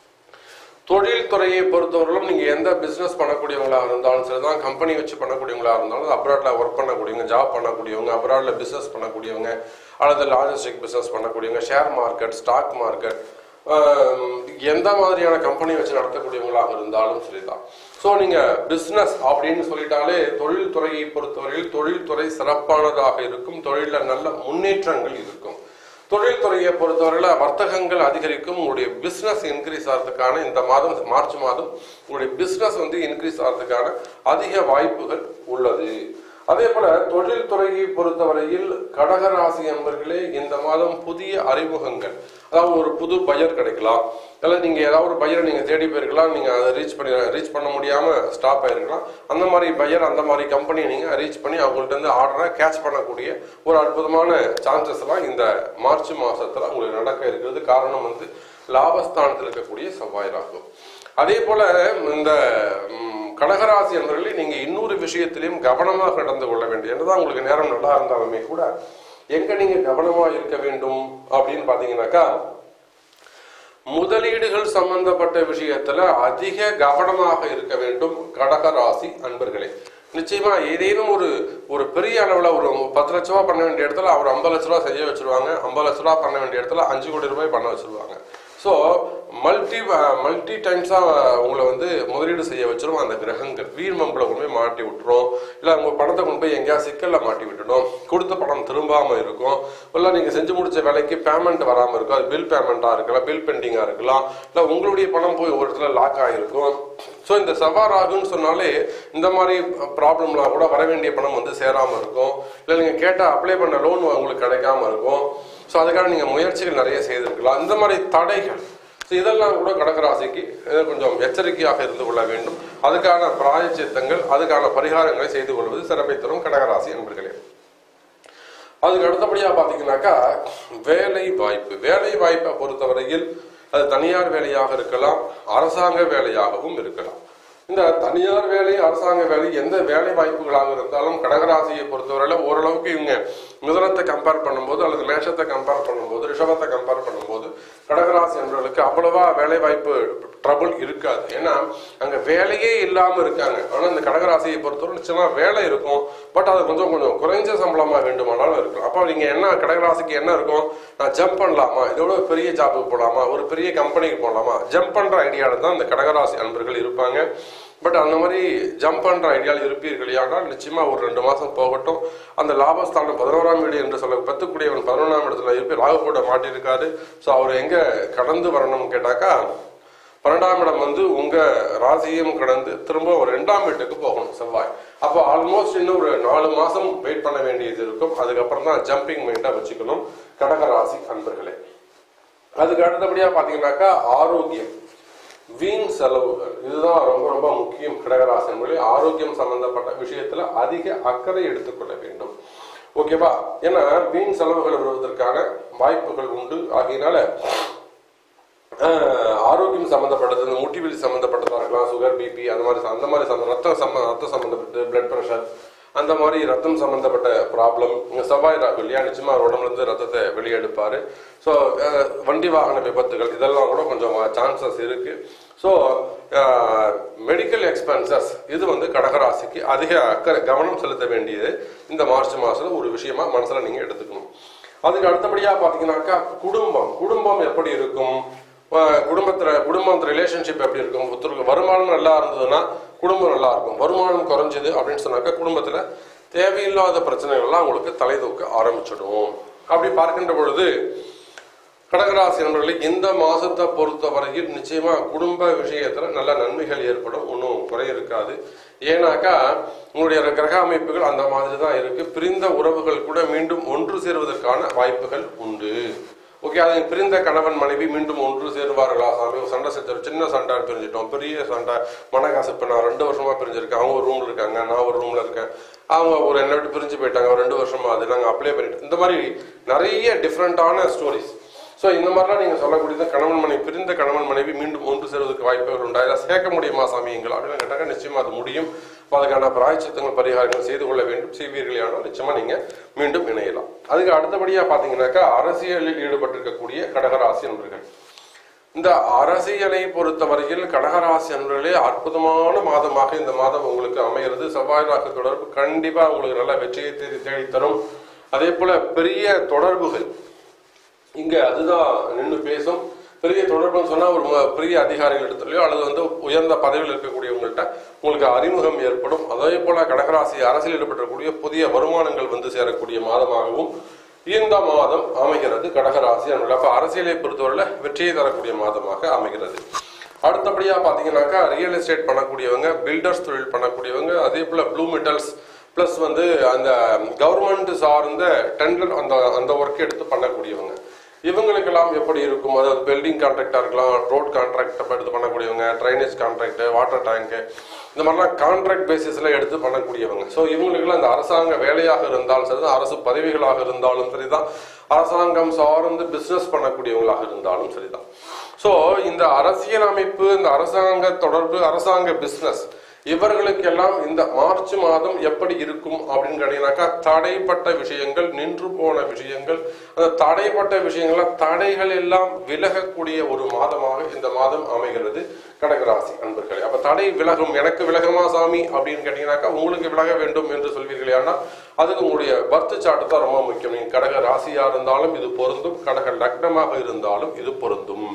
தொழில் துறையை பொறுத்தவரையிலும் நீங்க எந்த பிசினஸ் பண்ணக்கூடியவங்களா இருந்தாலும் சரிதான் கம்பெனி வச்சு பண்ணக்கூடியவங்களா இருந்தாலும் அப்ராட்ல ஒர்க் பண்ணக்கூடியவங்க ஜாப் பண்ணக்கூடியவங்க அப்ராட்ல பிசினஸ் பண்ணக்கூடியவங்க அல்லது லாஜிஸ்டிக் பிசினஸ் பண்ணக்கூடியவங்க ஷேர் மார்க்கெட் ஸ்டாக் மார்க்கெட் எந்த மாதிரியான கம்பெனி வச்சு நடத்தக்கூடியவங்களாக இருந்தாலும் சரிதான் ஸோ நீங்க பிசினஸ் அப்படின்னு சொல்லிட்டாலே தொழில் துறையை பொறுத்தவரையில் தொழில்துறை சிறப்பானதாக இருக்கும் தொழிலில் நல்ல முன்னேற்றங்கள் இருக்கும் தொழில்துறையை பொறுத்தவரையில வர்த்தகங்கள் அதிகரிக்கும் உங்களுடைய பிசினஸ் இன்க்ரீஸ் ஆகிறதுக்கான இந்த மாதம் மார்ச் மாதம் உங்களுடைய பிசினஸ் வந்து இன்க்ரீஸ் ஆகிறதுக்கான அதிக வாய்ப்புகள் உள்ளது அதே போல தொழில்துறையை பொறுத்தவரையில் கடகராசி என்பர்களே இந்த மாதம் புதிய அறிமுகங்கள் அதாவது ஒரு புது பையர் கிடைக்கலாம் இல்லை நீங்க ஏதாவது ஒரு பையரை நீங்க தேடி போயிருக்கலாம் நீங்க அதை ரீச் பண்ணி ரீச் பண்ண முடியாம ஸ்டாப் ஆயிருக்கலாம் அந்த மாதிரி பையர் அந்த மாதிரி கம்பெனியை நீங்க ரீச் பண்ணி அவங்கள்ட்ட இருந்து ஆர்டரை கேட்ச் பண்ணக்கூடிய ஒரு அற்புதமான சான்சஸ் எல்லாம் இந்த மார்ச் மாசத்துல உங்களுக்கு நடக்க இருக்கிறது காரணம் வந்து லாபஸ்தானத்தில் இருக்கக்கூடிய செவ்வாய் ராகு அதே போல இந்த ம், கடகராசி என்பவர்களே நீங்க இன்னொரு விஷயத்திலையும் கவனமாக நடந்து கொள்ள வேண்டும் என்னதான் உங்களுக்கு நேரம் நல்லா இருந்தாலுமே கூட எங்க நீங்க கவனமா இருக்க வேண்டும் அப்படின்னு பாத்தீங்கன்னாக்கா முதலீடுகள் சம்பந்தப்பட்ட விஷயத்துல அதிக கவனமாக இருக்க வேண்டும் கடகராசி அன்பர்களே நிச்சயமா ஏதேனும் ஒரு ஒரு பெரிய அளவுல ஒரு பத்து லட்ச ரூபா பண்ண வேண்டிய இடத்துல அவர் ஐம்பது லட்ச ரூபா செய்ய வச்சிருவாங்க ஐம்பது லட்ச ரூபா பண்ண வேண்டிய இடத்துல அஞ்சு கோடி ரூபாய் பண்ண வச்சிருவாங்க ஸோ மல்டி மல்டி டைம்ஸாக உங்களை வந்து முதலீடு செய்ய வச்சிரும் அந்த கிரகங்கள் வீண் மம்பளை கொண்டு போய் மாட்டி விட்டுரும் இல்லை உங்கள் பணத்தை கொண்டு போய் எங்கேயா சிக்கலில் மாட்டி விட்டுடும் கொடுத்த பணம் திரும்பாமல் இருக்கும் இல்லை நீங்கள் செஞ்சு முடிச்ச வேலைக்கு பேமெண்ட் வராமல் இருக்கும் அது பில் பேமெண்ட்டாக இருக்கலாம் பில் பெண்டிங்காக இருக்கலாம் இல்லை உங்களுடைய பணம் போய் ஒரு இடத்துல லாக் ஆகிருக்கும் ஸோ இந்த சவாராகுன்னு சொன்னாலே இந்த மாதிரி ப்ராப்ளம்லாம் கூட வர வேண்டிய பணம் வந்து சேராமல் இருக்கும் இல்லை நீங்கள் கேட்டால் அப்ளை பண்ண லோன் உங்களுக்கு கிடைக்காம இருக்கும் ஸோ அதுக்காக நீங்கள் முயற்சிகள் நிறைய செய்திருக்கலாம் இந்த மாதிரி தடைகள் ஸோ இதெல்லாம் கூட கடகராசிக்கு அஹ், கொஞ்சம் எச்சரிக்கையாக இருந்து கொள்ள வேண்டும் அதுக்கான பிராயச்சித்தங்கள் அதுக்கான பரிகாரங்களை செய்து கொள்வது சிறப்பை தரும் கடகராசி என்பர்களே அதுக்கு அடுத்தபடியாக பார்த்தீங்கன்னாக்கா வேலை வாய்ப்பு வேலை வாய்ப்பை பொறுத்தவரையில் அது தனியார் வேலையாக இருக்கலாம் அரசாங்க வேலையாகவும் இருக்கலாம் இந்த தனியார் வேலை அரசாங்க வேலை எந்த வேலை வாய்ப்புகளாக இருந்தாலும் கடகராசியை பொறுத்தவரையில ஓரளவுக்கு இவங்க மிதனத்தை கம்பேர் பண்ணும்போது அல்லது மேஷத்தை கம்பேர் பண்ணும்போது ரிஷபத்தை கம்பேர் பண்ணும்போது கடகராசி என்பவர்களுக்கு அவ்வளவா வேலை வாய்ப்பு ட்ரபிள் இருக்காது ஏன்னா அங்க வேலையே இல்லாம இருக்காங்க ஆனா இந்த கடகராசியை பொறுத்தவரை நிச்சயமா வேலை இருக்கும் பட் அது கொஞ்சம் கொஞ்சம் குறைஞ்ச சம்பளமா வேண்டுமானாலும் இருக்கும் அப்போ நீங்க என்ன கடகராசிக்கு என்ன இருக்கும் நான் ஜம்ப் பண்ணலாமா இதோட ஒரு பெரிய ஜாபுக்கு போகலாமா ஒரு பெரிய கம்பெனிக்கு போகலாமா ஜம்ப் பண்ற ஐடியாவில் தான் இந்த கடகராசி அன்பர்கள் இருப்பாங்க பட் அந்த மாதிரி ஜம்ப் பண்ற ஐடியாவில் இருப்பீர்கள் ஆனால் நிச்சயமா ஒரு ரெண்டு மாசம் போகட்டும் அந்த லாபஸ்தானம் பதினோராம் வீடு என்று சொல்ல பத்துக்குடியவன் பதினொன்றாம் இடத்துல இருப்பி ராகு கூட மாட்டியிருக்காரு ஸோ அவர் எங்க கடந்து வரணும்னு கேட்டாக்கா பன்னெண்டாம் இடம் வந்து உங்க ராசியும் கடந்து திரும்ப ஒரு ரெண்டாம் வீட்டுக்கு போகணும் செவ்வாய் அப்போ ஆல்மோஸ்ட் இன்னும் ஒரு நாலு மாசம் வெயிட் பண்ண வேண்டியது இருக்கும் அதுக்கப்புறம் தான் ஜம்பிங் மைண்டா வச்சுக்கணும் கடகராசி அன்பர்களே அதுக்கு அடுத்தபடியா பாத்தீங்கன்னாக்கா ஆரோக்கியம் வீண் செலவுகள் இதுதான் ரொம்ப ரொம்ப முக்கியம் கடகராசி என்பதில் ஆரோக்கியம் சம்பந்தப்பட்ட விஷயத்துல அதிக அக்கறை எடுத்துக்கொள்ள வேண்டும் ஓகேவா ஏன்னா வீண் செலவுகள் வருவதற்கான வாய்ப்புகள் உண்டு ஆகையினால ஆஹ், ஆரோக்கியம் சம்பந்தப்பட்டது இந்த முட்டி வலி சம்பந்தப்பட்டதா இருக்கலாம் சுகர் பிபி அந்த மாதிரி அந்த மாதிரி சம்ம- ரத்த சம்ம ரத்த சம்பந்தப்பட்டு பிளட் ப்ரெஷர் அந்த மாதிரி ரத்தம் சம்பந்தப்பட்ட ப்ராப்ளம் செவ்வாய் ராகு இல்லையா நிச்சயமா அவர் உடம்புல இருந்து ரத்தத்தை வெளியெடுப்பாரு ஸோ வண்டி வாகன விபத்துகள் இதெல்லாம் கூட கொஞ்சம் சான்சஸ் இருக்கு ஸோ மெடிக்கல் எக்ஸ்பென்சஸ் இது வந்து கடகராசிக்கு அதிக அக்கறை கவனம் செலுத்த வேண்டியது இந்த மார்ச் மாசத்துல ஒரு விஷயமா மனசுல நீங்க எடுத்துக்கணும் அதுக்கு அடுத்தபடியா பாத்தீங்கன்னாக்கா குடும்பம் குடும்பம் எப்படி இருக்கும் அஹ் குடும்பத்துல குடும்பம் ரிலேஷன்ஷிப் எப்படி இருக்கும் ஒருத்தருக்கு வருமானம் நல்லா இருந்ததுன்னா குடும்பம் நல்லா இருக்கும் வருமானம் குறைஞ்சது அப்படின்னு சொன்னாக்கா குடும்பத்துல தேவையில்லாத பிரச்சனைகள்லாம் உங்களுக்கு தலை தூக்க ஆரம்பிச்சிடும் அப்படி பார்க்கின்ற பொழுது கடகராசி நண்பர்களே இந்த மாசத்தை பொறுத்த வரையில் நிச்சயமா குடும்ப விஷயத்துல நல்ல நன்மைகள் ஏற்படும் ஒன்றும் குறை இருக்காது ஏன்னாக்கா உங்களுடைய கிரக அமைப்புகள் அந்த மாதிரி தான் இருக்கு பிரிந்த உறவுகள் கூட மீண்டும் ஒன்று சேருவதற்கான வாய்ப்புகள் உண்டு ஓகே அது பிரிந்த கணவன் மனைவி மீண்டும் ஒன்று சேருவார்களா சாமி ஒரு சண்டை செஞ்சு சின்ன சண்டை பிரிஞ்சிட்டோம் பெரிய சண்டை மனகாசு இப்போ நான் ரெண்டு வருஷமா பிரிஞ்சிருக்கேன் அவங்க ஒரு ரூம்ல இருக்காங்க நான் ஒரு ரூம்ல இருக்கேன் அவங்க ஒரு என்னை விட்டு பிரிஞ்சு போயிட்டாங்க ஒரு ரெண்டு வருஷமா அது நாங்கள் அப்ளை பண்ணிட்டோம் இந்த மாதிரி நிறைய டிஃப்ரெண்டான ஸ்டோரிஸ் ஸோ இந்த மாதிரிலாம் நீங்கள் சொல்லக்கூடியது கணவன் மனைவி பிரிந்த கணவன் மனைவி மீண்டும் ஒன்று சேருவதற்கு வாய்ப்புகள் உண்டா இதை சேர்க்க முடியுமா சாமி எங்கள் அப்படின்னு கேட்டாங்க நிச்சயமா அது முடியும் அப்ப அதுக்கான பிராய்ச்சித்தங்கள் பரிகாரங்கள் செய்து கொள்ள வேண்டும் செய்வீர்களே ஆனால் நிச்சயமா நீங்க மீண்டும் இணையலாம் அதுக்கு அடுத்தபடியா பாத்தீங்கன்னாக்கா அரசியலில் ஈடுபட்டிருக்கக்கூடிய கடகராசி நண்பர்கள் இந்த அரசியலை பொறுத்தவரையில் கடகராசி அன்பர்களே அற்புதமான மாதமாக இந்த மாதம் உங்களுக்கு அமைகிறது செவ்வாய் ராகு தொடர்பு கண்டிப்பா உங்களுக்கு நல்ல வெற்றியை தேடி தேடி தரும் அதே போல பெரிய தொடர்புகள் இங்க அதுதான் நின்று பேசும் பெரிய தொடர்புன்னு சொன்னா ஒரு ம- பெரிய அதிகாரிகள் இடத்துலயோ அல்லது வந்து உயர்ந்த பதவியில் இருக்கக்கூடியவங்கள்ட்ட உங்களுக்கு அறிமுகம் ஏற்படும் அதே போல கடகராசி அரசியல் ஈடுபட்டிருக்கக்கூடிய புதிய வருமானங்கள் வந்து சேரக்கூடிய மாதமாகவும் இந்த மாதம் அமைகிறது கடகராசி அன்பர்களே. அப்ப அரசியலை பொறுத்தவரையில வெற்றியை தரக்கூடிய மாதமாக அமைகிறது அடுத்தபடியா பாத்தீங்கன்னாக்கா ரியல் எஸ்டேட் பண்ணக்கூடியவங்க பில்டர்ஸ் தொழில் பண்ணக்கூடியவங்க அதே போல ப்ளூ மெட்டல்ஸ் பிளஸ் வந்து அந்த கவர்மெண்ட் சார்ந்த டெண்டர் அந்த அந்த ஒர்க் எடுத்து பண்ணக்கூடியவங்க இவங்களுக்கெல்லாம் எப்படி இருக்கும் அதாவது பில்டிங் கான்ட்ராக்டா இருக்கலாம் ரோட் கான்ட்ராக்ட் எடுத்து பண்ணக்கூடியவங்க ட்ரைனேஜ் கான்ட்ராக்ட் வாட்டர் டேங்க் இந்த மாதிரிலாம் கான்ட்ராக்ட் பேசிஸ்ல எடுத்து பண்ணக்கூடியவங்க ஸோ இவங்களுக்கெல்லாம் இந்த அரசாங்க வேலையாக இருந்தாலும் சரிதான் அரசு பதவிகளாக இருந்தாலும் சரிதான் அரசாங்கம் சார்ந்து பிசினஸ் பண்ணக்கூடியவங்களாக இருந்தாலும் சரிதான் ஸோ இந்த அரசியல் அமைப்பு இந்த அரசாங்க தொடர்பு அரசாங்க பிசினஸ் இவர்களுக்கெல்லாம் இந்த மார்ச் மாதம் எப்படி இருக்கும் அப்படின்னு கேட்டீங்கன்னாக்கா தடைப்பட்ட விஷயங்கள் நின்று போன விஷயங்கள் அந்த தடைப்பட்ட விஷயங்கள தடைகள் எல்லாம் விலகக்கூடிய ஒரு மாதமாக இந்த மாதம் அமைகிறது கடகராசி அன்பர்களே அப்ப தடை விலகும் எனக்கு விலகுமா சாமி அப்படின்னு கேட்டீங்கன்னாக்கா உங்களுக்கு விலக வேண்டும் என்று சொல்வீர்களே ஆனால் அதுக்கு உங்களுடைய பர்த் சார்ட் தான் ரொம்ப முக்கியம் நீங்க கடக ராசியா இருந்தாலும் இது பொருந்தும் கடக லக்னமாக இருந்தாலும் இது பொருந்தும்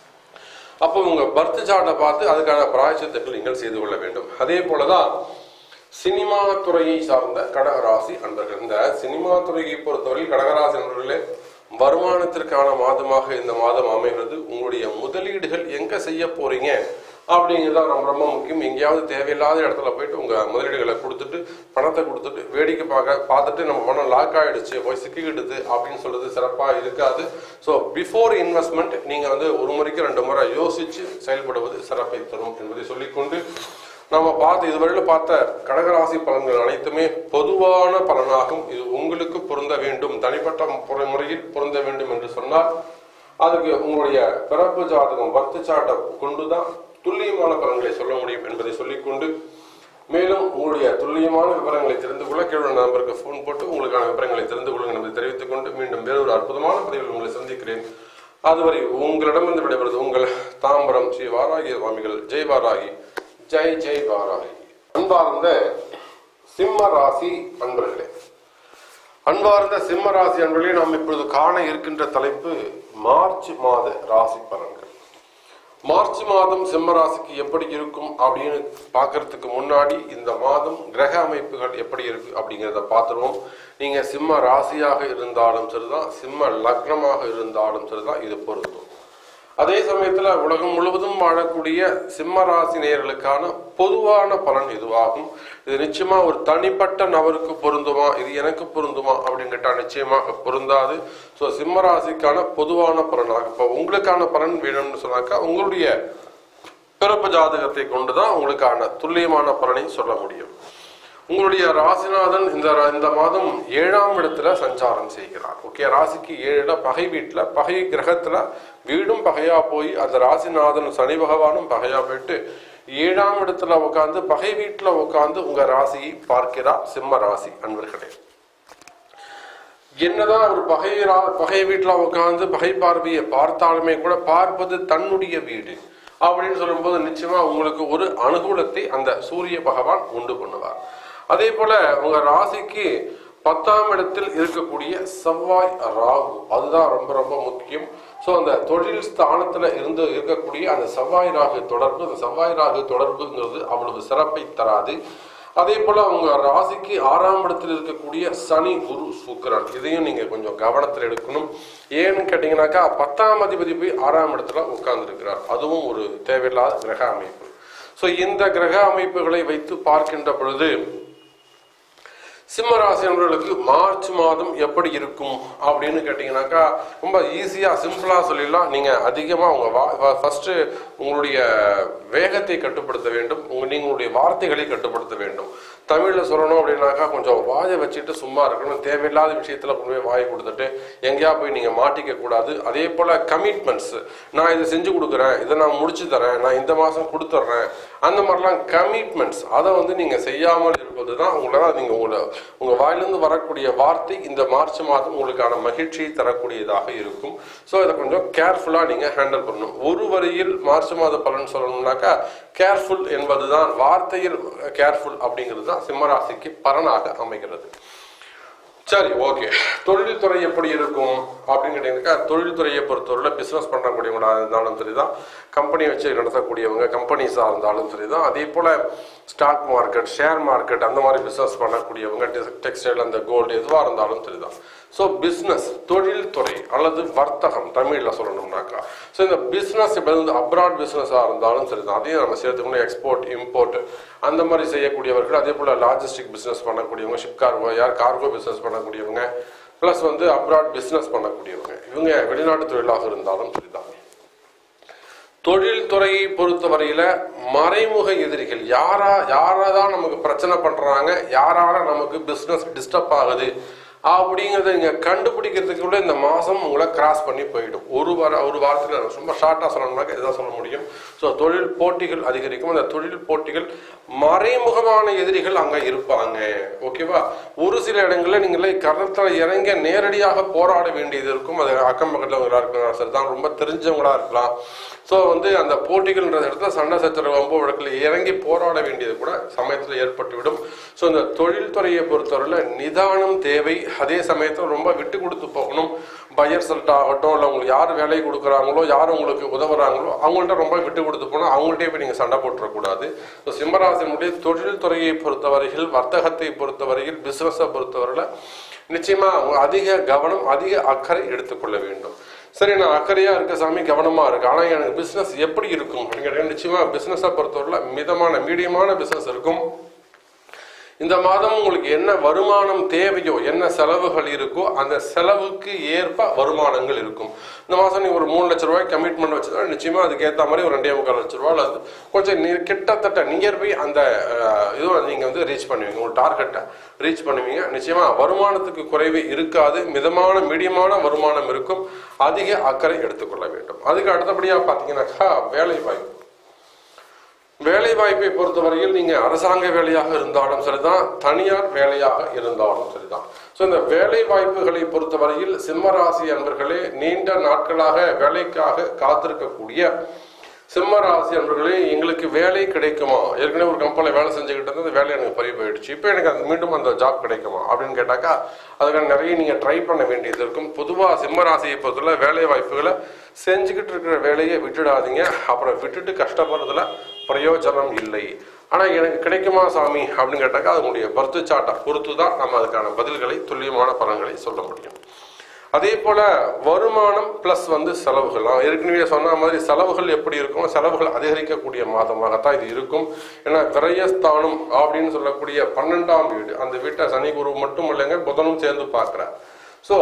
அப்போ உங்க பர்த் சார்ட்டை பார்த்து அதுக்கான பிராயச்சித்தங்கள் நீங்கள் செய்து கொள்ள வேண்டும் அதே போலதான் சினிமா துறையை சார்ந்த கடகராசி அன்பர்கள் இந்த சினிமா துறையை பொறுத்தவரை கடகராசி அன்பர்களே வருமானத்திற்கான மாதமாக இந்த மாதம் அமைகிறது உங்களுடைய முதலீடுகள் எங்க செய்ய போறீங்க அப்படிங்கிறது ரொம்ப ரொம்ப முக்கியம் எங்கேயாவது தேவையில்லாத இடத்துல போயிட்டு உங்க முதலீடுகளை கொடுத்துட்டு பணத்தை கொடுத்துட்டு வேடிக்கை பார்க்க பார்த்துட்டு நம்ம பணம் லாக் ஆயிடுச்சு போய் சிக்கிக்கிடுது அப்படின்னு சொல்றது சிறப்பா இருக்காது ஸோ பிஃபோர் இன்வெஸ்ட்மெண்ட் நீங்க வந்து ஒரு முறைக்கு ரெண்டு முறை யோசிச்சு செயல்படுவது சிறப்பை தரும் என்பதை சொல்லிக்கொண்டு நம்ம பார்த்து இதுவரையில பார்த்த கடகராசி பலன்கள் அனைத்துமே பொதுவான பலனாகும் இது உங்களுக்கு பொருந்த வேண்டும் தனிப்பட்ட முறை- முறையில் பொருந்த வேண்டும் என்று சொன்னால் அதுக்கு உங்களுடைய பிறப்பு ஜாதகம் பர்த் சாட்டை கொண்டுதான் துல்லியமான பலன்களை சொல்ல முடியும் என்பதை சொல்லிக்கொண்டு மேலும் உங்களுடைய துல்லியமான விவரங்களை தெரிந்து கொள்ள கீழே நம்பருக்கு ஃபோன் போட்டு உங்களுக்கான விவரங்களை தெரிந்து கொள்ளுங்கள் என்பதை தெரிவித்துக் கொண்டு மீண்டும் வேறொரு அற்புதமான பதிவில் உங்களை சந்திக்கிறேன் அதுவரை உங்களிடமிருந்து விடைபெறுவது உங்கள் தாம்பரம் ஸ்ரீ வாராகி சுவாமிகள் ஜெய் வாராகி ஜெய் ஜெய் வாராகி அன்பார்ந்த சிம்ம ராசி அன்பர்களே அன்பார்ந்த சிம்ம ராசி அன்பர்களே நாம் இப்பொழுது காண இருக்கின்ற தலைப்பு மார்ச் மாத ராசி பலன்கள் மார்ச் மாதம் சிம்ம ராசிக்கு எப்படி இருக்கும் அப்படின்னு பார்க்கறதுக்கு முன்னாடி இந்த மாதம் கிரக அமைப்புகள் எப்படி இருக்கு அப்படிங்கிறத பார்த்துருவோம் நீங்க சிம்ம ராசியாக இருந்தாலும் சரிதான் சிம்ம லக்னமாக இருந்தாலும் சரிதான் இது பொருந்தும் அதே சமயத்துல உலகம் முழுவதும் வாழக்கூடிய சிம்ம ராசி நேயர்களுக்கான பொதுவான பலன் இதுவாகும் இது நிச்சயமா ஒரு தனிப்பட்ட நபருக்கு பொருந்துமா இது எனக்கு பொருந்துமா அப்படின்னு கேட்டா நிச்சயமாக பொருந்தாது ஸோ சிம்ம ராசிக்கான பொதுவான பலனாக இப்போ உங்களுக்கான பலன் வேணும்னு சொன்னாக்கா உங்களுடைய பிறப்பு ஜாதகத்தை கொண்டுதான் உங்களுக்கான துல்லியமான பலனை சொல்ல முடியும் உங்களுடைய ராசிநாதன் இந்த ரா- இந்த மாதம் ஏழாம் இடத்துல சஞ்சாரம் செய்கிறார் ஓகே ராசிக்கு ஏழுல பகை வீட்டுல பகை கிரகத்துல வீடும் பகையா போய் அந்த ராசிநாதன் சனி பகவானும் பகையா போயிட்டு ஏழாம் இடத்துல உட்கார்ந்து பகை வீட்டுல உட்கார்ந்து உங்க ராசியை பார்க்கிறார் சிம்ம ராசி அன்பர்களே என்னதான் ஒரு பகை ரா- பகை வீட்டுல உட்கார்ந்து பகை பார்வையை பார்த்தாலுமே கூட பார்ப்பது தன்னுடைய வீடு அப்படின்னு சொல்லும்போது நிச்சயமா உங்களுக்கு ஒரு அனுகூலத்தை அந்த சூரிய பகவான் உண்டு பண்ணுவார் அதே போல உங்க ராசிக்கு பத்தாம் இடத்தில் இருக்கக்கூடிய செவ்வாய் ராகு அதுதான் ரொம்ப ரொம்ப முக்கியம் ஸோ அந்த தொழில் ஸ்தானத்துல இருந்து இருக்கக்கூடிய அந்த செவ்வாய் ராகு தொடர்பு அந்த செவ்வாய் ராகு தொடர்புங்கிறது அவ்வளவு சிறப்பை தராது அதே போல உங்க ராசிக்கு ஆறாம் இடத்தில் இருக்கக்கூடிய சனி குரு சுக்கிரன் இதையும் நீங்க கொஞ்சம் கவனத்தில் எடுக்கணும் ஏன்னு கேட்டீங்கன்னாக்கா பத்தாம் அதிபதி போய் ஆறாம் இடத்துல உட்கார்ந்து இருக்கிறார் அதுவும் ஒரு தேவையில்லாத கிரக அமைப்பு ஸோ இந்த கிரக அமைப்புகளை வைத்து பார்க்கின்ற பொழுது சிம்ம ராசி நண்பர்களுக்கு மார்ச் மாதம் எப்படி இருக்கும் அப்படின்னு கேட்டிங்கனாக்கா ரொம்ப ஈஸியாக சிம்பிளாக சொல்லிடலாம் நீங்கள் அதிகமாக உங்கள் வா ஃபஸ்ட்டு உங்களுடைய வேகத்தை கட்டுப்படுத்த வேண்டும் உங்கள் நீங்களுடைய வார்த்தைகளை கட்டுப்படுத்த வேண்டும் தமிழில் சொல்லணும் அப்படின்னாக்கா கொஞ்சம் வாயை வச்சுட்டு சும்மா இருக்கணும் தேவையில்லாத விஷயத்தில் கொண்டு போய் வாயை கொடுத்துட்டு எங்கேயா போய் நீங்கள் மாட்டிக்க கூடாது அதே போல் கமிட்மெண்ட்ஸ் நான் இதை செஞ்சு கொடுக்குறேன் இதை நான் முடிச்சு தரேன் நான் இந்த மாதம் கொடுத்துட்றேன் அந்த மாதிரிலாம் கமிட்மெண்ட்ஸ் அதை வந்து நீங்கள் செய்யாமல் இருப்பது தான் உங்களால் நீங்கள் உங்களை உங்கள் வாயிலிருந்து வரக்கூடிய வார்த்தை இந்த மார்ச் மாதம் உங்களுக்கான மகிழ்ச்சியை தரக்கூடியதாக இருக்கும் ஸோ இதை கொஞ்சம் கேர்ஃபுல்லாக நீங்கள் ஹேண்டில் பண்ணணும் ஒரு வரியில் மார்ச் மாத பலன் சொல்லணும்னாக்கா கேர்ஃபுல் என்பதுதான் வார்த்தையில் கேர்ஃபுல் அப்படிங்கிறது தான் சிம்மராசிக்கு பலனாக அமைகிறது சரி ஓகே தொழில்துறை எப்படி இருக்கும் அப்படின்னு கேட்டீங்கன்னாக்கா தொழில்துறையை பொறுத்தவரையில் பிஸ்னஸ் பண்ணக்கூடியவங்களா இருந்தாலும் சரி தான் கம்பெனி வச்சு நடத்தக்கூடியவங்க கம்பெனிஸாக இருந்தாலும் சரி தான் அதே போல் ஸ்டாக் மார்க்கெட் ஷேர் மார்க்கெட் அந்த மாதிரி பிஸ்னஸ் பண்ணக்கூடியவங்க டெக்ஸ்டைல் அந்த கோல்டு எதுவாக இருந்தாலும் சரி தான் ஸோ பிஸ்னஸ் தொழில்துறை அல்லது வர்த்தகம் தமிழில் சொல்லணும்னாக்கா ஸோ இந்த பிஸ்னஸ் இப்போ வந்து அப்ராட் பிஸ்னஸாக இருந்தாலும் சரி தான் அதையும் நம்ம சேர்த்துக்கணும் எக்ஸ்போர்ட் இம்போர்ட் அந்த மாதிரி செய்யக்கூடியவர்கள் அதே போல் லாஜிஸ்டிக் பிஸ்னஸ் பண்ணக்கூடியவங்க ஷிப் கார்கோ யார் கார்கோ பிஸ்னஸ் பண்ணக்கூடியவங்க ப்ளஸ் வந்து அப்ராட் பிஸ்னஸ் பண்ணக்கூடியவங்க இவங்க வெளிநாட்டு தொழிலாக இருந்தாலும் சரி தான் தொழில்துறையை பொறுத்தவரையில மறைமுக எதிரிகள் யாரா யாராதான் நமக்கு பிரச்சனை பண்றாங்க யாரால நமக்கு பிசினஸ் டிஸ்டர்ப் ஆகுது அப்படிங்கிறத நீங்க கண்டுபிடிக்கிறதுக்குள்ள இந்த மாசம் உங்களை கிராஸ் பண்ணி போயிடும் ஒரு வார ஒரு வாரத்தில் ரொம்ப ஷார்ட்டா சொல்லணும்னாக்க இதுதான் சொல்ல முடியும் ஸோ தொழில் போட்டிகள் அதிகரிக்கும் அந்த தொழில் போட்டிகள் மறைமுகமான எதிரிகள் அங்க இருப்பாங்க ஓகேவா ஒரு சில இடங்கள்ல நீங்களே கரத்தில் இறங்க நேரடியாக போராட வேண்டியது இருக்கும் அது அக்கம் பக்கத்தில் இருக்கலாம் சரி தான் ரொம்ப தெரிஞ்சவங்களா இருக்கலாம் ஸோ வந்து அந்த போட்டிகள்ன்ற இடத்துல சண்டை சச்சரவு வம்பு வழக்கில் இறங்கி போராட வேண்டியது கூட சமயத்தில் ஏற்பட்டுவிடும் ஸோ இந்த தொழில்துறையை பொறுத்தவரையில் நிதானம் தேவை அதே சமயத்தில் ரொம்ப விட்டு கொடுத்து போகணும் பையர் செல்ட் ஆகட்டும் இல்லை உங்களுக்கு யார் வேலை கொடுக்குறாங்களோ யார் உங்களுக்கு உதவுறாங்களோ அவங்கள்ட்ட ரொம்ப விட்டு கொடுத்து போனால் அவங்கள்ட்டே போய் நீங்கள் சண்டை போட்டுறக்கூடாது ஸோ சிம்மராசினுடைய தொழில்துறையை பொறுத்தவரையில் வர்த்தகத்தை பொறுத்தவரையில் பிஸ்னஸை பொறுத்தவரையில் நிச்சயமா அவங்க அதிக கவனம் அதிக அக்கறை எடுத்துக்கொள்ள வேண்டும் சரி நான் அக்கறையா இருக்க சாமி கவனமா இருக்கு ஆனா எனக்கு பிசினஸ் எப்படி இருக்கும் அப்படின்னு கேட்டீங்கன்னா நிச்சயமா பிசினஸை பொறுத்தவரையில் மிதமான மீடியமான பிசினஸ் இருக்கும் இந்த மாதம் உங்களுக்கு என்ன வருமானம் தேவையோ என்ன செலவுகள் இருக்கோ அந்த செலவுக்கு ஏற்ப வருமானங்கள் இருக்கும் இந்த மாதம் நீங்கள் ஒரு மூணு லட்ச ரூபாய் கமிட்மெண்ட் வச்சுருந்தா நிச்சயமாக அதுக்கு ஏற்ற மாதிரி ஒரு ரெண்டே முக்கால் லட்ச ரூபா அல்லது கொஞ்சம் நீ கிட்டத்தட்ட நியர்பை அந்த அஹ், இதுவை நீங்கள் வந்து ரீச் பண்ணுவீங்க உங்கள் டார்கெட்டை ரீச் பண்ணுவீங்க நிச்சயமாக வருமானத்துக்கு குறைவு இருக்காது மிதமான மீடியமான வருமானம் இருக்கும் அதிக அக்கறை எடுத்துக்கொள்ள வேண்டும் அதுக்கு அடுத்தபடியாக பார்த்தீங்கன்னாக்கா வேலை வாய்ப்பு வேலை வாய்ப்பை பொறுத்தவரையில் நீங்க அரசாங்க வேலையாக இருந்தாலும் சரிதான் தனியார் வேலையாக இருந்தாலும் சரிதான் ஸோ இந்த வேலை வாய்ப்புகளை பொறுத்தவரையில் சிம்மராசி அன்பர்களே நீண்ட நாட்களாக வேலைக்காக காத்திருக்கக்கூடிய சிம்மராசி அன்பர்களே எங்களுக்கு வேலை கிடைக்குமா ஏற்கனவே ஒரு கம்பெனியில் வேலை செஞ்சுக்கிட்டு இருந்தது அந்த வேலை எனக்கு பறி போயிடுச்சு இப்போ எனக்கு அது மீண்டும் அந்த ஜாப் கிடைக்குமா அப்படின்னு கேட்டாக்கா அதுக்கான நிறைய நீங்கள் ட்ரை பண்ண வேண்டியது இருக்கும் பொதுவாக சிம்மராசியை பொறுத்தவரை வேலை வாய்ப்புகளை செஞ்சுக்கிட்டு இருக்கிற வேலையை விட்டுடாதீங்க அப்புறம் விட்டுட்டு கஷ்டப்படுறதுல பிரயோஜனம் இல்லை ஆனால் எனக்கு கிடைக்குமா சாமி அப்படின்னு கேட்டாக்கா அது உங்களுடைய பர்த்து சாட்டை பொறுத்து தான் நம்ம அதுக்கான பதில்களை துல்லியமான பலன்களை சொல்ல முடியும் அதே போல வருமானம் பிளஸ் வந்து செலவுகள் நான் ஏற்கனவே சொன்ன மாதிரி செலவுகள் எப்படி இருக்கும் செலவுகள் அதிகரிக்கக்கூடிய மாதமாகத்தான் இது இருக்கும் ஏன்னா விரயஸ்தானம் அப்படின்னு சொல்லக்கூடிய பன்னெண்டாம் வீடு அந்த வீட்டை சனி குரு மட்டும் இல்லைங்க புதனும் சேர்ந்து பார்க்குறார் ஸோ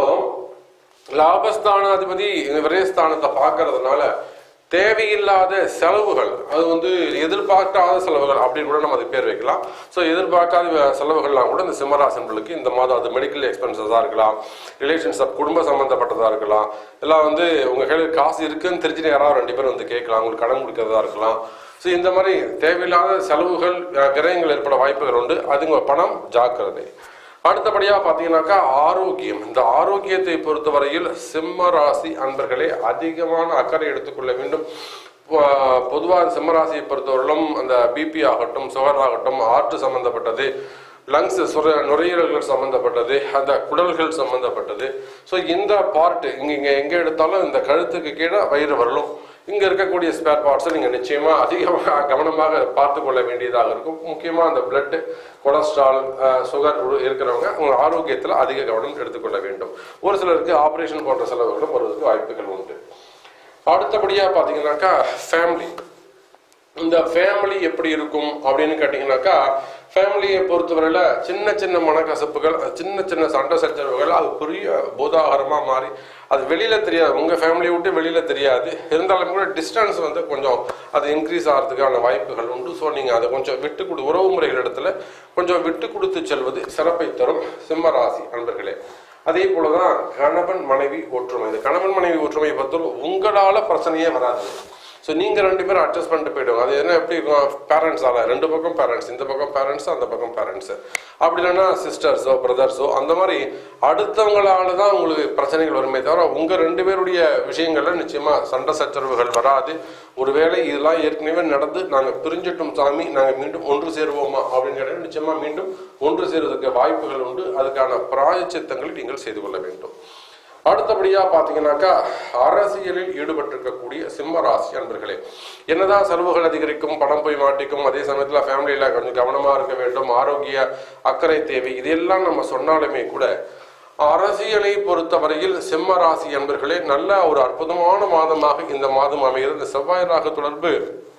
லாபஸ்தானாதிபதி இந்த விரயஸ்தானத்தை பார்க்கறதுனால தேவையில்லாத செலவுகள் அது வந்து எதிர்பார்க்காத செலவுகள் அப்படின்னு கூட நம்ம அதுக்கு பேர் வைக்கலாம் ஸோ எதிர்பார்க்காத செலவுகள்லாம் கூட இந்த சிம்மராசன்களுக்கு இந்த மாதம் அது மெடிக்கல் எக்ஸ்பென்சஸாக இருக்கலாம் ரிலேஷன்ஷிப் குடும்ப சம்மந்தப்பட்டதாக இருக்கலாம் எல்லாம் வந்து உங்கள் கையில் காசு இருக்குன்னு தெரிஞ்சுட்டு யாராவது ரெண்டு பேரும் வந்து கேட்கலாம் உங்களுக்கு கடன் கொடுக்கறதா இருக்கலாம் ஸோ இந்த மாதிரி தேவையில்லாத செலவுகள் அஹ், விரயங்கள் ஏற்பட வாய்ப்புகள் உண்டு அதுங்க பணம் ஜாக்கிரதை அடுத்தபடியாக பார்த்தீங்கன்னாக்கா ஆரோக்கியம் இந்த ஆரோக்கியத்தை பொறுத்தவரையில் சிம்ம ராசி அன்பர்களே அதிகமான அக்கறை எடுத்துக்கொள்ள வேண்டும் பொதுவாக சிம்மராசியை பொறுத்தவரையிலும் அந்த பிபி ஆகட்டும் சுகர் ஆகட்டும் ஆற்று சம்பந்தப்பட்டது லங்ஸ் சுர நுரையீரல்கள் சம்பந்தப்பட்டது அந்த குடல்கள் சம்பந்தப்பட்டது ஸோ இந்த பார்ட் இங்கே இங்கே எங்கே எடுத்தாலும் இந்த கழுத்துக்கு கீழே வயிறு வரலும் இங்கே இருக்கக்கூடிய ஸ்பேர் பார்ட்ஸை நீங்கள் நிச்சயமாக அதிகமாக கவனமாக பார்த்து கொள்ள வேண்டியதாக இருக்கும் முக்கியமாக அந்த பிளட்டு கொலஸ்ட்ரால் சுகர் இருக்கிறவங்க உங்க ஆரோக்கியத்தில் அதிக கவனம் எடுத்துக்கொள்ள வேண்டும் ஒரு சிலருக்கு ஆப்ரேஷன் போன்ற செலவுகளும் வருவதற்கு வாய்ப்புகள் உண்டு அடுத்தபடியாக பார்த்தீங்கன்னாக்கா ஃபேமிலி இந்த ஃபேமிலி எப்படி இருக்கும் அப்படின்னு கேட்டிங்கனாக்கா ஃபேமிலியை பொறுத்தவரையில் சின்ன சின்ன மனக்கசப்புகள் சின்ன சின்ன சண்டை சச்சரவுகள் அது பெரிய பூதாகரமாக மாறி அது வெளியில் தெரியாது உங்கள் ஃபேமிலியை விட்டு வெளியில் தெரியாது இருந்தாலும் கூட டிஸ்டன்ஸ் வந்து கொஞ்சம் அது இன்க்ரீஸ் ஆகிறதுக்கான வாய்ப்புகள் உண்டு ஸோ நீங்கள் அதை கொஞ்சம் விட்டு கொடு உறவு முறைகள் இடத்துல கொஞ்சம் விட்டு கொடுத்து செல்வது சிறப்பை தரும் சிம்ம ராசி அன்பர்களே அதே போலதான் கணவன் மனைவி ஒற்றுமை இந்த கணவன் மனைவி ஒற்றுமையை பொறுத்தவரை உங்களால பிரச்சனையே வராது ஸோ நீங்கள் ரெண்டு பேரும் அட்ஜஸ்ட் பண்ணிட்டு போயிடுவாங்க அது என்ன எப்படி இருக்கும் பேரண்ட்ஸால ரெண்டு பக்கம் பேரண்ட்ஸ் இந்த பக்கம் பேரண்ட்ஸ் அந்த பக்கம் பேரண்ட்ஸ் அப்படி இல்லைன்னா சிஸ்டர்ஸோ பிரதர்ஸோ அந்த மாதிரி அடுத்தவங்களால தான் உங்களுக்கு பிரச்சனைகள் வருமே தவிர உங்கள் ரெண்டு பேருடைய விஷயங்கள்ல நிச்சயமா சண்டை சச்சரவுகள் வராது ஒருவேளை இதெல்லாம் ஏற்கனவே நடந்து நாங்கள் பிரிஞ்சிட்டோம் சாமி நாங்கள் மீண்டும் ஒன்று சேருவோமா அப்படின்னு கேட்டால் நிச்சயமா மீண்டும் ஒன்று சேருவதற்கு வாய்ப்புகள் உண்டு அதுக்கான பிராயச்சித்தங்களை நீங்கள் செய்து கொள்ள வேண்டும் அடுத்தபடியா பாத்தீங்கன்னாக்கா அரசியலில் ஈடுபட்டிருக்கக்கூடிய சிம்ம ராசி அன்பர்களே என்னதான் செலவுகள் அதிகரிக்கும் பணம் போய் மாட்டிக்கும் அதே சமயத்துல ஃபேமிலியில கொஞ்சம் கவனமா இருக்க வேண்டும் ஆரோக்கிய அக்கறை தேவை இதெல்லாம் நம்ம சொன்னாலுமே கூட அரசியலை பொறுத்தவரையில் சிம்ம ராசி அன்பர்களே நல்ல ஒரு அற்புதமான மாதமாக இந்த மாதம் அமைகிறது இந்த செவ்வாய் ராகு தொடர்பு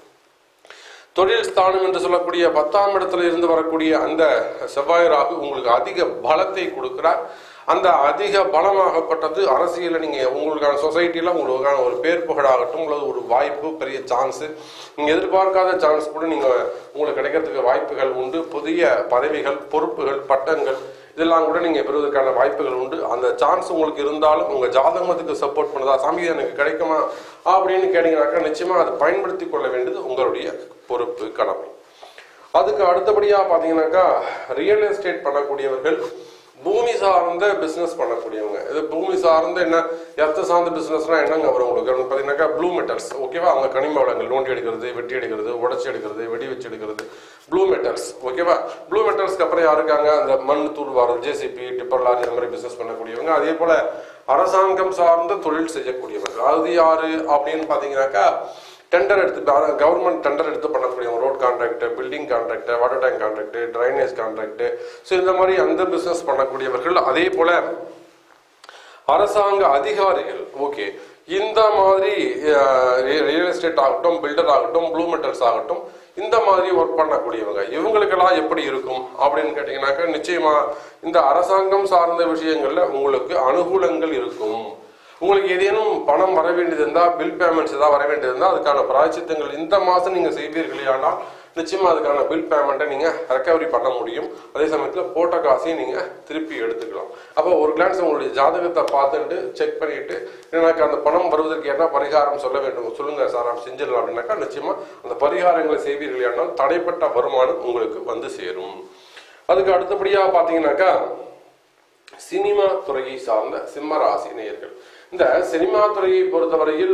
தொழில் ஸ்தானம் என்று சொல்லக்கூடிய பத்தாம் இடத்துல இருந்து வரக்கூடிய அந்த செவ்வாய் ராகு உங்களுக்கு அதிக பலத்தை கொடுக்கிறார் அந்த அதிக பலமாகப்பட்டது அரசியல நீங்க உங்களுக்கான சொசைட்டில உங்களுக்கான ஒரு பேர் புகழாகட்டும் அல்லது ஒரு வாய்ப்பு பெரிய சான்ஸ் நீங்க எதிர்பார்க்காத சான்ஸ் கூட நீங்க உங்களுக்கு கிடைக்கிறதுக்கு வாய்ப்புகள் உண்டு புதிய பதவிகள் பொறுப்புகள் பட்டங்கள் இதெல்லாம் கூட நீங்க பெறுவதற்கான வாய்ப்புகள் உண்டு அந்த சான்ஸ் உங்களுக்கு இருந்தாலும் உங்க ஜாதகத்துக்கு சப்போர்ட் பண்ணுதா சாமி இது எனக்கு கிடைக்குமா அப்படின்னு கேட்டீங்கன்னாக்கா நிச்சயமா அதை பயன்படுத்தி கொள்ள வேண்டியது உங்களுடைய பொறுப்பு கடமை அதுக்கு அடுத்தபடியா பாத்தீங்கன்னாக்கா ரியல் எஸ்டேட் பண்ணக்கூடியவர்கள் பூமி சார்ந்த பிசினஸ் பண்ணக்கூடியவங்க இது பூமி சார்ந்த என்ன எர்த்த சார்ந்த பிசினஸ்னா என்னங்க வரும் உங்களுக்கு வந்து பாத்தீங்கன்னாக்கா ப்ளூ மெட்டல்ஸ் ஓகேவா அவங்க கனிம வளங்கள் நோண்டி எடுக்கிறது வெட்டி எடுக்கிறது உடச்சி எடுக்கிறது வெடி வச்சு எடுக்கிறது ப்ளூ மெட்டல்ஸ் ஓகேவா ப்ளூ மெட்டல்ஸ்க்கு அப்புறம் யார் இருக்காங்க அந்த மண் தூள் வாரம் ஜேசிபி டிப்பர் லாரி அந்த மாதிரி பிசினஸ் பண்ணக்கூடியவங்க அதே போல அரசாங்கம் சார்ந்த தொழில் செய்யக்கூடியவர்கள் அது யாரு அப்படின்னு பாத்தீங்கன்னாக்கா டெண்டர் எடுத்து கவர்மெண்ட் டெண்டர் எடுத்து பண்ணக்கூடிய road contract building contract water tank contract drainage contract so இந்த மாதிரி அந்த பிசினஸ் பண்ணக்கூடியவர்கள் அதே போல அரசாங்க அதிகாரிகள் ஓகே இந்த மாதிரி ரியல் எஸ்டேட் ஆகட்டும் பில்டர் ஆகட்டும் ப்ளூ மெட்டல்ஸ் ஆகட்டும் இந்த மாதிரி ஒர்க் பண்ணக்கூடியவங்க இவங்களுக்கெல்லாம் எப்படி இருக்கும் அப்படின்னு கேட்டீங்கன்னாக்கா நிச்சயமா இந்த அரசாங்கம் சார்ந்த விஷயங்கள்ல உங்களுக்கு அனுகூலங்கள் இருக்கும் உங்களுக்கு ஏதேனும் பணம் வர வேண்டியது இருந்தால் பில் பேமெண்ட்ஸ் ஏதாவது வர வேண்டியது இருந்தால் அதுக்கான பிராய்ச்சித்தங்கள் இந்த மாதம் நீங்கள் செய்வீர்களே ஆனால் நிச்சயமா அதுக்கான பில் பேமெண்ட்டை நீங்கள் ரெக்கவரி பண்ண முடியும் அதே சமயத்தில் போட்ட காசையும் நீங்கள் திருப்பி எடுத்துக்கலாம் அப்போ ஒரு கிளான்ஸ் உங்களுடைய ஜாதகத்தை பார்த்துட்டு செக் பண்ணிட்டு எனக்கு அந்த பணம் வருவதற்கு என்ன பரிகாரம் சொல்ல வேண்டும் சொல்லுங்க சார் நான் செஞ்சிடலாம் அப்படின்னாக்கா நிச்சயமா அந்த பரிகாரங்களை செய்வீர்களே ஆனால் தடைப்பட்ட வருமானம் உங்களுக்கு வந்து சேரும் அதுக்கு அடுத்தபடியாக பார்த்தீங்கன்னாக்கா சினிமா துறையை சார்ந்த சிம்ம ராசி நேயர்கள் இந்த சினிமா துறையை பொறுத்தவரையில்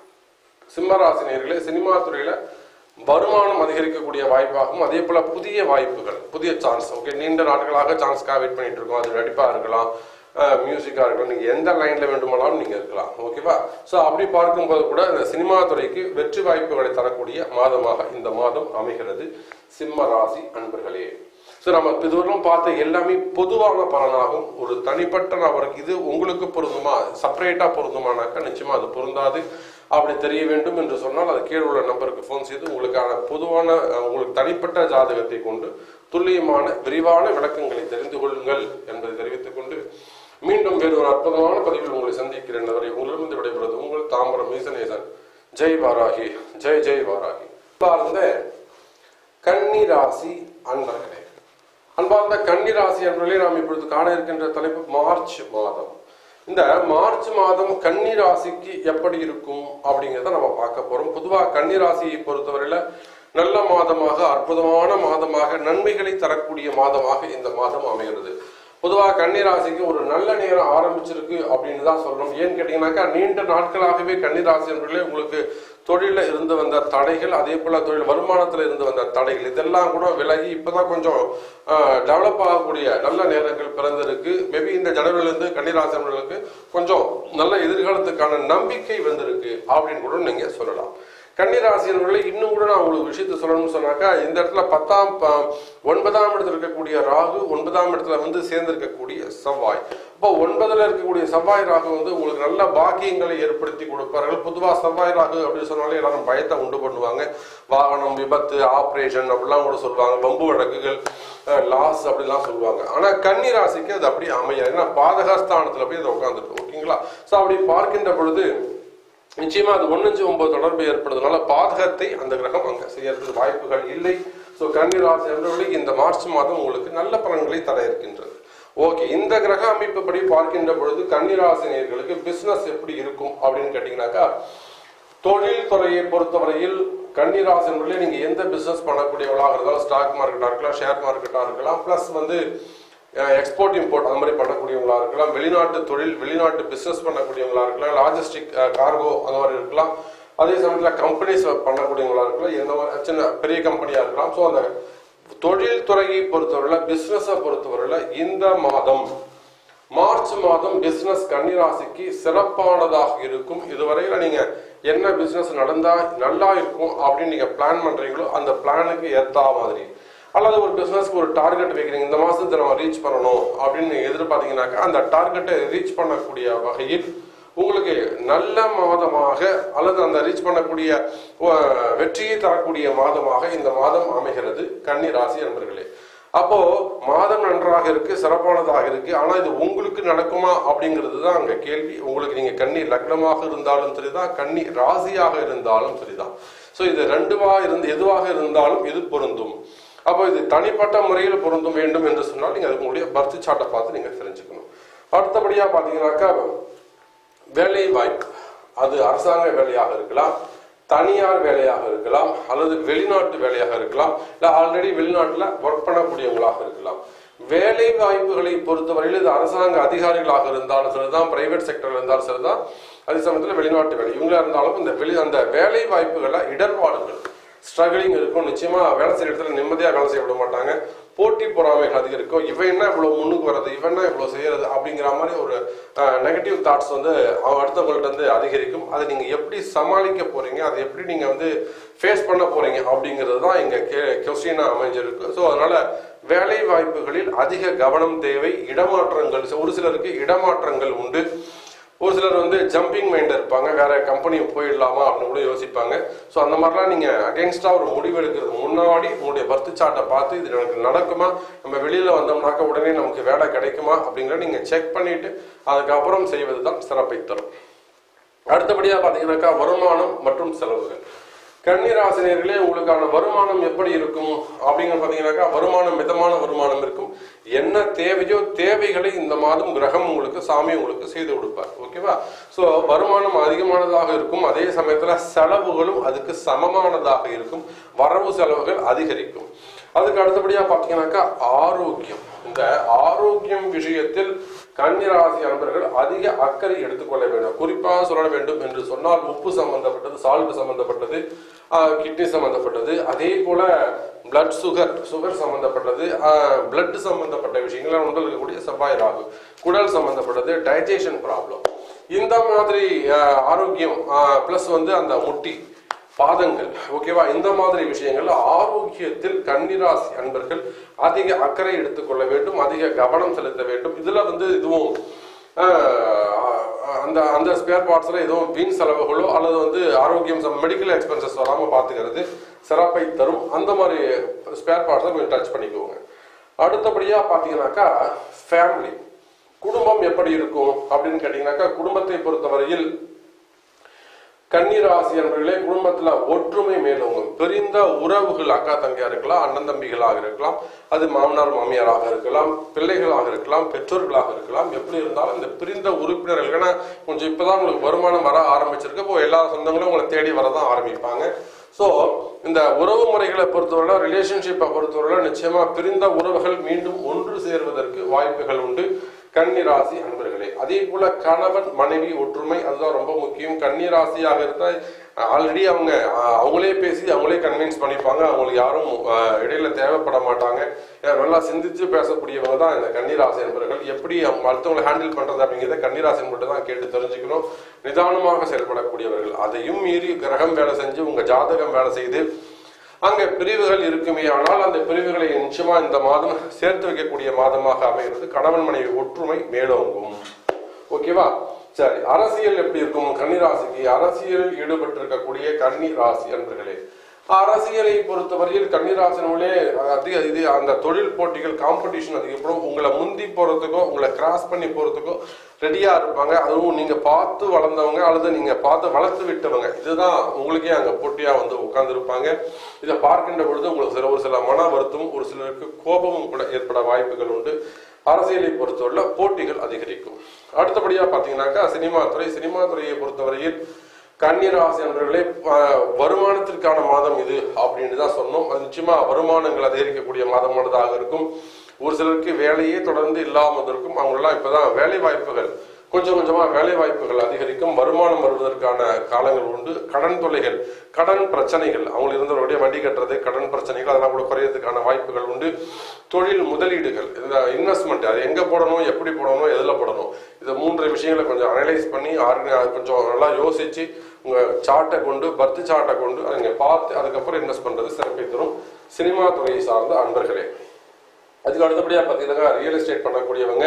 சிம்ம ராசி நேயர்களே சினிமா துறையில வருமானம் அதிகரிக்கக்கூடிய வாய்ப்பாகவும் அதே போல புதிய வாய்ப்புகள் புதிய சான்ஸ் ஓகே நீண்ட நாட்களாக சான்ஸ்க்காக வெயிட் பண்ணிட்டு இருக்கோம் அது நடிப்பா இருக்கலாம் மியூசிக்காக இருக்கலாம் நீங்கள் எந்த லைனில் வேண்டுமானாலும் நீங்கள் இருக்கலாம் ஓகேவா ஸோ அப்படி பார்க்கும்போது கூட இந்த சினிமா துறைக்கு வெற்றி வாய்ப்புகளை தரக்கூடிய மாதமாக இந்த மாதம் அமைகிறது சிம்ம ராசி அன்பர்களே ஸோ நம்ம இதுவரையும் பார்த்த எல்லாமே பொதுவான பலனாகும் ஒரு தனிப்பட்ட நபருக்கு இது உங்களுக்கு பொருந்துமா செப்பரேட்டா பொருந்துமானாக்கா நிச்சயமா அது பொருந்தாது அப்படி தெரிய வேண்டும் என்று சொன்னால் அது கீழே உள்ள நம்பருக்கு ஃபோன் செய்து உங்களுக்கான பொதுவான அஹ், உங்களுக்கு தனிப்பட்ட ஜாதகத்தை கொண்டு துல்லியமான விரிவான விளக்கங்களை தெரிந்து கொள்ளுங்கள் என்பதை தெரிவித்துக் கொண்டு மீண்டும் வேறு ஒரு அற்புதமான பதிவில் உங்களை சந்திக்கிறேன் வரை உங்களிடமிருந்து விடைபெறுவது உங்கள் தாம்பரம் மீசநேசன் ஜெய் வாராகி ஜெய் ஜெய் வாராகி சார்ந்த கன்னி ராசி அன்பர்களே அன்பார்ந்த கன்னி ராசி அன்பர்களே நாம் இப்பொழுது காண இருக்கின்ற தலைப்பு மார்ச் மாதம் இந்த மார்ச் மாதம் கன்னி ராசிக்கு எப்படி இருக்கும் அப்படிங்கிறத நம்ம பார்க்க போறோம் பொதுவாக கன்னி ராசியை பொறுத்தவரையில நல்ல மாதமாக அற்புதமான மாதமாக நன்மைகளை தரக்கூடிய மாதமாக இந்த மாதம் அமைகிறது பொதுவாக கன்னிராசிக்கு ஒரு நல்ல நேரம் ஆரம்பிச்சிருக்கு அப்படின்னு தான் சொல்லணும் ஏன்னு கேட்டீங்கன்னாக்கா நீண்ட நாட்களாகவே கன்னிராசி என்பதிலே உங்களுக்கு தொழிலில் இருந்து வந்த தடைகள் அதே போல தொழில் வருமானத்தில் இருந்து வந்த தடைகள் இதெல்லாம் கூட விலகி இப்பதான் கொஞ்சம் டெவலப் ஆகக்கூடிய நல்ல நேரங்கள் பிறந்திருக்கு மேபி இந்த ஜனவரிலிருந்து கன்னிராசி என்பவர்களுக்கு கொஞ்சம் நல்ல எதிர்காலத்துக்கான நம்பிக்கை வந்திருக்கு அப்படின்னு கூட நீங்க சொல்லலாம் கன்னிராசியர்களே இன்னும் கூட நான் உங்களுக்கு விஷயத்தை சொல்லணும்னு சொன்னாக்கா இந்த இடத்துல பத்தாம் ப- ஒன்பதாம் இடத்துல இருக்கக்கூடிய ராகு ஒன்பதாம் இடத்துல வந்து சேர்ந்திருக்கக்கூடிய செவ்வாய் இப்போ ஒன்பதுல இருக்கக்கூடிய செவ்வாய் ராகு வந்து உங்களுக்கு நல்ல பாக்கியங்களை ஏற்படுத்தி கொடுப்பார்கள் பொதுவாக செவ்வாய் ராகு அப்படின்னு சொன்னாலே எல்லாரும் பயத்தை உண்டு பண்ணுவாங்க வாகனம் விபத்து ஆப்ரேஷன் அப்படிலாம் கூட சொல்லுவாங்க வம்பு வழக்குகள் லாஸ் அப்படிலாம் சொல்லுவாங்க ஆனா கன்னி ராசிக்கு அது அப்படி அமையாது ஏன்னா பாதகஸ்தானத்துல போய் அது உட்காந்துட்டு ஓகேங்களா ஸோ அப்படி பார்க்கின்ற பொழுது நிச்சயமா அது ஒன்னஞ்சு ஒன்பது தொடர்பு ஏற்படுறதுனால பாதகத்தை அந்த கிரகம் அங்க செய்யறதுக்கு வாய்ப்புகள் இல்லை ஸோ கன்னி ராசி என்பவர்களுக்கு இந்த மார்ச் மாதம் உங்களுக்கு நல்ல பலன்களை தர இருக்கின்றது ஓகே இந்த கிரக அமைப்புப்படி பார்க்கின்ற பொழுது கன்னிராசினியர்களுக்கு பிசினஸ் எப்படி இருக்கும் அப்படின்னு கேட்டீங்கன்னாக்கா தொழில் துறையை பொறுத்தவரையில் கன்னிராசி என்பதில் நீங்க எந்த பிசினஸ் பண்ணக்கூடியவங்களாக இருந்தாலும் ஸ்டாக் மார்க்கெட்டா இருக்கலாம் ஷேர் மார்க்கெட்டா இருக்கலாம் பிளஸ் வந்து எக்ஸ்போர்ட் இம்போர்ட் அந்த மாதிரி பண்ணக்கூடியவங்களா இருக்கலாம் வெளிநாட்டு தொழில் வெளிநாட்டு பிசினஸ் பண்ணக்கூடியவங்களா இருக்கலாம் லாஜிஸ்டிக் கார்கோ அந்த மாதிரி இருக்கலாம் அதே சமயத்தில் கம்பெனிஸ் பண்ணக்கூடியவங்களா இருக்கலாம் எந்த மாதிரி சின்ன பெரிய கம்பெனியா இருக்கலாம் ஸோ அந்த தொழில் துறையை பொறுத்தவரையில் பிசினஸை பொறுத்தவரையில் இந்த மாதம் மார்ச் மாதம் பிசினஸ் கன்னிராசிக்கு சிறப்பானதாக இருக்கும் இதுவரையில நீங்க என்ன பிசினஸ் நடந்தா நல்லா இருக்கும் அப்படின்னு நீங்க பிளான் பண்றீங்களோ அந்த பிளானுக்கு ஏத்தா மாதிரி அல்லது ஒரு பிசினஸ்க்கு ஒரு டார்கெட் வைக்கிறீங்க இந்த மாசத்தை நம்ம ரீச் பண்ணணும் அப்படின்னு நீங்க எதிர்பார்த்தீங்கன்னாக்கா அந்த டார்கெட்டை ரீச் பண்ணக்கூடிய வகையில் உங்களுக்கு நல்ல மாதமாக அல்லது அந்த ரீச் பண்ணக்கூடிய அஹ், வெற்றியை தரக்கூடிய மாதமாக இந்த மாதம் அமைகிறது கன்னி ராசி நண்பர்களே அப்போ மாதம் நன்றாக இருக்கு சிறப்பானதாக இருக்கு ஆனா இது உங்களுக்கு நடக்குமா அப்படிங்கிறது தான் அங்க கேள்வி உங்களுக்கு நீங்க கன்னி லக்னமாக இருந்தாலும் சரிதான் கன்னி ராசியாக இருந்தாலும் சரிதான் ஸோ இது ரெண்டுவா இருந்து எதுவாக இருந்தாலும் இது பொருந்தும் அப்போ இது தனிப்பட்ட முறையில் பொருந்தும் வேண்டும் என்று சொன்னால் நீங்க அதுக்கு உங்களுடைய பர்த் சார்ட்டை பார்த்து நீங்க தெரிஞ்சுக்கணும் அடுத்தபடியா பாத்தீங்கன்னாக்கா வேலை வாய்ப்பு அது அரசாங்க வேலையாக இருக்கலாம் தனியார் வேலையாக இருக்கலாம் அல்லது வெளிநாட்டு வேலையாக இருக்கலாம் இல்ல ஆல்ரெடி வெளிநாட்டுல ஒர்க் பண்ணக்கூடியவங்களாக இருக்கலாம் வேலை வாய்ப்புகளை பொறுத்தவரையில் இது அரசாங்க அதிகாரிகளாக இருந்தாலும் சரிதான் பிரைவேட் செக்டர்ல இருந்தாலும் சரிதான் அதே சமயத்தில் வெளிநாட்டு வேலை இவங்களா இருந்தாலும் இந்த வெளி அந்த வேலை வாய்ப்புகளை இடர்பாடுகள் ஸ்ட்ரகிளிங் இருக்கும் நிச்சயமா வேலை செய்யற இடத்துல நிம்மதியா வேலை செய்ய விட மாட்டாங்க போட்டி பொறாமைகள் அதிகரிக்கும் இவன் என்ன இவ்வளவு முன்னுக்கு வர்றது இவன் என்ன இவ்வளவு செய்யறது அப்படிங்கிற மாதிரி ஒரு நெகட்டிவ் தாட்ஸ் வந்து அவ- அடுத்தவங்கள்ட்ட வந்து அதிகரிக்கும் அதை நீங்க எப்படி சமாளிக்க போறீங்க அதை எப்படி நீங்க வந்து ஃபேஸ் பண்ண போறீங்க அப்படிங்கிறது தான் இங்க கொஸ்டினா அமைஞ்சிருக்கு ஸோ அதனால வேலை வாய்ப்புகளில் அதிக கவனம் தேவை இடமாற்றங்கள் ஒரு சிலருக்கு இடமாற்றங்கள் உண்டு ஒரு சிலர் வந்து ஜம்பிங் மைண்ட் இருப்பாங்க வேற கம்பெனி போயிடலாமா அப்படின்னு கூட யோசிப்பாங்க ஸோ அந்த மாதிரிலாம் நீங்க அகேன்ஸ்டா ஒரு முடிவு எடுக்கிறது முன்னாடி உங்களுடைய பர்த் சார்ட்டை பார்த்து இது எனக்கு நடக்குமா நம்ம வெளியில வந்தோம்னாக்க உடனே நமக்கு வேலை கிடைக்குமா அப்படிங்கிறத நீங்க செக் பண்ணிட்டு அதுக்கப்புறம் செய்வது தான் சிறப்பை தரும் அடுத்தபடியா பாத்தீங்கன்னாக்கா வருமானம் மற்றும் செலவுகள் கன்னிராசினியர்களே உங்களுக்கான வருமானம் எப்படி இருக்கும் அப்படிங்கிற பாத்தீங்கன்னாக்கா வருமானம் மிதமான வருமானம் இருக்கும் என்ன தேவையோ தேவைகளை இந்த மாதம் கிரகம் உங்களுக்கு சாமி உங்களுக்கு செய்து கொடுப்பார் ஓகேவா சோ வருமானம் அதிகமானதாக இருக்கும் அதே சமயத்துல செலவுகளும் அதுக்கு சமமானதாக இருக்கும் வரவு செலவுகள் அதிகரிக்கும் அதுக்கு அடுத்தபடியா பாத்தீங்கன்னாக்கா ஆரோக்கியம் இந்த ஆரோக்கியம் விஷயத்தில் கன்னிராசி அன்பர்கள் அதிக அக்கறை எடுத்துக்கொள்ள வேண்டும் குறிப்பாக சொல்ல வேண்டும் என்று சொன்னால் உப்பு சம்பந்தப்பட்டது சால்ட் சம்பந்தப்பட்டது கிட்னி சம்பந்தப்பட்டது அதே போல பிளட் சுகர் சுகர் சம்பந்தப்பட்டது பிளட் சம்பந்தப்பட்ட விஷயங்கள் உடல் இருக்கக்கூடிய செவ்வாய் ராகு குடல் சம்பந்தப்பட்டது டைஜஷன் ப்ராப்ளம் இந்த மாதிரி ஆஹ், ஆரோக்கியம் பிளஸ் வந்து அந்த முட்டி பாதங்கள் ஓகேவா இந்த மாதிரி விஷயங்கள் ஆரோக்கியத்தில் கன்னிராசி அன்பர்கள் அதிக அக்கறை எடுத்துக்கொள்ள வேண்டும் அதிக கவனம் செலுத்த வேண்டும் இதுல வந்து இதுவும் ஆஹ், அந்த அந்த ஸ்பேர் பார்ட்ஸ்ல எதுவும் வீண் செலவுகளோ அல்லது வந்து ஆரோக்கியம் மெடிக்கல் எக்ஸ்பென்சஸ் வராம பாத்துக்கிறது சிறப்பை தரும் அந்த மாதிரி ஸ்பேர் பார்ட்ஸை கொஞ்சம் டச் பண்ணிக்கோங்க அடுத்தபடியா பாத்தீங்கன்னாக்கா ஃபேமிலி குடும்பம் எப்படி இருக்கும் அப்படின்னு கேட்டீங்கன்னாக்கா குடும்பத்தை பொறுத்தவரையில் கன்னிராசி என்பர்களே குடும்பத்துல ஒற்றுமை மேலோங்கும் பிரிந்த உறவுகள் அக்கா தங்கையா இருக்கலாம் அண்ணன் தம்பிகளாக இருக்கலாம் அது மாமனார் மாமியாராக இருக்கலாம் பிள்ளைகளாக இருக்கலாம் பெற்றோர்களாக இருக்கலாம் எப்படி இருந்தாலும் இந்த பிரிந்த உறுப்பினர்கள் ஏன்னா கொஞ்சம் இப்பதான் உங்களுக்கு வருமானம் வர ஆரம்பிச்சிருக்கு இப்போ எல்லா சொந்தங்களும் உங்களை தேடி வரதான் ஆரம்பிப்பாங்க ஸோ இந்த உறவு முறைகளை பொறுத்தவரை ரிலேஷன்ஷிப்பை பொறுத்தவரை நிச்சயமா பிரிந்த உறவுகள் மீண்டும் ஒன்று சேர்வதற்கு வாய்ப்புகள் உண்டு கன்னிராசி அன்பர்களே அதே போல கணவன் மனைவி ஒற்றுமை அதுதான் ரொம்ப முக்கியம் கன்னிராசியாக இருந்தால் ஆல்ரெடி அவங்க அஹ், அவங்களே பேசி அவங்களே கன்வின்ஸ் பண்ணிப்பாங்க அவங்களுக்கு யாரும் அஹ், இடையில தேவைப்பட மாட்டாங்க ஏன்னா, நல்லா சிந்திச்சு பேசக்கூடியவங்க தான் இந்த கன்னிராசி என்பவர்கள் எப்படி அவங்க அடுத்தவங்களை ஹேண்டில் பண்றது அப்படிங்கிறத கன்னிராசி மட்டும் தான் கேட்டு தெரிஞ்சுக்கணும் நிதானமாக செயல்படக்கூடியவர்கள் அதையும் மீறி கிரகம் வேலை செஞ்சு உங்க ஜாதகம் வேலை செய்து அங்கே பிரிவுகள் இருக்குமே ஆனால் அந்த பிரிவுகளை நிச்சயமா இந்த மாதம் சேர்த்து வைக்கக்கூடிய மாதமாக அமைகிறது கணவன் மனைவி ஒற்றுமை மேலோங்கும் ஓகேவா சரி அரசியல் எப்படி இருக்கும் கன்னிராசிக்கு அரசியலில் ஈடுபட்டிருக்கக்கூடிய கன்னி ராசி அன்பர்களே அரசியலை பொறுத்தவரையில் கன்னிராசினுள்ளே அதிக இது அந்த தொழில் போட்டிகள் காம்படிஷன் அதிகப்படும் உங்களை முந்தி போறதுக்கோ உங்களை கிராஸ் பண்ணி போறதுக்கோ ரெடியா இருப்பாங்க அதுவும் நீங்க பார்த்து வளர்ந்தவங்க அல்லது நீங்க பார்த்து வளர்த்து விட்டவங்க இதுதான் உங்களுக்கே அங்க போட்டியா வந்து உட்கார்ந்து இருப்பாங்க இதை பார்க்கின்ற பொழுது உங்களுக்கு சில ஒரு சில மன வருத்தமும் ஒரு சிலருக்கு கோபமும் கூட ஏற்பட வாய்ப்புகள் உண்டு அரசியலை பொறுத்தவரை போட்டிகள் அதிகரிக்கும் அடுத்தபடியா பாத்தீங்கன்னாக்கா சினிமா துறை சினிமா துறையை பொறுத்தவரையில் கன்னிராசி அன்பர்களே அஹ், வருமானத்திற்கான மாதம் இது அப்படின்னு தான் சொன்னோம் அது நிச்சயமா வருமானங்கள் அதிகரிக்கக்கூடிய மாதமானதாக இருக்கும் ஒரு சிலருக்கு வேலையே தொடர்ந்து இல்லாமல் இருக்கும் அவங்களெல்லாம் இப்பதான் வேலை வாய்ப்புகள் கொஞ்சம் கொஞ்சமா வேலை வாய்ப்புகள் அதிகரிக்கும் வருமானம் வருவதற்கான காலங்கள் உண்டு கடன் தொல்லைகள் கடன் பிரச்சனைகள் அவங்க இருந்தவருடைய வண்டி கட்டுறது கடன் பிரச்சனைகள் அதெல்லாம் கூட குறையறதுக்கான வாய்ப்புகள் உண்டு தொழில் முதலீடுகள் இந்த இன்வெஸ்ட்மெண்ட் அது எங்க போடணும் எப்படி போடணும் எதுல போடணும் இந்த மூன்று விஷயங்களை கொஞ்சம் அனலைஸ் பண்ணி ஆர்கனை கொஞ்சம் நல்லா யோசிச்சு உங்க சார்ட்டை கொண்டு பர்த் சார்ட்டை கொண்டு அதை நீங்க பார்த்து அதுக்கப்புறம் இன்வெஸ்ட் பண்றது சிறப்பை தரும் சினிமா துறையை சார்ந்த அன்பர்களே அதுக்கு அடுத்தபடியா பாத்தீங்கன்னா ரியல் எஸ்டேட் பண்ணக்கூடியவங்க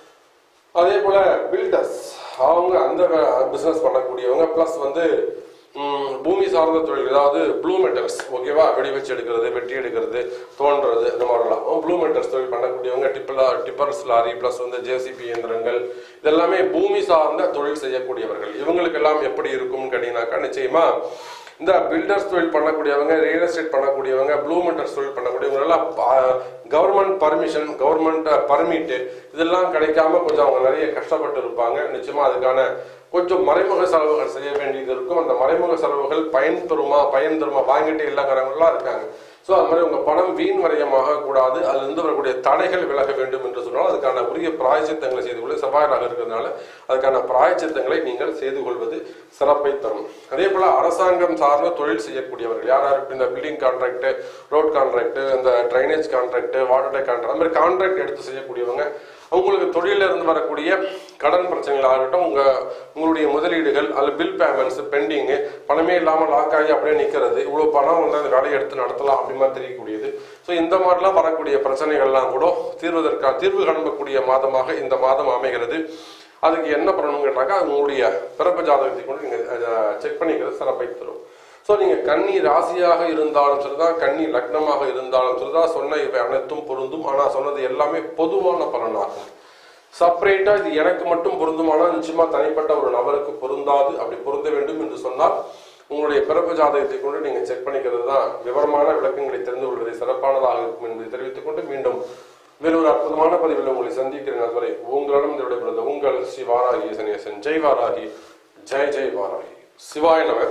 அதே போல பில்டர்ஸ் அவங்க அந்த பிசினஸ் பண்ணக்கூடியவங்க ப்ளஸ் வந்து ம், பூமி சார்ந்த தொழில் அதாவது ப்ளூ மெட்டல்ஸ் ஓகேவா வெடி வச்சு எடுக்கிறது வெட்டி எடுக்கிறது தோன்றது இந்த மாதிரிலாம் ப்ளூ மெட்டல்ஸ் தொழில் பண்ணக்கூடியவங்க டிப்பலா டிப்பர்ஸ் லாரி ப்ளஸ் வந்து ஜேசிபி இயந்திரங்கள் இதெல்லாமே பூமி சார்ந்த தொழில் செய்யக்கூடியவர்கள் இவங்களுக்கெல்லாம் எப்படி இருக்கும்னு கேட்டீங்கன்னாக்கா நிச்சயமா இந்த பில்டர்ஸ் தொழில் பண்ணக்கூடியவங்க ரியல் எஸ்டேட் பண்ணக்கூடியவங்க ப்ளூ மெட்டர்ஸ் தொழில் பண்ணக்கூடியவங்க எல்லாம் கவர்மெண்ட் பர்மிஷன் கவர்மெண்ட் பர்மிட் இதெல்லாம் கிடைக்காம கொஞ்சம் அவங்க நிறைய கஷ்டப்பட்டு இருப்பாங்க நிச்சயமா அதுக்கான கொஞ்சம் மறைமுக செலவுகள் செய்ய வேண்டியது இருக்கும் அந்த மறைமுக செலவுகள் பயன் தருமா பயன் தருமா வாங்கிட்டு இல்லைங்கிறவங்கலாம் இருக்காங்க ஸோ அது மாதிரி உங்க பணம் வீண் வரையமாக கூடாது அதுல இருந்து வரக்கூடிய தடைகள் விலக வேண்டும் என்று சொன்னால் அதுக்கான உரிய பிராயச்சித்தங்களை செய்து கொள்ள செவ்வாயாக இருக்கிறதுனால அதுக்கான பிராயச்சித்தங்களை நீங்கள் செய்து கொள்வது சிறப்பை தரும் அதே போல அரசாங்கம் சார்ந்த தொழில் செய்யக்கூடியவர்கள் யார் யாருக்கு இந்த பில்டிங் கான்ட்ராக்ட் ரோட் கான்ட்ராக்ட் இந்த drainage contract water tank contract அந்த மாதிரி கான்ட்ராக்ட் எடுத்து செய்யக்கூடியவங்க உங்களுக்கு தொழில இருந்து வரக்கூடிய கடன் பிரச்சனைகள் ஆகட்டும் உங்க உங்களுடைய முதலீடுகள் அல்லது பில் பேமெண்ட்ஸ் பெண்டிங் பணமே இல்லாமல் லாக் ஆகி அப்படியே நிக்கிறது இவ்வளவு பணம் வந்து அந்த வேலையை எடுத்து நடத்தலாம் அப்படி மாதிரி தெரியக்கூடியது ஸோ இந்த மாதிரிலாம் வரக்கூடிய பிரச்சனைகள்லாம் கூட தீர்வதற்கான தீர்வு காண்பக்கூடிய மாதமாக இந்த மாதம் அமைகிறது அதுக்கு என்ன பண்ணணும் கேட்டாக்கா உங்களுடைய பிறப்பு ஜாதகத்தை கொண்டு நீங்க செக் பண்ணிக்கிறது சிறப்பை தரும் ஸோ நீங்க கன்னி ராசியாக இருந்தாலும் சரிதான் கன்னி லக்னமாக இருந்தாலும் சரிதான் சொன்ன இவை அனைத்தும் பொருந்தும் ஆனா சொன்னது எல்லாமே பொதுவான பலனாகும் செப்பரேட்டா இது எனக்கு மட்டும் பொருந்துமானால் நிச்சயமா தனிப்பட்ட ஒரு நபருக்கு பொருந்தாது அப்படி பொருந்த வேண்டும் என்று சொன்னால் உங்களுடைய பிறப்பு ஜாதகத்தை கொண்டு நீங்க செக் பண்ணிக்கிறது தான் விவரமான விளக்கங்களை தெரிந்து கொள்வதை சிறப்பானதாக இருக்கும் என்பதை தெரிவித்துக் கொண்டு மீண்டும் வேறு ஒரு அற்புதமான பதிவில் உங்களை சந்திக்கிறேன் அதுவரை உங்களிடம் இந்த விடைபெறுவது உங்கள் ஸ்ரீ வாராகி சனேசன் ஜெய் வாராகி ஜெய் ஜெய் வாராகி சிவாய நம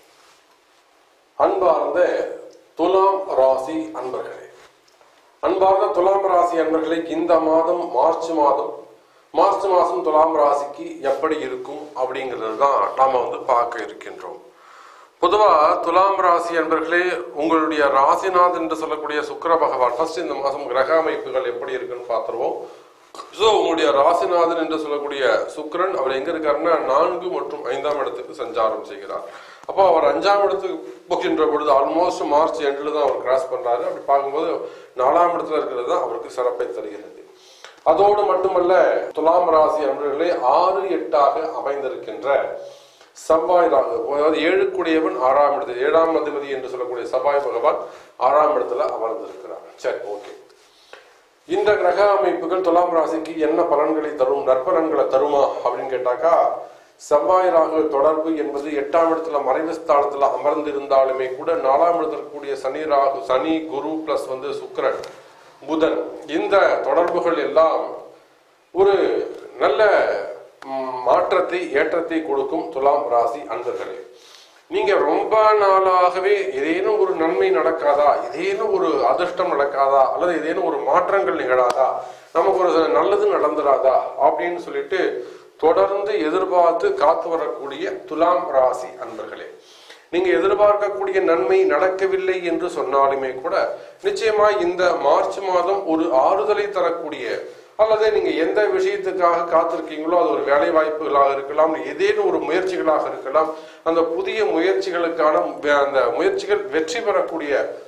அன்பார்ந்த துலாம் ராசி அன்பர்களே அன்பார்ந்த துலாம் ராசி அன்பர்களே இந்த மாதம் மார்ச் மாதம் மார்ச் மாதம் துலாம் ராசிக்கு எப்படி இருக்கும் அப்படிங்கிறது தான் நாம வந்து பார்க்க இருக்கின்றோம் பொதுவா துலாம் ராசி அன்பர்களே உங்களுடைய ராசிநாத் என்று சொல்லக்கூடிய சுக்கிர பகவான் ஃபர்ஸ்ட் இந்த மாதம் கிரக அமைப்புகள் எப்படி இருக்குன்னு பார்த்துருவோம் ஸோ உங்களுடைய ராசிநாதன் என்று சொல்லக்கூடிய சுக்கிரன் அவர் எங்க இருக்காருன்னா நான்கு மற்றும் ஐந்தாம் இடத்துக்கு சஞ்சாரம் செய்கிறார் அப்போ அவர் அஞ்சாம் இடத்துக்கு போகின்ற பொழுது ஆல்மோஸ்ட் மார்ச் எண்டில் தான் அவர் கிராஸ் பண்றாரு அப்படி பார்க்கும்போது நாலாம் இடத்துல இருக்கிறது தான் அவருக்கு சிறப்பை தருகிறது அதோடு மட்டுமல்ல துலாம் ராசி அன்பர்களே ஆறு எட்டாக அமைந்திருக்கின்ற செவ்வாய் ராகு அதாவது ஏழுக்குடையவன் ஆறாம் இடத்தில் ஏழாம் அதிபதி என்று சொல்லக்கூடிய செவ்வாய் பகவான் ஆறாம் இடத்துல அமர்ந்திருக்கிறார் சரி ஓகே இந்த கிரக அமைப்புகள் துலாம் ராசிக்கு என்ன பலன்களை தரும் நற்பலன்களை தருமா அப்படின்னு கேட்டாக்கா செவ்வாய் ராகு தொடர்பு என்பது எட்டாம் இடத்துல மறைவு ஸ்தானத்துல அமர்ந்திருந்தாலுமே கூட நாலாம் இடத்துல இருக்கக்கூடிய சனி ராகு சனி குரு பிளஸ் வந்து சுக்கிரன் புதன் இந்த தொடர்புகள் எல்லாம் ஒரு நல்ல ம், மாற்றத்தை ஏற்றத்தை கொடுக்கும் துலாம் ராசி அன்பர்களே நீங்க ரொம்ப நாளாகவே ஏதேனும் ஒரு நன்மை நடக்காதா ஏதேனும் ஒரு அதிர்ஷ்டம் நடக்காதா அல்லது ஏதேனும் ஒரு மாற்றங்கள் நிகழாதா நமக்கு ஒரு நல்லது நடந்துராதா அப்படின்னு சொல்லிட்டு தொடர்ந்து எதிர்பார்த்து காத்து வரக்கூடிய துலாம் ராசி அன்பர்களே நீங்க எதிர்பார்க்கக்கூடிய நன்மை நடக்கவில்லை என்று சொன்னாலுமே கூட நிச்சயமா இந்த மார்ச் மாதம் ஒரு ஆறுதலை தரக்கூடிய அல்லது நீங்க எந்த விஷயத்துக்காக காத்திருக்கீங்களோ அது ஒரு வேலை வாய்ப்புகளாக இருக்கலாம் ஏதேனும் ஒரு முயற்சிகளாக இருக்கலாம் அந்த புதிய முயற்சிகளுக்கான வே- அந்த முயற்சிகள் வெற்றி பெறக்கூடிய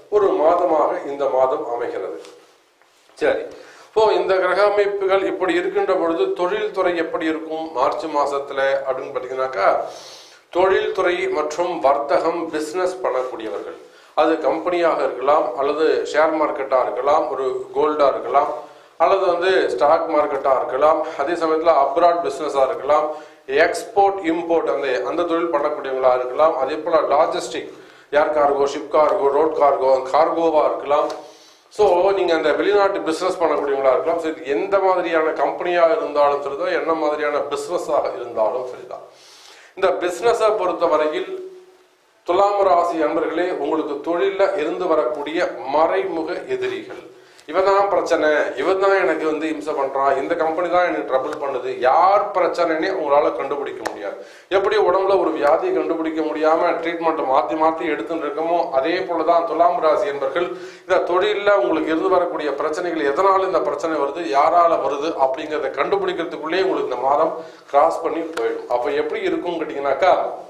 ஒரு மாதமாக இந்த மாதம் அமைகிறது சரி இப்போ இந்த கிரக அமைப்புகள் இப்படி இருக்கின்ற பொழுது தொழில்துறை எப்படி இருக்கும் மார்ச் மாசத்துல அப்படின்னு பார்த்தீங்கன்னாக்கா தொழில்துறை மற்றும் வர்த்தகம் பிசினஸ் பண்ணக்கூடியவர்கள் அது கம்பெனியாக இருக்கலாம் அல்லது ஷேர் மார்க்கெட்டாக இருக்கலாம் ஒரு கோல்டாக இருக்கலாம் அல்லது வந்து ஸ்டாக் மார்க்கெட்டாக இருக்கலாம் அதே சமயத்தில் அப்ராட் பிஸ்னஸாக இருக்கலாம் எக்ஸ்போர்ட் இம்போர்ட் அந்த அந்த தொழில் பண்ணக்கூடியவங்களா இருக்கலாம் அதே போல் logistic air cargo ship cargo road cargo கார்கோவாக இருக்கலாம் ஸோ நீங்கள் அந்த வெளிநாட்டு பிஸ்னஸ் பண்ணக்கூடியவங்களா இருக்கலாம் சரி எந்த மாதிரியான கம்பெனியாக இருந்தாலும் சரிதான் என்ன மாதிரியான பிஸ்னஸாக இருந்தாலும் சரிதான் இந்த பிஸ்னஸை பொறுத்த வரையில் துலாம் ராசி அன்பர்களே உங்களுக்கு தொழில இருந்து வரக்கூடிய மறைமுக எதிரிகள் இவன் தான் பிரச்சனை இவன் தான் எனக்கு வந்து இம்சை பண்றான் இந்த கம்பெனி தான் எனக்கு ட்ரபிள் பண்ணுது யார் பிரச்சனைன்னே உங்களால கண்டுபிடிக்க முடியாது எப்படி உடம்புல ஒரு வியாதியை கண்டுபிடிக்க முடியாம ட்ரீட்மெண்ட்டை மாத்தி மாத்தி எடுத்துட்டு இருக்கமோ அதே போலதான் துலாம் ராசி என்பர்கள் இந்த தொழில உங்களுக்கு இருந்து வரக்கூடிய பிரச்சனைகள் எதனால இந்த பிரச்சனை வருது யாரால வருது அப்படிங்கிறத கண்டுபிடிக்கிறதுக்குள்ளே உங்களுக்கு இந்த மாதம் கிராஸ் பண்ணி போயிடும் அப்ப எப்படி இருக்கும் கேட்டீங்கன்னாக்கா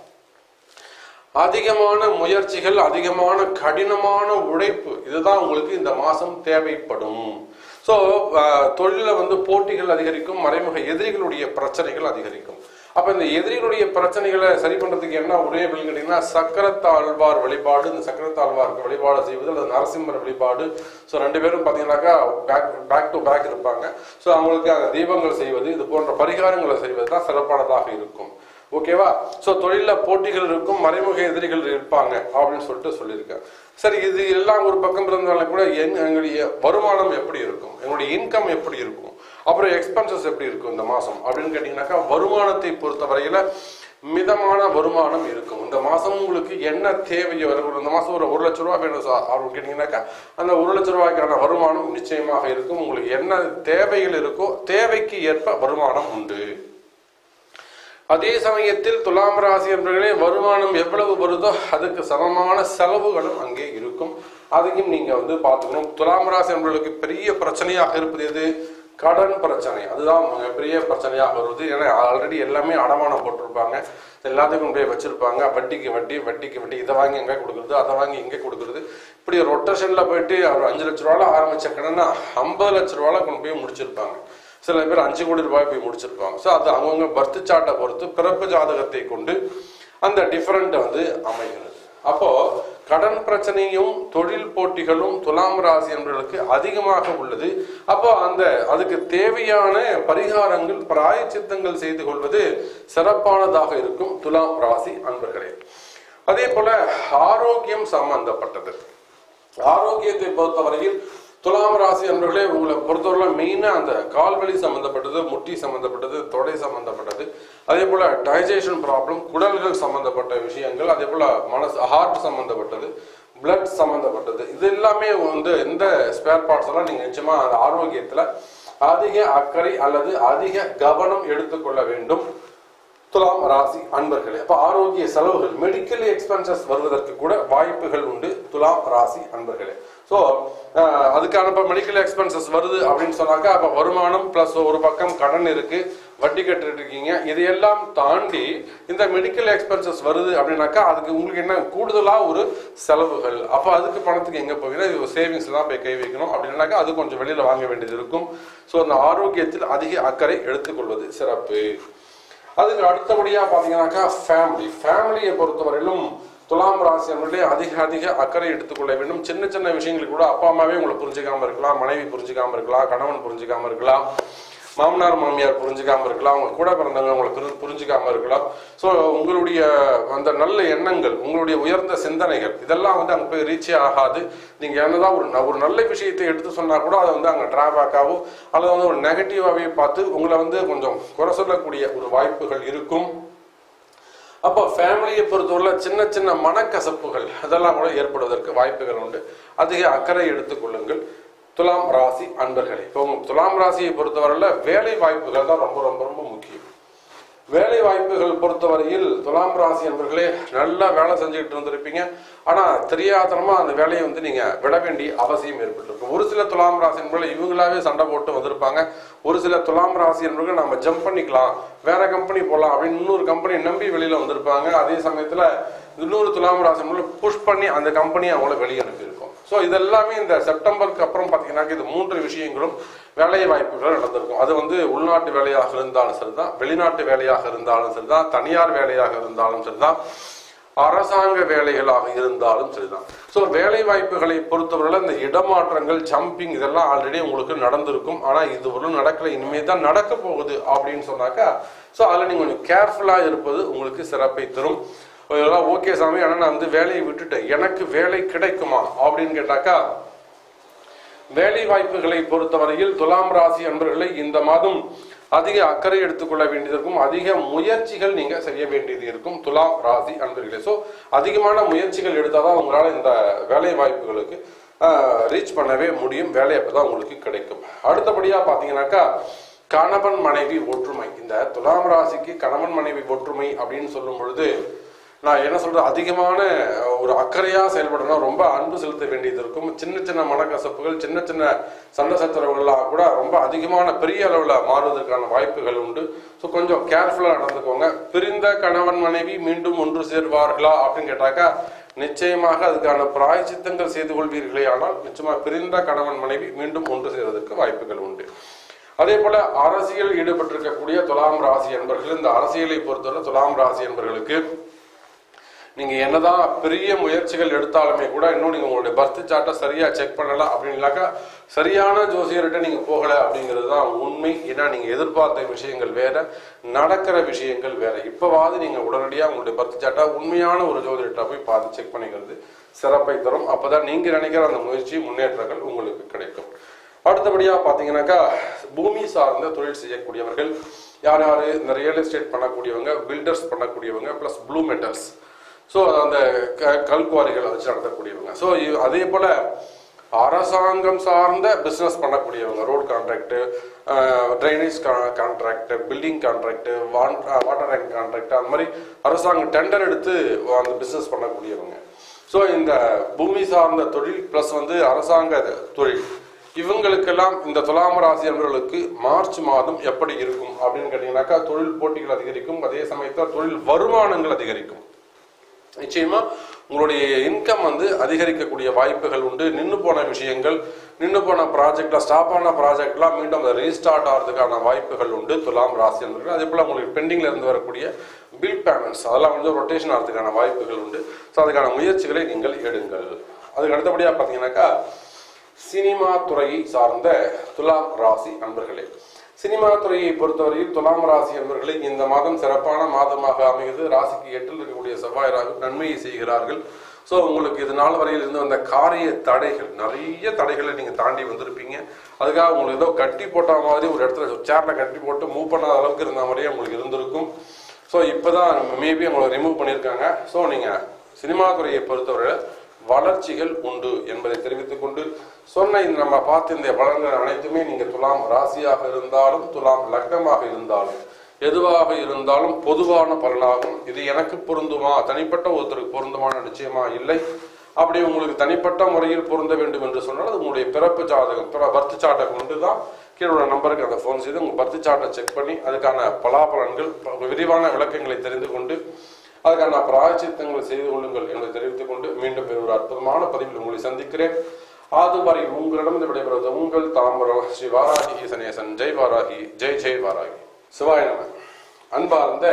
அதிகமான முயற்சிகள் அதிகமான கடினமான உழைப்பு இதுதான் உங்களுக்கு இந்த மாசம் தேவைப்படும் ஸோ தொழில வந்து போட்டிகள் அதிகரிக்கும் மறைமுக எதிரிகளுடைய பிரச்சனைகள் அதிகரிக்கும் அப்ப இந்த எதிரிகளுடைய பிரச்சனைகளை சரி பண்றதுக்கு என்ன ஒரே அப்படின்னு கேட்டீங்கன்னா சக்கரத்தாழ்வார் வழிபாடு இந்த சக்கரத்தாழ்வாருக்கு வழிபாடு செய்வது அல்லது நரசிம்மர் வழிபாடு ஸோ ரெண்டு பேரும் பார்த்தீங்கன்னாக்கா பேக் பேக் டு பேக் இருப்பாங்க ஸோ அவங்களுக்கு அந்த தீபங்கள் செய்வது இது போன்ற பரிகாரங்களை செய்வது தான் சிறப்பானதாக இருக்கும் ஓகேவா ஸோ தொழிலில் போட்டிகள் இருக்கும் மறைமுக எதிரிகள் இருப்பாங்க அப்படின்னு சொல்லிட்டு சொல்லியிருக்கேன் சரி இது எல்லாம் ஒரு பக்கம் இருந்தாலும் கூட என் எங்களுடைய வருமானம் எப்படி இருக்கும் எங்களுடைய இன்கம் எப்படி இருக்கும் அப்புறம் எக்ஸ்பென்சஸ் எப்படி இருக்கும் இந்த மாதம் அப்படின்னு கேட்டிங்கனாக்கா வருமானத்தை பொறுத்தவரையில் மிதமான வருமானம் இருக்கும் இந்த மாதம் உங்களுக்கு என்ன தேவையோ இருக்கும் இந்த மாதம் ஒரு ஒரு லட்ச ரூபா வேணும் சார் அப்படின்னு கேட்டிங்கனாக்கா அந்த ஒரு லட்ச ரூபாய்க்கான வருமானம் நிச்சயமாக இருக்கும் உங்களுக்கு என்ன தேவைகள் இருக்கோ தேவைக்கு ஏற்ப வருமானம் உண்டு அதே சமயத்தில் துலாம் ராசி என்பவர்களே வருமானம் எவ்வளவு வருதோ அதுக்கு சமமான செலவுகளும் அங்கே இருக்கும் அதையும் நீங்க வந்து பார்த்துக்கணும் துலாம் ராசி என்பவர்களுக்கு பெரிய பிரச்சனையாக இருப்பது எது கடன் பிரச்சனை அதுதான் மிகப்பெரிய பிரச்சனையாக வருது ஏன்னா ஆல்ரெடி எல்லாமே அடமானம் போட்டிருப்பாங்க எல்லாத்துக்கும் போய் வச்சிருப்பாங்க வட்டிக்கு வட்டி வட்டிக்கு வட்டி இதை வாங்கி எங்கே கொடுக்குறது அதை வாங்கி இங்கே கொடுக்குறது இப்படி ரொட்டேஷன்ல போயிட்டு அவர் அஞ்சு லட்ச ரூபால ஆரம்பிச்ச கடனை ஐம்பது லட்ச ரூபால கொண்டு போய் முடிச்சிருப்பாங்க சில பேர் அஞ்சு கோடி ரூபாய் போய் முடிச்சிருப்பாங்க ஸோ அது அவங்கவுங்க பர்த் சார்ட்டை பொறுத்து பிறப்பு ஜாதகத்தை கொண்டு அந்த டிஃபரெண்ட் வந்து அமைகிறது அப்போ கடன் பிரச்சனையும் தொழில் போட்டிகளும் துலாம் ராசி என்பவர்களுக்கு அதிகமாக உள்ளது அப்போ அந்த அதுக்கு தேவையான பரிகாரங்கள் பிராயச்சித்தங்கள் செய்து கொள்வது சிறப்பானதாக இருக்கும் துலாம் ராசி அன்பர்களே அதே போல ஆரோக்கியம் சம்பந்தப்பட்டது ஆரோக்கியத்தை பொறுத்தவரையில் துலாம் ராசி அன்பர்களே உங்களை பொறுத்தவரை மெயினாக அந்த கால்வலி சம்மந்தப்பட்டது முட்டி சம்மந்தப்பட்டது தொடை சம்மந்தப்பட்டது அதே போல் டைஜஷன் ப்ராப்ளம் குடல்கள் சம்மந்தப்பட்ட விஷயங்கள் அதே போல் மனசு ஹார்ட் சம்மந்தப்பட்டது பிளட் சம்மந்தப்பட்டது இது எல்லாமே வந்து இந்த ஸ்பேர் பார்ட்ஸ் எல்லாம் நீங்கள் நிச்சயமாக அந்த ஆரோக்கியத்தில் அதிக அக்கறை அல்லது அதிக கவனம் எடுத்துக்கொள்ள வேண்டும் துலாம் ராசி அன்பர்களே அப்ப ஆரோக்கிய செலவுகள் மெடிக்கல் எக்ஸ்பென்சஸ் வருவதற்கு கூட வாய்ப்புகள் உண்டு துலாம் ராசி அன்பர்களே ஸோ அதுக்கான இப்போ மெடிக்கல் எக்ஸ்பென்சஸ் வருது அப்படின்னு சொன்னாக்கா அப்போ வருமானம் ப்ளஸ் ஒரு பக்கம் கடன் இருக்கு வட்டி கட்டிட்டு இருக்கீங்க இதையெல்லாம் தாண்டி இந்த மெடிக்கல் எக்ஸ்பென்சஸ் வருது அப்படின்னாக்கா அதுக்கு உங்களுக்கு என்ன கூடுதலாக ஒரு செலவுகள் அப்போ அதுக்கு பணத்துக்கு எங்கே போவீங்கன்னா இது சேவிங்ஸ் தான் போய் கை வைக்கணும் அப்படின்னாக்கா அது கொஞ்சம் வெளியில் வாங்க வேண்டியது இருக்கும் ஸோ அந்த ஆரோக்கியத்தில் அதிக அக்கறை எடுத்துக்கொள்வது சிறப்பு அதுக்கு அடுத்தபடியா பாத்தீங்கன்னாக்கா ஃபேமிலி ஃபேமிலியை பொறுத்தவரையிலும் துலாம் ராசி அவர்களே அதிக அதிக அக்கறை எடுத்துக்கொள்ள வேண்டும் சின்ன சின்ன விஷயங்களுக்கு கூட அப்பா அம்மாவே உங்களை புரிஞ்சுக்காம இருக்கலாம் மனைவி புரிஞ்சுக்காம இருக்கலாம் கணவன் புரிஞ்சுக்காம இருக்கலாம் மாமனார் மாமியார் புரிஞ்சுக்காம இருக்கலாம் அவங்க கூட பிறந்தவங்க உங்களை புரி- புரிஞ்சுக்காம இருக்கலாம் ஸோ உங்களுடைய அந்த நல்ல எண்ணங்கள் உங்களுடைய உயர்ந்த சிந்தனைகள் இதெல்லாம் வந்து அங்கே போய் ரீச்சே ஆகாது நீங்கள் என்னதான் ஒரு ந- ஒரு நல்ல விஷயத்தை எடுத்து சொன்னா கூட அதை வந்து அங்கே டிராபேக்காவோ அல்லது வந்து ஒரு நெகட்டிவாகவே பார்த்து உங்களை வந்து கொஞ்சம் குறை சொல்லக்கூடிய ஒரு வாய்ப்புகள் இருக்கும் அப்போ ஃபேமிலியை பொறுத்தவரை சின்ன சின்ன மனக்கசப்புகள் அதெல்லாம் கூட ஏற்படுவதற்கு வாய்ப்புகள் உண்டு அதிக அக்கறை எடுத்துக்கொள்ளுங்கள் துலாம் ராசி அன்பர்களே இப்போ உங்க துலாம் ராசியை பொறுத்தவரையில் வேலை வாய்ப்புகள் தான் ரொம்ப ரொம்ப ரொம்ப முக்கியம் வேலை வாய்ப்புகள் பொறுத்தவரையில் துலாம் ராசி அன்பர்களே நல்லா வேலை செஞ்சுக்கிட்டு இருந்திருப்பீங்க ஆனா தெரியாதனமா அந்த வேலையை வந்து நீங்க விட வேண்டிய அவசியம் ஏற்பட்டிருக்கும் ஒரு சில துலாம் ராசி என்பர்கள் இவங்களாவே சண்டை போட்டு வந்திருப்பாங்க ஒரு சில துலாம் ராசி என்பர்கள் நம்ம ஜம்ப் பண்ணிக்கலாம் வேற கம்பெனி போகலாம் அப்படின்னு இன்னொரு கம்பெனி நம்பி வெளியில வந்திருப்பாங்க அதே சமயத்துல இன்னொரு துலாம் ராசி என்பர்கள் புஷ் பண்ணி அந்த கம்பெனியை அவங்கள வெளியே அனுப்பியிருக்கோம் ஸோ இதெல்லாமே இந்த செப்டம்பருக்கு அப்புறம் பார்த்தீங்கன்னா இது மூன்று விஷயங்களும் வேலை வாய்ப்புகள் நடந்திருக்கும் அது வந்து உள்நாட்டு வேலையாக இருந்தாலும் சரிதான் வெளிநாட்டு வேலையாக இருந்தாலும் சரிதான் தனியார் வேலையாக இருந்தாலும் சரிதான் அரசாங்க வேலைகளாக இருந்தாலும் சரிதான் ஸோ வேலை வாய்ப்புகளை பொறுத்தவரையில் இந்த இடமாற்றங்கள் ஜம்பிங் இதெல்லாம் ஆல்ரெடி உங்களுக்கு நடந்திருக்கும் ஆனால் இது ஒரு நடக்கல இனிமே தான் நடக்க போகுது அப்படின்னு சொன்னாக்கா ஸோ அதில் நீங்கள் கொஞ்சம் கேர்ஃபுல்லாக இருப்பது உங்களுக்கு சிறப்பை தரும் இதெல்லாம் ஓகே சாமி ஆனால் நான் வந்து வேலையை விட்டுட்டேன் எனக்கு வேலை கிடைக்குமா அப்படின்னு கேட்டாக்கா வேலை வாய்ப்புகளை பொறுத்தவரையில் துலாம் ராசி அன்பர்களை இந்த மாதம் அதிக அக்கறை எடுத்துக்கொள்ள வேண்டியது இருக்கும் அதிக முயற்சிகள் நீங்க செய்ய வேண்டியது இருக்கும் துலாம் ராசி அன்பர்களே ஸோ அதிகமான முயற்சிகள் எடுத்தாதான் உங்களால இந்த வேலை வாய்ப்புகளுக்கு ரீச் பண்ணவே முடியும் வேலை அப்பதான் உங்களுக்கு கிடைக்கும் அடுத்தபடியா பாத்தீங்கன்னாக்கா கணவன் மனைவி ஒற்றுமை இந்த துலாம் ராசிக்கு கணவன் மனைவி ஒற்றுமை அப்படின்னு சொல்லும் பொழுது நான் என்ன சொல்றது அதிகமான அஹ், ஒரு அக்கறையா செயல்படணும் ரொம்ப அன்பு செலுத்த வேண்டியது இருக்கும் சின்ன சின்ன மனக்கசப்புகள் சின்ன சின்ன சண்டை சச்சரவுகள்லாம் கூட ரொம்ப அதிகமான பெரிய அளவுல மாறுவதற்கான வாய்ப்புகள் உண்டு ஸோ கொஞ்சம் கேர்ஃபுல்லா நடந்துக்கோங்க பிரிந்த கணவன் மனைவி மீண்டும் ஒன்று சேர்வார்களா அப்படின்னு கேட்டாக்கா நிச்சயமாக அதுக்கான பிராயச்சித்தங்கள் செய்து கொள்வீர்களே ஆனால் நிச்சயமா பிரிந்த கணவன் மனைவி மீண்டும் ஒன்று சேர்வதற்கு வாய்ப்புகள் உண்டு அதே போல அரசியல் ஈடுபட்டிருக்கக்கூடிய துலாம் ராசி என்பர்கள் இந்த அரசியலை பொறுத்தவரை துலாம் ராசி என்பர்களுக்கு நீங்க என்னதான் பெரிய முயற்சிகள் எடுத்தாலுமே கூட இன்னும் நீங்க உங்களுடைய பர்த் சார்ட்டை சரியா செக் பண்ணல அப்படின்னாக்கா சரியான ஜோசியர்கிட்ட நீங்க போகல அப்படிங்கிறது தான் உண்மை ஏன்னா நீங்க எதிர்பார்த்த விஷயங்கள் வேற நடக்கிற விஷயங்கள் வேற இப்பவாவது நீங்க உடனடியா உங்களுடைய பர்த் சார்ட்டை உண்மையான ஒரு ஜோதிடர்கிட்ட போய் பார்த்து செக் பண்ணிக்கிறது சிறப்பை தரும் அப்பதான் நீங்க நினைக்கிற அந்த முயற்சி முன்னேற்றங்கள் உங்களுக்கு கிடைக்கும் அடுத்தபடியா பாத்தீங்கன்னாக்கா பூமி சார்ந்த தொழில் செய்யக்கூடியவர்கள் யார் யாரு இந்த ரியல் எஸ்டேட் பண்ணக்கூடியவங்க பில்டர்ஸ் பண்ணக்கூடியவங்க பிளஸ் ப்ளூ மெட்டல்ஸ் ஸோ அந்த க- கல்குவாரிகளை வச்சு நடத்தக்கூடியவங்க ஸோ அதே போல அரசாங்கம் சார்ந்த பிஸ்னஸ் பண்ணக்கூடியவங்க road contract drainage contract building contract water tank contract அந்த மாதிரி அரசாங்க டெண்டர் எடுத்து அந்த பிஸ்னஸ் பண்ணக்கூடியவங்க ஸோ இந்த பூமி சார்ந்த தொழில் ப்ளஸ் வந்து அரசாங்க தொழில் இவங்களுக்கெல்லாம் இந்த துலாம் ராசி அன்பர்களுக்கு மார்ச் மாதம் எப்படி இருக்கும் அப்படின்னு கேட்டீங்கன்னாக்கா தொழில் போட்டிகள் அதிகரிக்கும் அதே சமயத்தில் தொழில் வருமானங்கள் அதிகரிக்கும் நிச்சயமா உங்களுடைய இன்கம் வந்து அதிகரிக்கக்கூடிய வாய்ப்புகள் உண்டு நின்று போன விஷயங்கள் நின்று போன ப்ராஜெக்ட்ல ஸ்டாப் ஆன ப்ராஜெக்ட்லாம் மீண்டும் அதை ரீஸ்டார்ட் ஆகிறதுக்கான வாய்ப்புகள் உண்டு துலாம் ராசி என்பர்கள் அதே போல உங்களுக்கு பெண்டிங்ல இருந்து வரக்கூடிய பில் பேமெண்ட்ஸ் அதெல்லாம் வந்து ரொட்டேஷன் ஆகிறதுக்கான வாய்ப்புகள் உண்டு ஸோ அதுக்கான முயற்சிகளை நீங்கள் எடுங்கள் அதுக்கு அடுத்தபடியா பார்த்தீங்கன்னாக்கா சினிமா துறையை சார்ந்த துலாம் ராசி அன்பர்களே சினிமா துறையை பொறுத்தவரையில் துலாம் ராசி அன்பர்களே இந்த மாதம் சிறப்பான மாதமாக அமைகிறது ராசிக்கு எட்டில் இருக்கக்கூடிய செவ்வாய் ராகு நன்மையை செய்கிறார்கள் ஸோ உங்களுக்கு இது நாள் வரையில் இருந்து வந்த காரிய தடைகள் நிறைய தடைகளை நீங்க தாண்டி வந்திருப்பீங்க அதுக்காக உங்களுக்கு ஏதோ கட்டி போட்ட மாதிரி ஒரு இடத்துல சேர்ல கட்டி போட்டு மூவ் பண்ணாத அளவுக்கு இருந்த மாதிரியே உங்களுக்கு இருந்திருக்கும் ஸோ இப்போதான் மேபி உங்களை ரிமூவ் பண்ணியிருக்காங்க ஸோ நீங்க சினிமா துறையை பொறுத்தவரை வளர்ச்சிகள் உண்டு என்பதை தெரிவித்துக் கொண்டு சொன்ன இந்த நம்ம பார்த்த இந்த பலன்கள் அனைத்துமே நீங்க துலாம் ராசியாக இருந்தாலும் துலாம் லக்னமாக இருந்தாலும் எதுவாக இருந்தாலும் பொதுவான பலனாகும் இது எனக்கு பொருந்துமா தனிப்பட்ட ஒருத்தருக்கு பொருந்துமான நிச்சயமா இல்லை அப்படி உங்களுக்கு தனிப்பட்ட முறையில் பொருந்த வேண்டும் என்று சொன்னால் அது உங்களுடைய பிறப்பு ஜாதகம் பிற பர்த் சாட்டை கொண்டு தான் கீழே உள்ள நம்பருக்கு அந்த ஃபோன் செய்து உங்கள் பர்த் சார்ட்டை செக் பண்ணி அதுக்கான பலாபலன்கள் விரிவான விளக்கங்களை தெரிந்து கொண்டு அதுக்கான பிராயச்சித்தங்களை செய்து கொள்ளுங்கள் என்று தெரிவித்துக் கொண்டு மீண்டும் ஒரு அற்புதமான பதிவில் உங்களை சந்திக்கிறேன் அதுவரை உங்களிடம் விடைபெறுவது உங்கள் தாம்பரம் ஸ்ரீ வாராகி ஈசனேசன் ஜெய் வாராகி ஜெய் ஜெய் வாராகி சிவாய நம அன்பார்ந்த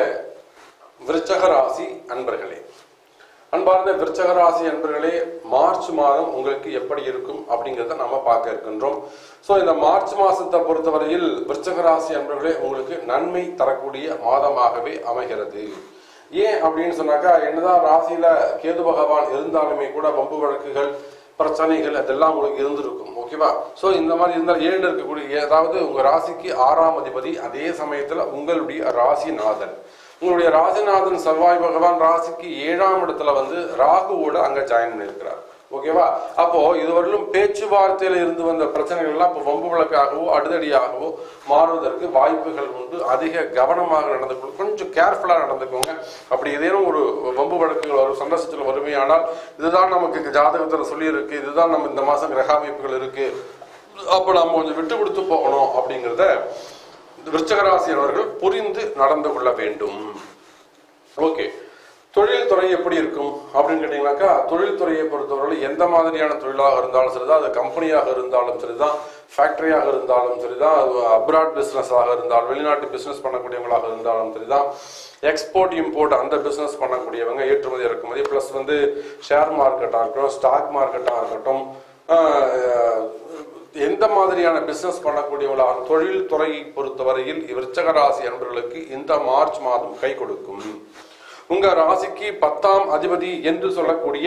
விருச்சக ராசி அன்பர்களே அன்பார்ந்த விருச்சக ராசி அன்பர்களே மார்ச் மாதம் உங்களுக்கு எப்படி இருக்கும் அப்படிங்கிறத நம்ம பார்க்க இருக்கின்றோம் ஸோ இந்த மார்ச் மாசத்தை பொறுத்தவரையில் விருச்சக ராசி அன்பர்களே உங்களுக்கு நன்மை தரக்கூடிய மாதமாகவே அமைகிறது ஏன் அப்படின்னு சொன்னாக்கா என்னதான் ராசியில கேது பகவான் இருந்தாலுமே கூட வம்பு வழக்குகள் பிரச்சனைகள் அதெல்லாம் உங்களுக்கு இருந்திருக்கும் ஓகேவா சோ இந்த மாதிரி இருந்தால் ஏழு இருக்கக்கூடிய அதாவது உங்க ராசிக்கு ஆறாம் அதிபதி அதே சமயத்துல உங்களுடைய ராசிநாதன் உங்களுடைய ராசிநாதன் செவ்வாய் பகவான் ராசிக்கு ஏழாம் இடத்துல வந்து ராகுவோட அங்க ஜாயின் பண்ணியிருக்கிறார் ஓகேவா அப்போ இதுவரையிலும் பேச்சுவார்த்தையில இருந்து வந்த பிரச்சனைகள் எல்லாம் இப்போ வம்பு வழக்காகவோ அடுதடியாகவோ மாறுவதற்கு வாய்ப்புகள் உண்டு அதிக கவனமாக நடந்து கொள்~ கொஞ்சம் கேர்ஃபுல்லா நடந்துக்கோங்க அப்படி ஏதேனும் ஒரு வம்பு வழக்குகள் வரும் சந்தோஷத்தில் வறுமையானால் இதுதான் நமக்கு ஜாதகத்துல சொல்லி இருக்கு இதுதான் நம்ம இந்த மாசம் கிரக அமைப்புகள் இருக்கு அப்ப நம்ம கொஞ்சம் விட்டு கொடுத்து போகணும் அப்படிங்கிறத விருச்சகராசியவர்கள் புரிந்து நடந்து கொள்ள வேண்டும் ஓகே தொழில்துறை எப்படி இருக்கும் அப்படின்னு கேட்டிங்கனாக்கா தொழில்துறையை பொறுத்தவரை எந்த மாதிரியான தொழிலாக இருந்தாலும் சரிதான் அது கம்பெனியாக இருந்தாலும் சரிதான் ஃபேக்டரியாக இருந்தாலும் சரிதான் அது அப்ராட் பிஸ்னஸாக இருந்தாலும் வெளிநாட்டு பிஸ்னஸ் பண்ணக்கூடியவங்களாக இருந்தாலும் சரிதான் எக்ஸ்போர்ட் இம்போர்ட் அந்த பிஸ்னஸ் பண்ணக்கூடியவங்க ஏற்றுமதி இறக்குமதி ப்ளஸ் வந்து ஷேர் மார்க்கெட்டாக இருக்கட்டும் ஸ்டாக் மார்க்கெட்டாக இருக்கட்டும் ஆஹ், எந்த மாதிரியான பிசினஸ் பண்ணக்கூடியவர்களாக தொழில் துறையை பொறுத்தவரையில் விருச்சக ராசி அன்பர்களுக்கு இந்த மார்ச் மாதம் கை கொடுக்கும் உங்க ராசிக்கு பத்தாம் அதிபதி என்று சொல்லக்கூடிய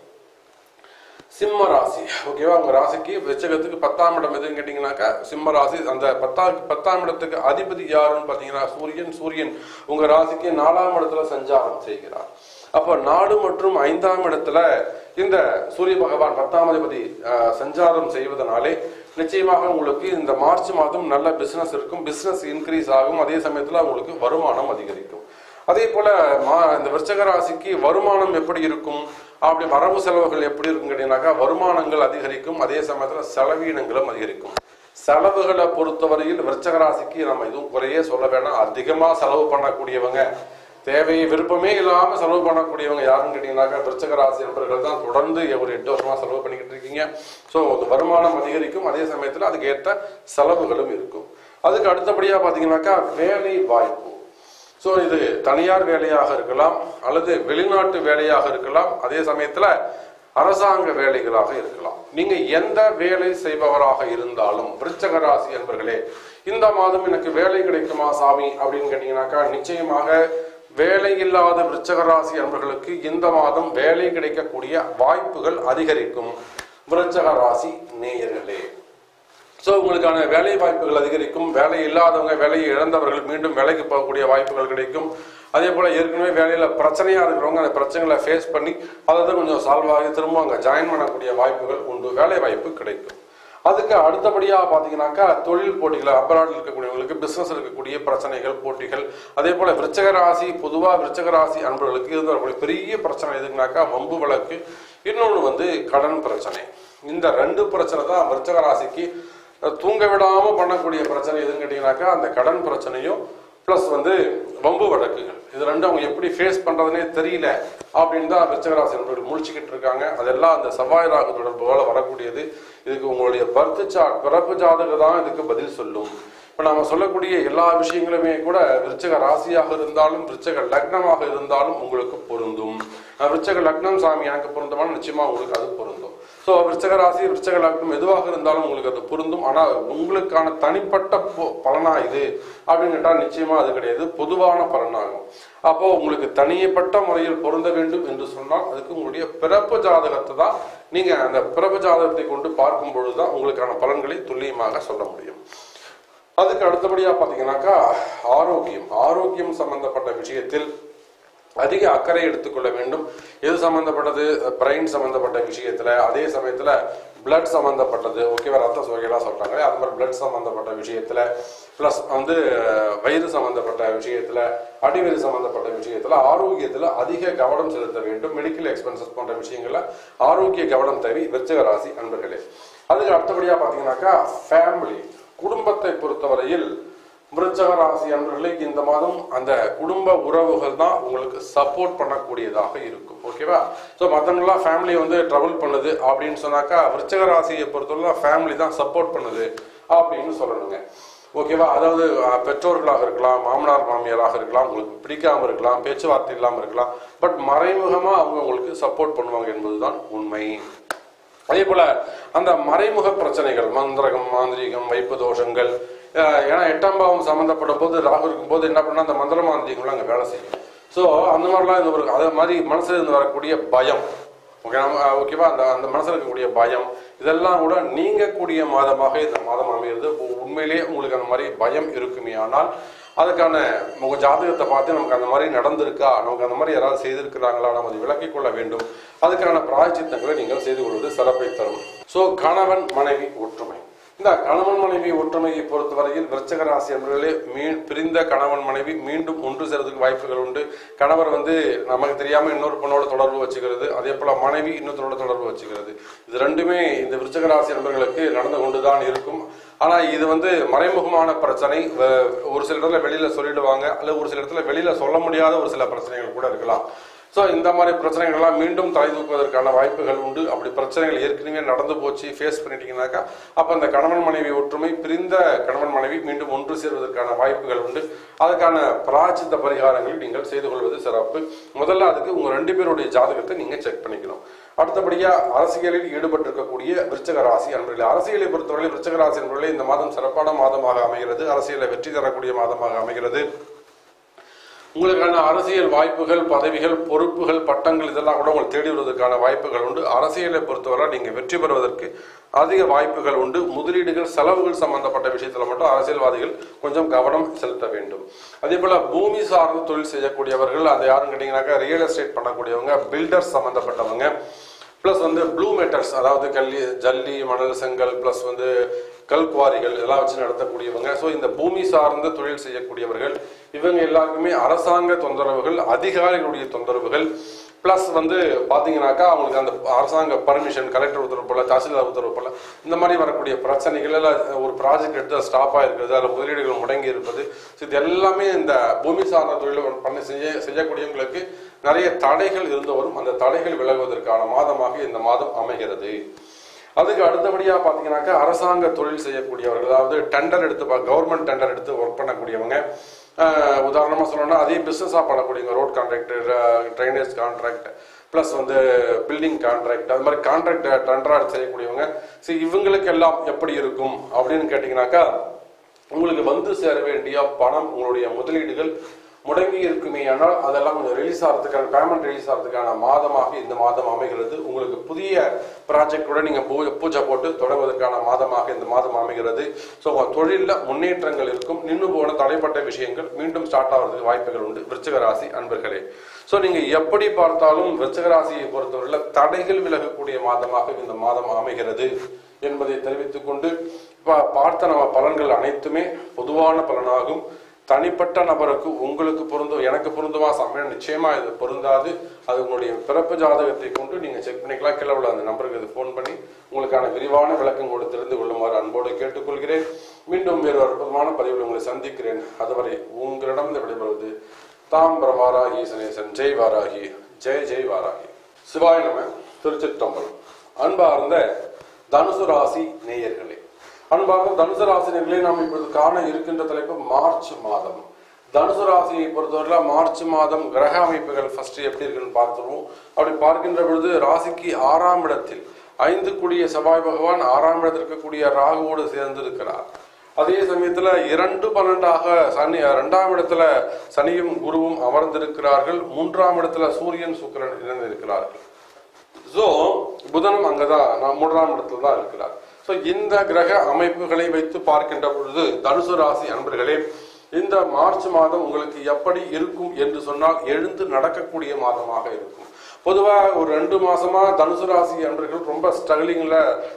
சிம்ம ராசி ஓகேவா உங்க ராசிக்கு விருச்சகத்துக்கு பத்தாம் இடம் எதுன்னு கேட்டீங்கன்னாக்கா சிம்ம ராசி அந்த பத்தாம் பத்தாம் இடத்துக்கு அதிபதி யாருன்னு பாத்தீங்கன்னா சூரியன் சூரியன் உங்க ராசிக்கு நாலாம் இடத்துல சஞ்சாரம் செய்கிறார் அப்போ நாடு மற்றும் ஐந்தாம் இடத்துல இந்த சூரிய பகவான் பத்தாம் அதிபதி அஹ், சஞ்சாரம் செய்வதனாலே நிச்சயமாக உங்களுக்கு இந்த மார்ச் மாதம் நல்ல பிசினஸ் இருக்கும் பிசினஸ் இன்க்ரீஸ் ஆகும் அதே சமயத்துல உங்களுக்கு வருமானம் அதிகரிக்கும் அதே போல மா- இந்த விருச்சக ராசிக்கு வருமானம் எப்படி இருக்கும் அப்படி வரவு செலவுகள் எப்படி இருக்கும் கேட்டீங்கன்னாக்கா வருமானங்கள் அதிகரிக்கும் அதே சமயத்துல செலவீனங்களும் அதிகரிக்கும் செலவுகளை பொறுத்தவரையில் விருச்சக ராசிக்கு நம்ம எதுவும் குறையே சொல்ல வேணாம் அதிகமா செலவு பண்ணக்கூடியவங்க தேவையை விருப்பமே இல்லாம செலவு பண்ணக்கூடியவங்க யாருன்னு கேட்டீங்கன்னாக்கா விருச்சக ராசி நண்பர்கள் தான் தொடர்ந்து ஒரு எட்டு வருஷமா செலவு பண்ணிக்கிட்டு இருக்கீங்க ஸோ வருமானம் அதிகரிக்கும் அதே சமயத்துல அதுக்கு ஏற்ற செலவுகளும் இருக்கும் அதுக்கு அடுத்தபடியா பாத்தீங்கன்னாக்கா வேலை வாய்ப்பு ஸோ இது தனியார் வேலையாக இருக்கலாம் அல்லது வெளிநாட்டு வேலையாக இருக்கலாம் அதே சமயத்துல அரசாங்க வேலைகளாக இருக்கலாம் நீங்க எந்த வேலை செய்பவராக இருந்தாலும் விருச்சக ராசி என்பர்களே இந்த மாதம் எனக்கு வேலை கிடைக்குமா சாமி அப்படின்னு கேட்டீங்கன்னாக்கா நிச்சயமாக வேலை இல்லாத விருச்சக ராசி அன்பர்களுக்கு இந்த மாதம் வேலை கிடைக்கக்கூடிய வாய்ப்புகள் அதிகரிக்கும் விருச்சக ராசி நேயர்களே ஸோ உங்களுக்கான வேலை வாய்ப்புகள் அதிகரிக்கும் வேலை இல்லாதவங்க வேலையை இழந்தவர்கள் மீண்டும் வேலைக்கு போகக்கூடிய வாய்ப்புகள் கிடைக்கும் அதே போல ஏற்கனவே வேலையில பிரச்சனையா இருக்கிறவங்க அந்த பிரச்சனைகளை ஃபேஸ் பண்ணி அதை தான் கொஞ்சம் சால்வ் ஆகி திரும்ப அங்கே ஜாயின் பண்ணக்கூடிய வாய்ப்புகள் உண்டு வேலை வாய்ப்பு கிடைக்கும் அதுக்கு அடுத்தபடியா பாத்தீங்கன்னாக்கா தொழில் போட்டிகள் அப்ராடில் இருக்கக்கூடியவங்களுக்கு பிசினஸ் இருக்கக்கூடிய பிரச்சனைகள் போட்டிகள் அதே போல விருச்சக ராசி பொதுவா விருச்சக ராசி அன்பர்களுக்கு இருந்து வரக்கூடிய பெரிய பிரச்சனை எதுக்குனாக்கா வம்பு வழக்கு இன்னொன்று வந்து கடன் பிரச்சனை இந்த ரெண்டு பிரச்சனை தான் விருச்சக ராசிக்கு தூங்க விடாம பண்ணக்கூடிய பிரச்சனை எதுன்னு கேட்டீங்கன்னாக்கா அந்த கடன் பிரச்சனையும் ப்ளஸ் வந்து வம்பு வழக்குகள் இது ரெண்டும் அவங்க எப்படி ஃபேஸ் பண்றதுனே தெரியல அப்படின்னு தான் விருச்சகராசி நண்பர்கள் முழிச்சுக்கிட்டு இருக்காங்க அதெல்லாம் அந்த செவ்வாய் ராகு தொடர்புகளால் வரக்கூடியது இதுக்கு உங்களுடைய பர்த் சார்ட் பிறப்பு ஜாதகம் தான் இதுக்கு பதில் சொல்லும் இப்போ நாம சொல்லக்கூடிய எல்லா விஷயங்களுமே கூட விருச்சக ராசியாக இருந்தாலும் விருச்சக லக்னமாக இருந்தாலும் உங்களுக்கு பொருந்தும் நான் விருச்சக லக்னம் சாமி எனக்கு பொருந்தமான நிச்சயமா உங்களுக்கு அது பொருந்தும் ஸோ விருச்சக ராசி விருச்சக லக்னம் எதுவாக இருந்தாலும் உங்களுக்கு அது பொருந்தும் ஆனால் உங்களுக்கான தனிப்பட்ட பொ- பலனா இது அப்படின்னு கேட்டால் நிச்சயமா அது கிடையாது பொதுவான பலனாகும் அப்போ உங்களுக்கு தனியப்பட்ட முறையில் பொருந்த வேண்டும் என்று சொன்னால் அதுக்கு உங்களுடைய பிறப்பு ஜாதகத்தை தான் நீங்க அந்த பிறப்பு ஜாதகத்தை கொண்டு பார்க்கும் பொழுதுதான் உங்களுக்கான பலன்களை துல்லியமாக சொல்ல முடியும் அதுக்கு அடுத்தபடியா பாத்தீங்கன்னாக்கா ஆரோக்கியம் ஆரோக்கியம் சம்பந்தப்பட்ட விஷயத்தில் அதிக அக்கறை எடுத்துக்கொள்ள வேண்டும் எது சம்பந்தப்பட்டது பிரைன் சம்பந்தப்பட்ட விஷயத்துல அதே சமயத்துல பிளட் சம்பந்தப்பட்டது ஓகேவா ரத்த சோகைலாம் சொல்றாங்க அது மாதிரி பிளட் சம்பந்தப்பட்ட விஷயத்துல பிளஸ் வந்து அஹ், வயிறு சம்பந்தப்பட்ட விஷயத்துல அடிவயிறு சம்பந்தப்பட்ட விஷயத்துல ஆரோக்கியத்துல அதிக கவனம் செலுத்த வேண்டும் மெடிக்கல் எக்ஸ்பென்சஸ் போன்ற விஷயங்கள்ல ஆரோக்கிய கவனம் தேவை விருச்சிக ராசி அன்பர்களே அதுக்கு அடுத்தபடியா பாத்தீங்கன்னாக்கா ஃபேமிலி குடும்பத்தை பொறுத்தவரையில் விருச்சக ராசி அன்பர்களே இந்த மாதம் அந்த குடும்ப உறவுகள் தான் உங்களுக்கு சப்போர்ட் பண்ணக்கூடியதாக இருக்கும் ஓகேவா ஸோ மற்றவங்களாம் ஃபேமிலி வந்து ட்ரபிள் பண்ணுது அப்படின்னு சொன்னாக்கா விருச்சக ராசியை பொறுத்தவரை ஃபேமிலி தான் சப்போர்ட் பண்ணுது அப்படின்னு சொல்லணுங்க ஓகேவா அதாவது அஹ், பெற்றோர்களாக இருக்கலாம் மாமனார் மாமியாராக இருக்கலாம் உங்களுக்கு பிடிக்காம இருக்கலாம் பேச்சுவார்த்தை இல்லாமல் இருக்கலாம் பட் மறைமுகமா அவங்க உங்களுக்கு சப்போர்ட் பண்ணுவாங்க என்பதுதான் உண்மை அதே போல அந்த மறைமுக பிரச்சனைகள் மந்திரகம் மாந்திரீகம் வைப்பு தோஷங்கள் அஹ் ஏன்னா எட்டாம் பாவம் சம்பந்தப்பட்ட போது ராகு இருக்கும் போது என்ன பண்ணா அந்த மந்திர மாந்திரிகம்லாம் அங்கே வேலை செய்யும் ஸோ அந்த மாதிரிலாம் இந்த ஒரு அதே மாதிரி மனசுல இருந்து வரக்கூடிய பயம் ஓகே நம்ம ஓகேவா அந்த அந்த மனசுல இருக்கக்கூடிய பயம் இதெல்லாம் கூட நீங்கக்கூடிய மாதமாக இந்த மாதம் அமைகிறது உ- உண்மையிலேயே உங்களுக்கு அந்த மாதிரி பயம் இருக்குமே ஆனால் அதுக்கான உங்க ஜாதகத்தை பார்த்து நமக்கு அந்த மாதிரி நடந்திருக்கா நமக்கு அந்த மாதிரி யாராவது செய்திருக்கிறாங்களா நம்ம அதை விளக்கிக் கொள்ள வேண்டும் அதுக்கான பிராயச்சித்தங்களை நீங்கள் செய்து கொள்வது சிறப்பை தரும் ஸோ கணவன் மனைவி ஒற்றுமை இந்த கணவன் மனைவி ஒற்றுமையை பொறுத்தவரையில் விருச்சக ராசி என்பவர்களே மீ பிரிந்த கணவன் மனைவி மீண்டும் ஒன்று சேர்றதுக்கு வாய்ப்புகள் உண்டு கணவர் வந்து நமக்கு தெரியாம இன்னொரு பொண்ணோட தொடர்பு வச்சுக்கிறது அதே போல மனைவி இன்னொருத்தரோட தொடர்பு வச்சுக்கிறது இது ரெண்டுமே இந்த விருச்சக ராசி நண்பர்களுக்கு நடந்து கொண்டுதான் இருக்கும் ஆனா இது வந்து மறைமுகமான பிரச்சனை வ- ஒரு சில இடத்துல வெளியில சொல்லிடுவாங்க அல்லது ஒரு சில இடத்துல வெளியில சொல்ல முடியாத ஒரு சில பிரச்சனைகள் கூட இருக்கலாம் ஸோ இந்த மாதிரி பிரச்சனைகள்லாம் மீண்டும் தலை தூக்குவதற்கான வாய்ப்புகள் உண்டு அப்படி பிரச்சனைகள் ஏற்கனவே நடந்து போச்சு ஃபேஸ் பண்ணிட்டீங்கன்னாக்கா அப்போ அந்த கணவன் மனைவி ஒற்றுமை பிரிந்த கணவன் மனைவி மீண்டும் ஒன்று சேர்வதற்கான வாய்ப்புகள் உண்டு அதுக்கான பிராச்சித்த பரிகாரங்களை நீங்கள் செய்து கொள்வது சிறப்பு முதல்ல அதுக்கு உங்க ரெண்டு பேருடைய ஜாதகத்தை நீங்க செக் பண்ணிக்கணும் அடுத்தபடியா அரசியலில் ஈடுபட்டிருக்கக்கூடிய விருச்சக ராசி அன்பர்களே அரசியலை பொறுத்தவரை விருச்சக ராசி என்பவர்களே இந்த மாதம் சிறப்பான மாதமாக அமைகிறது அரசியலை வெற்றி தரக்கூடிய மாதமாக அமைகிறது உங்களுக்கான அரசியல் வாய்ப்புகள் பதவிகள் பொறுப்புகள் பட்டங்கள் இதெல்லாம் கூட உங்களுக்கு தேடி வருவதற்கான வாய்ப்புகள் உண்டு அரசியலை பொறுத்தவரை நீங்க வெற்றி பெறுவதற்கு அதிக வாய்ப்புகள் உண்டு முதலீடுகள் செலவுகள் சம்பந்தப்பட்ட விஷயத்துல மட்டும் அரசியல்வாதிகள் கொஞ்சம் கவனம் செலுத்த வேண்டும் அதே போல பூமி சார்ந்த தொழில் செய்யக்கூடியவர்கள் அது யாருன்னு கேட்டீங்கன்னாக்கா ரியல் எஸ்டேட் பண்ணக்கூடியவங்க பில்டர்ஸ் சம்பந்தப்பட்டவங்க ப்ளஸ் வந்து ப்ளூ மெட்டல்ஸ் அதாவது கல்லி ஜல்லி மணல் செங்கல் ப்ளஸ் வந்து கல் குவாரிகள் இதெல்லாம் வச்சு நடத்தக்கூடியவங்க ஸோ இந்த பூமி சார்ந்த தொழில் செய்யக்கூடியவர்கள் இவங்க எல்லாருக்குமே அரசாங்க தொந்தரவுகள் அதிகாரிகளுடைய தொந்தரவுகள் ப்ளஸ் வந்து பார்த்தீங்கன்னாக்கா அவங்களுக்கு அந்த அரசாங்க பர்மிஷன் கலெக்டர் உத்தரவு போல தாசில்தார் உத்தரவு போல இந்த மாதிரி வரக்கூடிய பிரச்சனைகள் எல்லாம் ஒரு ப்ராஜெக்ட் எடுத்து ஸ்டாப்பாக இருக்கிறது அதில் முதலீடுகள் முடங்கி இருப்பது ஸோ இது எல்லாமே இந்த பூமி சார்ந்த தொழில் பண்ணி செய்ய செய்யக்கூடியவங்களுக்கு நிறைய தடைகள் இருந்து வரும் அந்த தடைகள் விலகுவதற்கான மாதமாக இந்த மாதம் அமைகிறது அதுக்கு அடுத்தபடியா பாத்தீங்கன்னாக்கா அரசாங்க தொழில் செய்யக்கூடியவர்கள் அதாவது டெண்டர் எடுத்து கவர்மெண்ட் டெண்டர் எடுத்து ஒர்க் பண்ணக்கூடியவங்க ஆஹ் உதாரணமா சொல்லணும்னா அதே பிசினஸா பண்ணக்கூடியவங்க road contract drainage contract plus வந்து பில்டிங் கான்ட்ராக்ட் அது மாதிரி கான்ட்ராக்ட் டெண்டரா செய்யக்கூடியவங்க சரி இவங்களுக்கு எல்லாம் எப்படி இருக்கும் அப்படின்னு கேட்டீங்கன்னாக்கா உங்களுக்கு வந்து சேர வேண்டிய பணம் உங்களுடைய முதலீடுகள் முடங்கி இருக்குமே ஆனால் அதெல்லாம் கொஞ்சம் ரிலீஸ் ஆகிறதுக்கான பேமெண்ட் ரிலீஸ் ஆகிறதுக்கான மாதமாக இந்த மாதம் அமைகிறது உங்களுக்கு புதிய ப்ராஜெக்டோட நீங்கள் பூஜை பூஜை போட்டு தொடங்குவதற்கான மாதமாக இந்த மாதம் அமைகிறது ஸோ உங்கள் தொழிலில் முன்னேற்றங்கள் இருக்கும் நின்று போன தடைப்பட்ட விஷயங்கள் மீண்டும் ஸ்டார்ட் ஆகிறதுக்கு வாய்ப்புகள் உண்டு விருச்சிக ராசி அன்பர்களே ஸோ நீங்கள் எப்படி பார்த்தாலும் விருச்சிக ராசியை பொறுத்தவரையில் தடைகள் விலகக்கூடிய மாதமாக இந்த மாதம் அமைகிறது என்பதை தெரிவித்துக் கொண்டு பா- பார்த்த நம்ம பலன்கள் அனைத்துமே பொதுவான பலனாகும் தனிப்பட்ட நபருக்கு உங்களுக்கு பொருந்தும் எனக்கு பொருந்துமா சமயம் நிச்சயமா இது பொருந்தாது அது உங்களுடைய பிறப்பு ஜாதகத்தை கொண்டு நீங்க செக் பண்ணிக்கலாம் கீழே உள்ள அந்த நம்பருக்கு இது ஃபோன் பண்ணி உங்களுக்கான விரிவான விளக்கம் கூட தெரிந்து கொள்ளுமாறு அன்போடு கேட்டுக்கொள்கிறேன் மீண்டும் வேறு ஒரு அற்புதமான பதிவில் உங்களை சந்திக்கிறேன் அதுவரை உங்களிடம் விடைபெறுவது தாம் பிரமாராகி சனேசன் ஜெய் வாராகி ஜெய் ஜெய் வாராகி சிவாய நம திருச்சிற்றம்பலம் அன்பார்ந்த தனுசு ராசி நேயர்களே அன்பார்ந்த தனுசு ராசி நேயர்களே நாம் இப்பொழுது காண இருக்கின்ற தலைப்பு மார்ச் மாதம் தனுசு ராசியை பொறுத்தவரையில மார்ச் மாதம் கிரக அமைப்புகள் ஃபர்ஸ்ட் எப்படி இருக்குன்னு பார்த்துருவோம் அப்படி பார்க்கின்ற பொழுது ராசிக்கு ஆறாம் இடத்தில் ஐந்து கூடிய செவ்வாய் பகவான் ஆறாம் இடத்தில் இருக்கக்கூடிய ராகுவோடு சேர்ந்து இருக்கிறார் அதே சமயத்துல இரண்டு பன்னெண்டாக சனி இரண்டாம் இடத்துல சனியும் குருவும் அமர்ந்திருக்கிறார்கள் மூன்றாம் இடத்துல சூரியன் சுக்கிரன் இணைந்திருக்கிறார்கள் ஸோ புதனும் அங்கதான் நான் மூன்றாம் இடத்துல தான் இருக்கிறார் ஸோ இந்த கிரக அமைப்புகளை வைத்து பார்க்கின்ற பொழுது தனுசு ராசி அன்பர்களே இந்த மார்ச் மாதம் உங்களுக்கு எப்படி இருக்கும் என்று சொன்னால் எழுந்து நடக்கக்கூடிய மாதமாக இருக்கும் பொதுவாக ஒரு ரெண்டு மாசமா தனுசு ராசி அன்பர்கள் ரொம்ப ஸ்ட்ரகிளிங்ல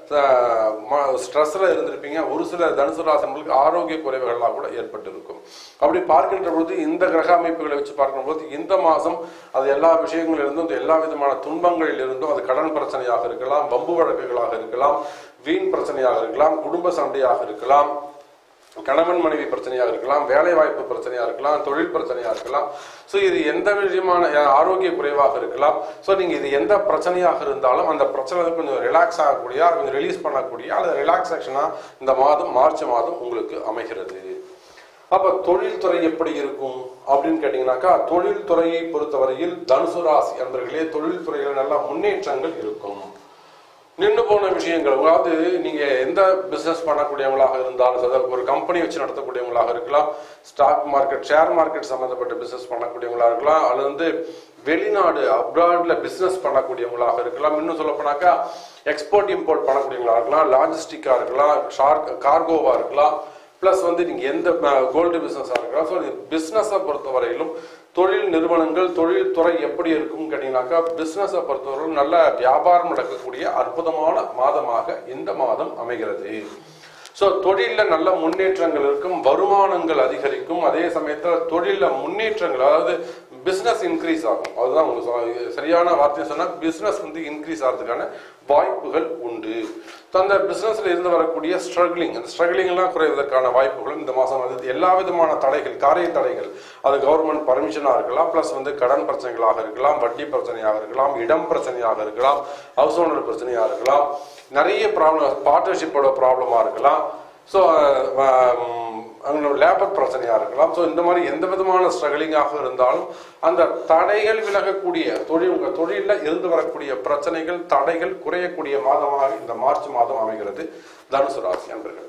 ஸ்ட்ரெஸ்ல இருந்திருப்பீங்க ஒரு சில தனுசு ராசி அன்பர்களுக்கு ஆரோக்கிய குறைவுகள்லாம் கூட ஏற்பட்டிருக்கும் அப்படி பார்க்கின்ற பொழுது இந்த கிரக அமைப்புகளை வச்சு பார்க்கின்ற பொழுது இந்த மாதம் அது எல்லா விஷயங்களிலிருந்தும் இந்த எல்லா விதமான துன்பங்களில் இருந்தும் அது கடன் பிரச்சனையாக இருக்கலாம் வம்பு வழக்குகளாக இருக்கலாம் வீண் பிரச்சனையாக இருக்கலாம் குடும்ப சண்டையாக இருக்கலாம் கணவன் மனைவி பிரச்சனையாக இருக்கலாம் வேலை வாய்ப்பு பிரச்சனையாக இருக்கலாம் தொழில் பிரச்சனையாக இருக்கலாம் ஸோ இது எந்த விதமான அஹ், ஆரோக்கிய குறைவாக இருக்கலாம் ஸோ நீங்கள் இது எந்த பிரச்சனையாக இருந்தாலும் அந்த பிரச்சனை கொஞ்சம் ரிலாக்ஸ் ஆகக்கூடிய அதை கொஞ்சம் ரிலீஸ் பண்ணக்கூடிய அல்லது ரிலாக்ஸேஷனாக இந்த மாதம் மார்ச் மாதம் உங்களுக்கு அமைகிறது அப்ப தொழில்துறை எப்படி இருக்கும் அப்படின்னு கேட்டீங்கன்னாக்கா தொழில்துறையை பொறுத்தவரையில் தனுசு ராசி அன்பர்களே தொழில்துறையில் நல்ல முன்னேற்றங்கள் இருக்கும் நின்று போன விஷயங்கள் அதாவது நீங்க எந்த பிசினஸ் பண்ணக்கூடியவங்களாக இருந்தாலும் சரி, அதாவது ஒரு கம்பெனி வச்சு நடத்தக்கூடியவங்களாக இருக்கலாம் ஸ்டாக் மார்க்கெட் ஷேர் மார்க்கெட் சம்பந்தப்பட்ட பிசினஸ் பண்ணக்கூடியவங்களா இருக்கலாம் அல்லது வந்து வெளிநாடு அப்ராட்ல பிசினஸ் பண்ணக்கூடியவங்களாக இருக்கலாம் இன்னும் சொல்ல போனாக்கா எக்ஸ்போர்ட் இம்போர்ட் பண்ணக்கூடியவங்களா இருக்கலாம் லாஜிஸ்டிக்கா இருக்கலாம் ஷார்க் கார்கோவா இருக்கலாம் ப்ளஸ் வந்து நீங்கள் எந்த கோல்டு பிஸ்னஸாக இருக்கலாம் ஸோ பிஸ்னஸை பொறுத்தவரையிலும் தொழில் நிறுவனங்கள் தொழில் துறை எப்படி இருக்கும்னு கேட்டிங்கனாக்கா பிஸ்னஸை பொறுத்தவரையிலும் நல்ல வியாபாரம் நடக்கக்கூடிய அற்புதமான மாதமாக இந்த மாதம் அமைகிறது ஸோ தொழிலில் நல்ல முன்னேற்றங்கள் இருக்கும் வருமானங்கள் அதிகரிக்கும் அதே சமயத்தில் தொழிலில் முன்னேற்றங்கள் அதாவது பிஸ்னஸ் இன்க்ரீஸ் ஆகும் அதுதான் உங்களுக்கு சொல்ல- சரியான வார்த்தையை சொன்னால் பிஸ்னஸ் வந்து இன்க்ரீஸ் ஆகிறதுக்கான வாய்ப்புகள் உண்டு So, அந்த பிஸ்னஸ்ல இருந்து வரக்கூடிய ஸ்ட்ரகிளிங் அந்த ஸ்ட்ரகிளிங் எல்லாம் குறைவதற்கான வாய்ப்புகளும் இந்த மாதம் வந்து எல்லா விதமான தடைகள் காரிய தடைகள் அது கவர்மெண்ட் பர்மிஷனாக இருக்கலாம் ப்ளஸ் வந்து கடன் பிரச்சனைகளாக இருக்கலாம் வட்டி பிரச்சனையாக இருக்கலாம் இடம் பிரச்சனையாக இருக்கலாம் ஹவுஸ் ஓனர் பிரச்சனையாக இருக்கலாம் நிறைய ப்ராப்ளம் பார்ட்னர்ஷிப்போட ப்ராப்ளமாக இருக்கலாம் ஸோ அவங்களோட லேபர் பிரச்சனையாக இருக்கலாம் ஸோ இந்த மாதிரி எந்த விதமான ஸ்ட்ரகிளிங்காக இருந்தாலும் அந்த தடைகள் விலகக்கூடிய தொழில் உங்கள் தொழிலில் இருந்து வரக்கூடிய பிரச்சனைகள் தடைகள் குறையக்கூடிய மாதமாக இந்த மார்ச் மாதம் அமைகிறது தனுசு ராசி அன்பர்கள்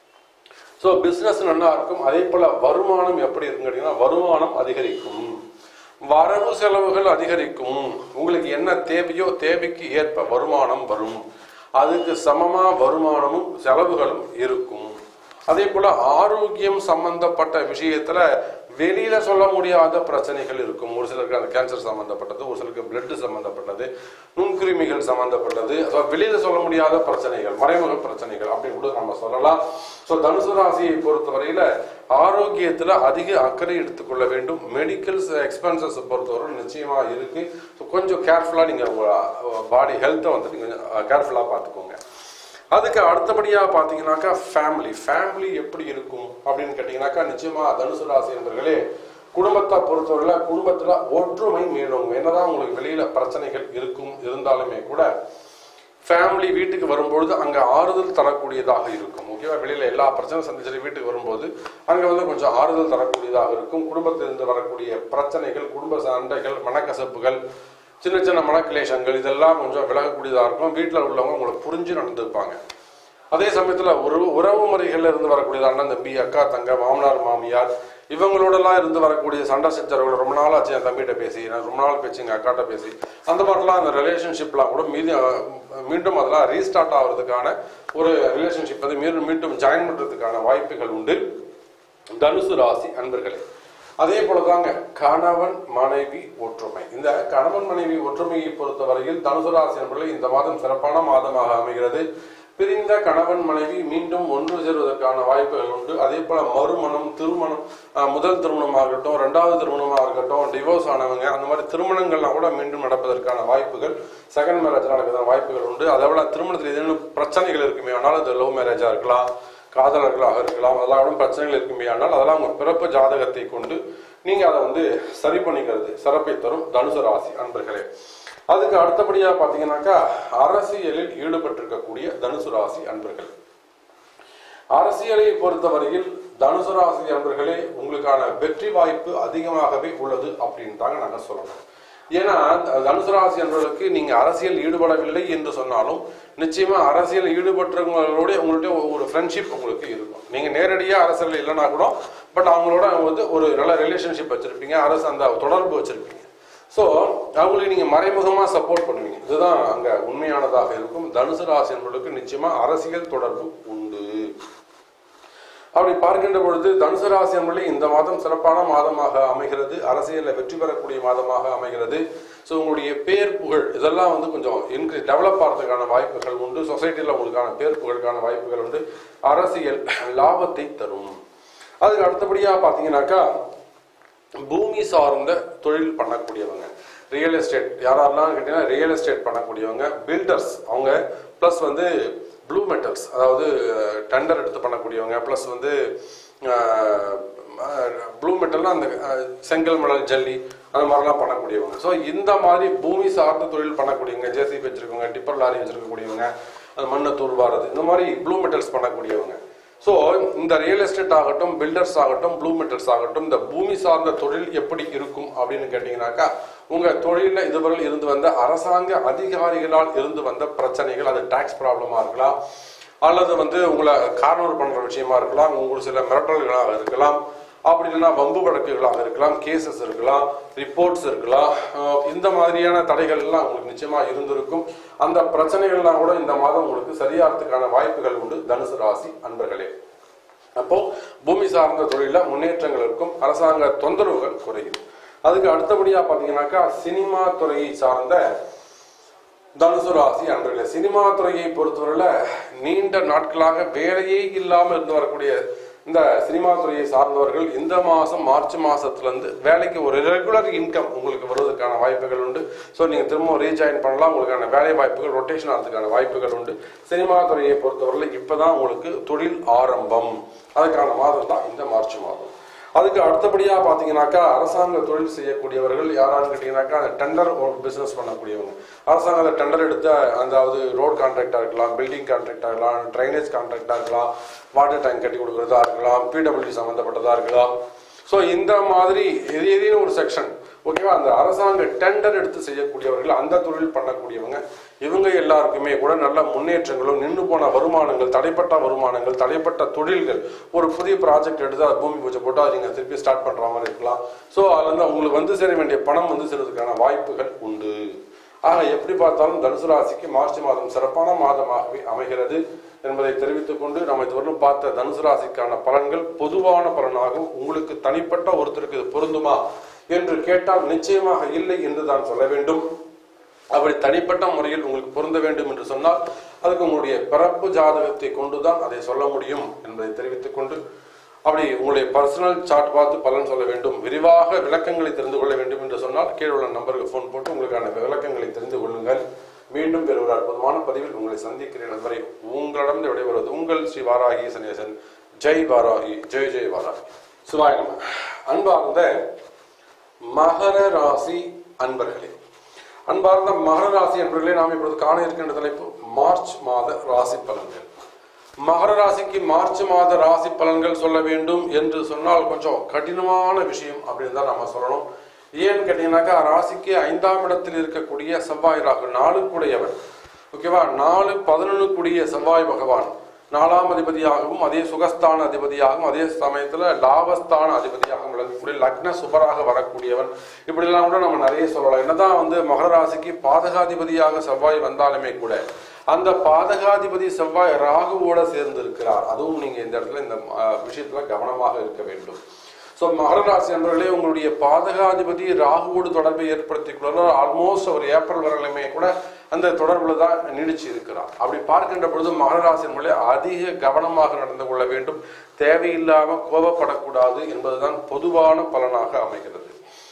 ஸோ பிஸ்னஸ் நல்லா இருக்கும் அதே போல் வருமானம் எப்படி இருக்குன்னு கேட்டிங்கன்னா வருமானம் அதிகரிக்கும் வரவு செலவுகள் அதிகரிக்கும் உங்களுக்கு என்ன தேவையோ தேவைக்கு ஏற்ப வருமானம் வரும் அதுக்கு சமமா வருமானமும் செலவுகளும் இருக்கும் அதே போல ஆரோக்கியம் சம்பந்தப்பட்ட விஷயத்துல வெளியில சொல்ல முடியாத பிரச்சனைகள் இருக்கும் ஒரு சிலருக்கு அந்த கேன்சர் சம்பந்தப்பட்டது ஒரு சிலருக்கு பிளட் சம்பந்தப்பட்டது நுண்கிருமிகள் சம்பந்தப்பட்டது so வெளியில சொல்ல முடியாத பிரச்சனைகள் மறைமுக பிரச்சனைகள் அப்படி கூட நம்ம சொல்லலாம் ஸோ தனுசு ராசியை பொறுத்தவரையில ஆரோக்கியத்துல அதிக அக்கறை எடுத்துக்கொள்ள வேண்டும் மெடிக்கல் எக்ஸ்பென்சஸ் பொறுத்தவரை நிச்சயமா இருக்கு ஸோ கொஞ்சம் கேர்ஃபுல்லா நீங்க பாடி ஹெல்த்தை வந்து நீங்க கேர்ஃபுல்லா பார்த்துக்கோங்க அதுக்கு அடுத்தபடியா பாத்தீங்கன்னாக்கா ஃபேமிலி ஃபேமிலி எப்படி இருக்கும் அப்படின்னு கேட்டீங்கன்னாக்கா நிச்சயமா தனுசு ராசி என்பர்களே குடும்பத்தை பொறுத்தவரையில குடும்பத்துல ஒற்றுமை மேலும் என்னதான் உங்களுக்கு வெளியில பிரச்சனைகள் இருக்கும் இருந்தாலுமே கூட ஃபேமிலி வீட்டுக்கு வரும்பொழுது அங்க ஆறுதல் தரக்கூடியதாக இருக்கும் ஓகேவா வெளியில எல்லா பிரச்சனையும் சந்திச்சுட்டு வீட்டுக்கு வரும்போது அங்க வந்து கொஞ்சம் ஆறுதல் தரக்கூடியதாக இருக்கும் குடும்பத்திலிருந்து வரக்கூடிய பிரச்சனைகள் குடும்ப சண்டைகள் மனக்கசப்புகள் சின்ன சின்ன மனக்கிளேஷங்கள் இதெல்லாம் கொஞ்சம் விலகக்கூடியதாக இருக்கும் வீட்டில் உள்ளவங்க உங்களை புரிஞ்சு நடந்துப்பாங்க அதே சமயத்துல ஒரு உறவு முறைகள்ல இருந்து வரக்கூடிய அண்ணன் தம்பி அக்கா தங்க மாமனார் மாமியார் இவங்களோடலாம் இருந்து வரக்கூடிய சண்டை சச்சரவுகள் ரொம்ப நாள் ஆச்சு என் தம்பிகிட்ட பேசி நான் ரொம்ப நாள் பேச்சு எங்கள் அக்காட்ட பேசி அந்த மாதிரிலாம் அந்த ரிலேஷன்ஷிப்லாம் கூட மீதி அஹ், மீண்டும் அதெல்லாம் ரீஸ்டார்ட் ஆகிறதுக்கான ஒரு ரிலேஷன்ஷிப் வந்து மீண்டும் மீண்டும் ஜாயின் பண்ணுறதுக்கான வாய்ப்புகள் உண்டு தனுசு ராசி அன்பர்களே அதே போலதாங்க கணவன் மனைவி ஒற்றுமை இந்த கணவன் மனைவி ஒற்றுமையை பொறுத்தவரையில் தனுசு ராசி அன்பர்களே இந்த மாதம் சிறப்பான மாதமாக அமைகிறது பிரிந்த கணவன் மனைவி மீண்டும் ஒன்று சேருவதற்கான வாய்ப்புகள் உண்டு அதே போல மறுமணம் திருமணம் ஆஹ், முதல் திருமணமாகட்டும் ரெண்டாவது திருமணமாக இருக்கட்டும் டிவோர்ஸ் ஆனவங்க அந்த மாதிரி திருமணங்கள்லாம் கூட மீண்டும் நடப்பதற்கான வாய்ப்புகள் செகண்ட் மேரேஜ் நடக்கிறதான வாய்ப்புகள் உண்டு அதை விட திருமணத்தில் ஏதேனும் பிரச்சனைகள் இருக்குமே ஆனால் அது லவ் மேரேஜா இருக்கலாம் காதலர்களாக இருக்கலாம் அதெல்லாம் கூட பிரச்சனைகள் இருக்குமே ஆனால் அதெல்லாம் உங்க பிறப்பு ஜாதகத்தை கொண்டு நீங்க அதை வந்து சரி பண்ணிக்கிறது சிறப்பை தரும் தனுசு ராசி அன்பர்களே அதுக்கு அடுத்தபடியா பாத்தீங்கன்னாக்கா அரசியலில் ஈடுபட்டிருக்கக்கூடிய தனுசு ராசி அன்பர்கள் அரசியலை பொறுத்தவரையில் தனுசு ராசி அன்பர்களே உங்களுக்கான வெற்றி வாய்ப்பு அதிகமாகவே உள்ளது அப்படின்னு தாங்க நாங்க சொல்லணும் ஏன்னா தனுசு ராசி அன்பர்களுக்கு நீங்க அரசியல் ஈடுபடவில்லை என்று சொன்னாலும் நிச்சயமா அரசியல் ஈடுபட்டவங்களோட உங்கள்ட்ட ஒரு ஃப்ரெண்ட்ஷிப் உங்களுக்கு இருக்கும் நீங்க நேரடியா அரசியல் இல்லைன்னா கூட பட் அவங்களோட வந்து ஒரு நல்ல ரிலேஷன்ஷிப் வச்சிருப்பீங்க அரசு அந்த தொடர்பு வச்சிருப்பீங்க ஸோ அவங்களுக்கு நீங்க மறைமுகமா சப்போர்ட் பண்ணுவீங்க இதுதான் அங்க உண்மையானதாக இருக்கும் தனுசு ராசி என்பவர்களுக்கு நிச்சயமா அரசியல் தொடர்பு உண்டு அப்படி பார்க்கின்ற பொழுது தனுசு ராசி என்பது இந்த மாதம் சிறப்பான மாதமாக அமைகிறது அரசியலில் வெற்றி பெறக்கூடிய மாதமாக அமைகிறது ஸோ உங்களுடைய பேர் புகழ் இதெல்லாம் வந்து கொஞ்சம் இன்க்ரீஸ் டெவலப் ஆகிறதுக்கான வாய்ப்புகள் உண்டு சொசைட்டியில் உங்களுக்கான பேர் புகழுக்கான வாய்ப்புகள் உண்டு அரசியல் லாபத்தை தரும் அதுக்கு அடுத்தபடியாக பார்த்தீங்கன்னாக்கா பூமி சார்ந்த தொழில் பண்ணக்கூடியவங்க ரியல் எஸ்டேட் யாரெல்லாம் கேட்டீங்கன்னா ரியல் எஸ்டேட் பண்ணக்கூடியவங்க பில்டர்ஸ் அவங்க ப்ளஸ் வந்து ப்ளூ மெட்டல்ஸ் அதாவது டெண்டர் எடுத்து பண்ணக்கூடியவங்க ப்ளஸ் வந்து ப்ளூ மெட்டல்னா அந்த அஹ், செங்கல் மணல் ஜல்லி அந்த மாதிரிலாம் பண்ணக்கூடியவங்க ஸோ இந்த மாதிரி பூமி சார்ந்த தொழில் பண்ணக்கூடியவங்க ஜேசிபி வச்சிருக்கவங்க டிப்பர் லாரி வச்சிருக்கக்கூடியவங்க அந்த மண்ணை தூர்வாரது இந்த மாதிரி ப்ளூ மெட்டல்ஸ் பண்ணக்கூடியவங்க ஸோ இந்த ரியல் எஸ்டேட் ஆகட்டும் பில்டர்ஸ் ஆகட்டும் ப்ளூ மெட்டல்ஸ் ஆகட்டும் இந்த பூமி சார்ந்த தொழில் எப்படி இருக்கும் அப்படின்னு கேட்டிங்கனாக்கா உங்கள் தொழிலில் இதுவரை இருந்து வந்த அரசாங்க அதிகாரிகளால் இருந்து வந்த பிரச்சனைகள் அது டாக்ஸ் ப்ராப்ளமாக இருக்கலாம் அல்லது வந்து உங்களை கார்னர் பண்ணுற விஷயமா இருக்கலாம் உங்களுக்கு சில மிரட்டல்களாக இருக்கலாம் அப்படி இல்லைன்னா வம்பு வழக்குகளாக இருக்கலாம் கேசஸ் இருக்கலாம் ரிப்போர்ட்ஸ் இருக்கலாம் அஹ் இந்த மாதிரியான தடைகள் எல்லாம் உங்களுக்கு நிச்சயமா இருந்திருக்கும் அந்த பிரச்சனைகள்லாம் கூட இந்த மாதம் உங்களுக்கு சரியாகிறதுக்கான வாய்ப்புகள் உண்டு தனுசு ராசி அன்பர்களே அப்போ பூமி சார்ந்த தொழில முன்னேற்றங்கள் இருக்கும் அரசாங்க தொந்தரவுகள் குறையும் அதுக்கு அடுத்தபடியா பாத்தீங்கன்னாக்கா சினிமா துறையை சார்ந்த தனுசு ராசி அன்றைய சினிமா துறையை பொறுத்தவரையில நீண்ட நாட்களாக வேலையே இல்லாமல் இருந்து வரக்கூடிய இந்த சினிமா துறையை சார்ந்தவர்கள் இந்த மாதம் மார்ச் மாசத்துல-இருந்து வேலைக்கு ஒரு ரெகுலர் இன்கம் உங்களுக்கு வருவதற்கான வாய்ப்புகள் உண்டு ஸோ நீங்கள் திரும்ப ரீஜாயின் பண்ணலாம் உங்களுக்கான வேலை வாய்ப்புகள் ரொட்டேஷன் ஆகிறதுக்கான வாய்ப்புகள் உண்டு சினிமா துறையை பொறுத்தவரையில் இப்பதான் உங்களுக்கு தொழில் ஆரம்பம் அதுக்கான மாதம் தான் இந்த மார்ச் மாதம் அதுக்கு அடுத்தபடியாக பார்த்தீங்கன்னாக்கா அரசாங்க தொழில் செய்யக்கூடியவர்கள் யாரான்னு கேட்டிங்கனாக்கா அந்த டெண்டர் பிஸ்னஸ் பண்ணக்கூடியவங்க அரசாங்கத்தில் டெண்டர் எடுத்த அதாவது ரோட் கான்ட்ராக்டாக இருக்கலாம் பில்டிங் கான்ட்ராக்டாக இருக்கலாம் ட்ரைனேஜ் கான்ட்ராக்டாக இருக்கலாம் வாட்டர் டேங்க் கட்டி கொடுக்குறதா இருக்கலாம் பிடபிள்யூ சம்மந்தப்பட்டதாக இருக்கலாம் ஸோ இந்த மாதிரி எது எதையும் ஒரு செக்ஷன் ஓகேவா அந்த அரசாங்க டெண்டர் எடுத்து செய்யக்கூடியவர்கள் அந்த தொழில் பண்ணக்கூடியவங்க இவங்க எல்லாருக்குமே கூட நல்ல முன்னேற்றங்களும் நின்று போன வருமானங்கள் தடைப்பட்ட வருமானங்கள் தடைப்பட்ட தொழில்கள் ஒரு புதிய ப்ராஜெக்ட் எடுத்து அது பூமி பூஜை போட்டு அதை நீங்கள் திருப்பி ஸ்டார்ட் பண்ணுற மாதிரி இருக்கலாம் ஸோ அதுல இருந்து உங்களுக்கு வந்து சேர வேண்டிய பணம் வந்து சேர்றதுக்கான வாய்ப்புகள் உண்டு ஆக எப்படி பார்த்தாலும் தனுசு ராசிக்கு மார்ச் மாதம் சிறப்பான மாதமாகவே அமைகிறது என்பதை தெரிவித்துக் கொண்டு நம்ம இதுவரையும் பார்த்த தனுசு ராசிக்கான பலன்கள் பொதுவான பலனாகும் உங்களுக்கு தனிப்பட்ட ஒருத்தருக்கு இது பொருந்துமா என்று கேட்டால் நிச்சயமாக இல்லை என்று தான் சொல்ல வேண்டும் அப்படி தனிப்பட்ட முறையில் உங்களுக்கு பொருந்த வேண்டும் என்று சொன்னால் அதுக்கு உங்களுடைய பிறப்பு ஜாதகத்தை கொண்டுதான் அதை சொல்ல முடியும் என்பதை தெரிவித்துக் கொண்டு அப்படி உங்களுடைய பர்சனல் சார்ட் பார்த்து பலன் சொல்ல வேண்டும் விரிவாக விளக்கங்களை தெரிந்து கொள்ள வேண்டும் என்று சொன்னால் கீழே உள்ள நம்பருக்கு ஃபோன் போட்டு உங்களுக்கான விளக்கங்களை தெரிந்து கொள்ளுங்கள் மீண்டும் வேறு ஒரு அற்புதமான பதிவில் உங்களை சந்திக்கிறேன் நண்பரை உங்களிடம் விடைபெறுவது உங்கள் ஸ்ரீ வாராகி சனேசன் ஜெய் வாராகி ஜெய் ஜெய் வாராகி சிவாய நம அன்பார்ந்த மகர ராசி அன்பர்களே அன்பார்ந்த மகர ராசி அன்பர்களே நாம் இப்பொழுது காண இருக்கின்ற தலைப்பு மார்ச் மாத ராசி பலன்கள் மகர ராசிக்கு மார்ச் மாத ராசி பலன்கள் சொல்ல வேண்டும் என்று சொன்னால் கொஞ்சம் கடினமான விஷயம் அப்படின்னு தான் நம்ம சொல்லணும் ஏன்னு கேட்டீங்கன்னாக்கா ராசிக்கு ஐந்தாம் இடத்தில் இருக்கக்கூடிய செவ்வாய் ராகு நாளுக்குடையவன் ஓகேவா நாலு பதினொன்னுக்குடிய செவ்வாய் பகவான் நாலாம் அதிபதியாகவும் அதே சுகஸ்தான அதிபதியாகவும் அதே சமயத்துல லாபஸ்தான அதிபதியாகவும் விளங்கக்கூடிய லக்ன சுபராக வரக்கூடியவன் இப்படிலாம் கூட நம்ம நிறைய சொல்லலாம் என்னதான் வந்து மகர ராசிக்கு பாதகாதிபதியாக செவ்வாய் வந்தாலுமே கூட அந்த பாதகாதிபதி செவ்வாய் ராகுவோட சேர்ந்து இருக்கிறார் அதுவும் நீங்க இந்த இடத்துல இந்த அஹ், விஷயத்துல கவனமாக இருக்க வேண்டும் ஸோ மகர ராசி நண்பர்களே உங்களுடைய பாதகாதிபதி ராகுவோடு தொடர்பை ஏற்படுத்திக் கொள்ளார் ஆல்மோஸ்ட் ஒரு ஏப்ரல் வரலுமே கூட அந்த தொடர்புல தான் நீடிச்சு இருக்கிறார் அப்படி பார்க்கின்ற பொழுது மகர ராசி நண்பர்களே அதிக கவனமாக நடந்து கொள்ள வேண்டும் தேவையில்லாம கோபப்படக்கூடாது என்பதுதான் பொதுவான பலனாக அமைகிறது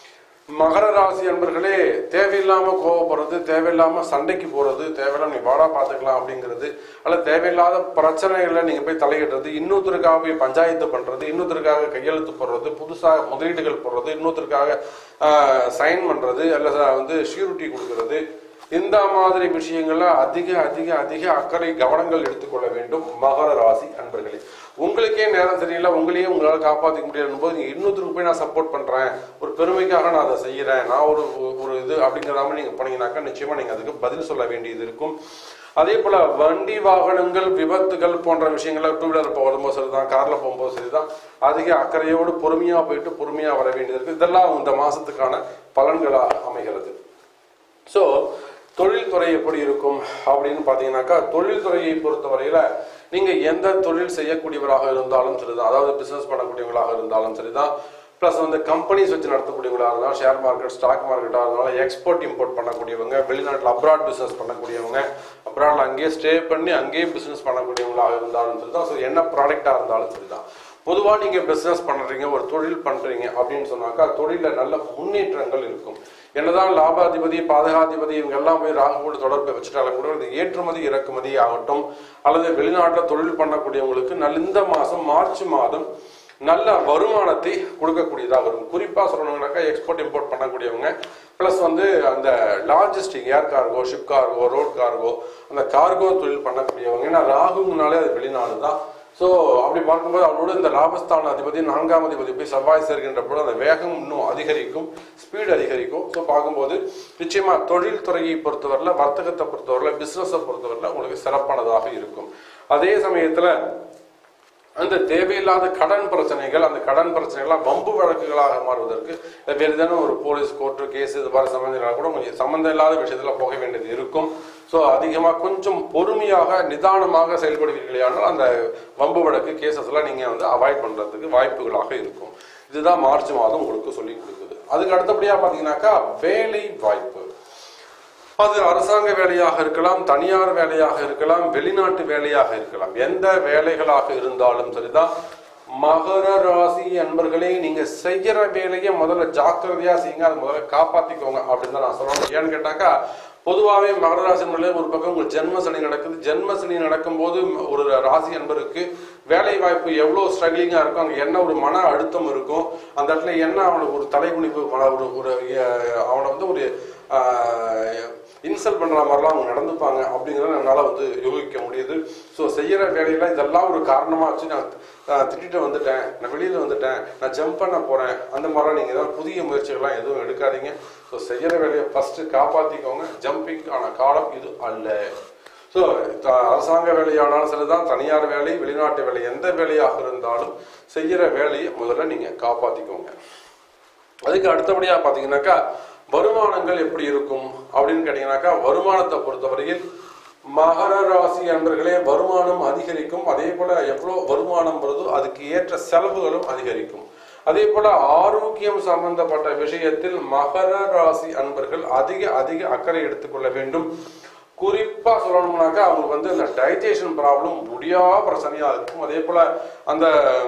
மகர ராசி அன்பர்களே தேவையில்லாம கோவப்படுறது தேவையில்லாம சண்டைக்கு போறது தேவையில்லாம நீ வாடா பாத்துக்கலாம் அப்படிங்கிறது அல்ல தேவையில்லாத பிரச்சனைகளை நீங்க போய் தலையிடுறது இன்னொருத்தருக்காக போய் பஞ்சாயத்து பண்றது இன்னொருத்தருக்காக கையெழுத்து போடுறது புதுசா முதலீடுகள் போடுறது இன்னொருத்தருக்காக சைன் பண்றது அல்ல வந்து ஷூரிட்டி கொடுக்கறது இந்த மாதிரி விஷயங்கள்ல அதிக அதிக அதிக அக்கறை கவனங்கள் எடுத்துக்கொள்ள வேண்டும் மகர ராசி அன்பர்களே உங்களுக்கே நேரம் சரியில்லை உங்களையே உங்களால காப்பாற்றிக்க முடியாது போது நீங்க இன்னொருத்தருக்கு போய் நான் சப்போர்ட் பண்றேன் ஒரு பெருமைக்காக நான் அதை செய்யறேன் நான் ஒரு ஒரு இது அப்படிங்கிற மாதிரி நீங்க போனீங்கன்னாக்கா நிச்சயமா நீங்க அதுக்கு பதில் சொல்ல வேண்டியது இருக்கும் அதே போல வண்டி வாகனங்கள் விபத்துகள் போன்ற விஷயங்களை டூ வீலர் போகும்போது சரிதான் கார்ல போகும்போது சரிதான் அதிக அக்கறையோடு பொறுமையா போயிட்டு பொறுமையா வர வேண்டியது இருக்கு இதெல்லாம் இந்த மாசத்துக்கான பலன்களாக அமைகிறது ஸோ தொழில்துறை எப்படி இருக்கும் அப்படின்னு பார்த்தீங்கன்னாக்கா தொழில்துறையை பொறுத்தவரையில நீங்க எந்த தொழில் செய்யக்கூடியவராக இருந்தாலும் சரிதான் அதாவது பிசினஸ் பண்ணக்கூடியவங்களாக இருந்தாலும் சரிதான் ப்ளஸ் வந்து கம்பெனிஸ் வச்சு நடத்தக்கூடியவங்களாக இருந்தாலும் ஷேர் மார்க்கெட் ஸ்டாக் மார்க்கெட்டாக இருந்தாலும் எக்ஸ்போர்ட் இம்போர்ட் பண்ணக்கூடியவங்க வெளிநாட்டில் அப்ராட் பிசினஸ் பண்ணக்கூடியவங்க அப்ராட்ல அங்கேயே ஸ்டே பண்ணி அங்கேயே பிசினஸ் பண்ணக்கூடியவங்களாக இருந்தாலும் சரிதான் ஸோ என்ன ப்ராடக்டாக இருந்தாலும் சரிதான் பொதுவாக நீங்கள் பிஸ்னஸ் பண்ணுறீங்க ஒரு தொழில் பண்ணுறீங்க அப்படின்னு சொன்னாக்கா தொழிலில் நல்ல முன்னேற்றங்கள் இருக்கும் என்னதான் லாபாதிபதி பாதகாதிபதி இவங்க எல்லாம் போய் ராகுவோடு தொடர்பை வச்சுட்டாலும் கூட இந்த ஏற்றுமதி இறக்குமதி ஆகட்டும் அல்லது வெளிநாட்டில் தொழில் பண்ணக்கூடியவங்களுக்கு நல்ல இந்த மாதம் மார்ச் மாதம் நல்ல வருமானத்தை கொடுக்கக்கூடியதாக இருக்கும் குறிப்பாக சொல்லணும்னாக்கா எக்ஸ்போர்ட் இம்போர்ட் பண்ணக்கூடியவங்க ப்ளஸ் வந்து அந்த logistic air cargo ship cargo road cargo அந்த கார்கோ தொழில் பண்ணக்கூடியவங்க ஏன்னா ராகுங்கனாலே அது வெளிநாடு தான் ஸோ அப்படி பார்க்கும்போது அவரோட இந்த லாபஸ்தான அதிபதி நான்காம் அதிபதி போய் செவ்வாய் சேர்க்கின்ற பொழுது அந்த வேகம் இன்னும் அதிகரிக்கும் ஸ்பீடு அதிகரிக்கும் ஸோ பார்க்கும்போது நிச்சயமா தொழில் துறையை பொறுத்தவரையில் வர்த்தகத்தை பொறுத்தவரையில் பிஸ்னஸை பொறுத்தவரையில் உங்களுக்கு சிறப்பானதாக இருக்கும் அதே சமயத்தில் அந்த தேவையில்லாத கடன் பிரச்சனைகள் அந்த கடன் பிரச்சனைகள்லாம் வம்பு வழக்குகளாக மாறுவதற்கு இல்ல வேறு ஏதேனும் ஒரு போலீஸ் கோர்ட்டு கேஸ் இது மாதிரி சம்பந்தங்களாக கூட கொஞ்சம் சம்மந்தம் இல்லாத விஷயத்துல போக வேண்டியது இருக்கும் ஸோ அதிகமாக கொஞ்சம் பொறுமையாக நிதானமாக செயல்படுவீர்களே ஆனால் அந்த வம்பு வழக்கு கேசஸ் எல்லாம் நீங்க வந்து அவாய்ட் பண்றதுக்கு வாய்ப்புகளாக இருக்கும் இதுதான் மார்ச் மாதம் உங்களுக்கு சொல்லி கொடுக்குது அதுக்கு அடுத்தபடியா பாத்தீங்கன்னாக்கா வேலை வாய்ப்பு அது அரசாங்க வேலையாக இருக்கலாம் தனியார் வேலையாக இருக்கலாம் வெளிநாட்டு வேலையாக இருக்கலாம் எந்த வேலைகளாக இருந்தாலும் சரிதான் மகர ராசி அன்பர்களே நீங்க செய்யற வேலையை முதல்ல ஜாக்கிரதையா செய்யுங்க அதை முதல்ல காப்பாத்திக்கோங்க அப்படின்னு தான் நான் சொல்லணும் ஏன்னு கேட்டாக்கா பொதுவாகவே மகர ராசி அன்பர்களே ஒரு பக்கம் உங்களுக்கு ஜென்ம சனி நடக்குது ஜென்ம சனி நடக்கும்போது ஒரு ராசி அன்பருக்கு வேலை வாய்ப்பு எவ்வளோ ஸ்ட்ரகிளிங்காக இருக்கும் அங்கே என்ன ஒரு மன அழுத்தம் இருக்கும் அந்த இடத்துல என்ன அவனுக்கு ஒரு தலைகுனிவு மன- ஒரு ஒரு அஹ், அவனை வந்து ஒரு இன்சல்ட் பண்ணுற மாதிரிலாம் அவங்க நடந்துப்பாங்க அப்படிங்கிறத என்னால் வந்து யோகிக்க முடியுது ஸோ செய்கிற வேலையில இதெல்லாம் ஒரு காரணமாக வச்சு நான் நான் திட்டிட்டு வந்துட்டேன் நான் வெளியில் வந்துட்டேன் நான் ஜம்ப் பண்ண போகிறேன் அந்த மாதிரிலாம் நீங்கள் ஏதாவது புதிய முயற்சிகள்லாம் எதுவும் எடுக்காதீங்க ஸோ செய்கிற வேலையை ஃபஸ்ட்டு காப்பாற்றிக்கோங்க ஜம்பிங்கான காலம் இது அல்ல ஸோ அரசாங்க வேலையானாலும் சரிதான் தனியார் வேலை வெளிநாட்டு வேலை எந்த வேலையாக இருந்தாலும் செய்கிற வேலையை முதல்ல நீங்கள் காப்பாற்றிக்கோங்க அதுக்கு அடுத்தபடியாக பார்த்தீங்கன்னாக்கா வருமானங்கள் எப்படி இருக்கும் அப்படின்னு கேட்டீங்கன்னாக்கா வருமானத்தை பொறுத்தவரையில் மகர ராசி அன்பர்களே வருமானம் அதிகரிக்கும் அதே போல எவ்வளோ வருமானம் வருதோ அதுக்கு ஏற்ற செலவுகளும் அதிகரிக்கும் அதே போல ஆரோக்கியம் சம்பந்தப்பட்ட விஷயத்தில் மகர ராசி அன்பர்கள் அதிக அதிக அக்கறை எடுத்துக்கொள்ள வேண்டும் குறிப்பா சொல்லணும்னாக்கா அவங்களுக்கு வந்து இந்த டைஜஷன் ப்ராப்ளம் முடியா பிரச்சனையா இருக்கும் அதே போல அந்த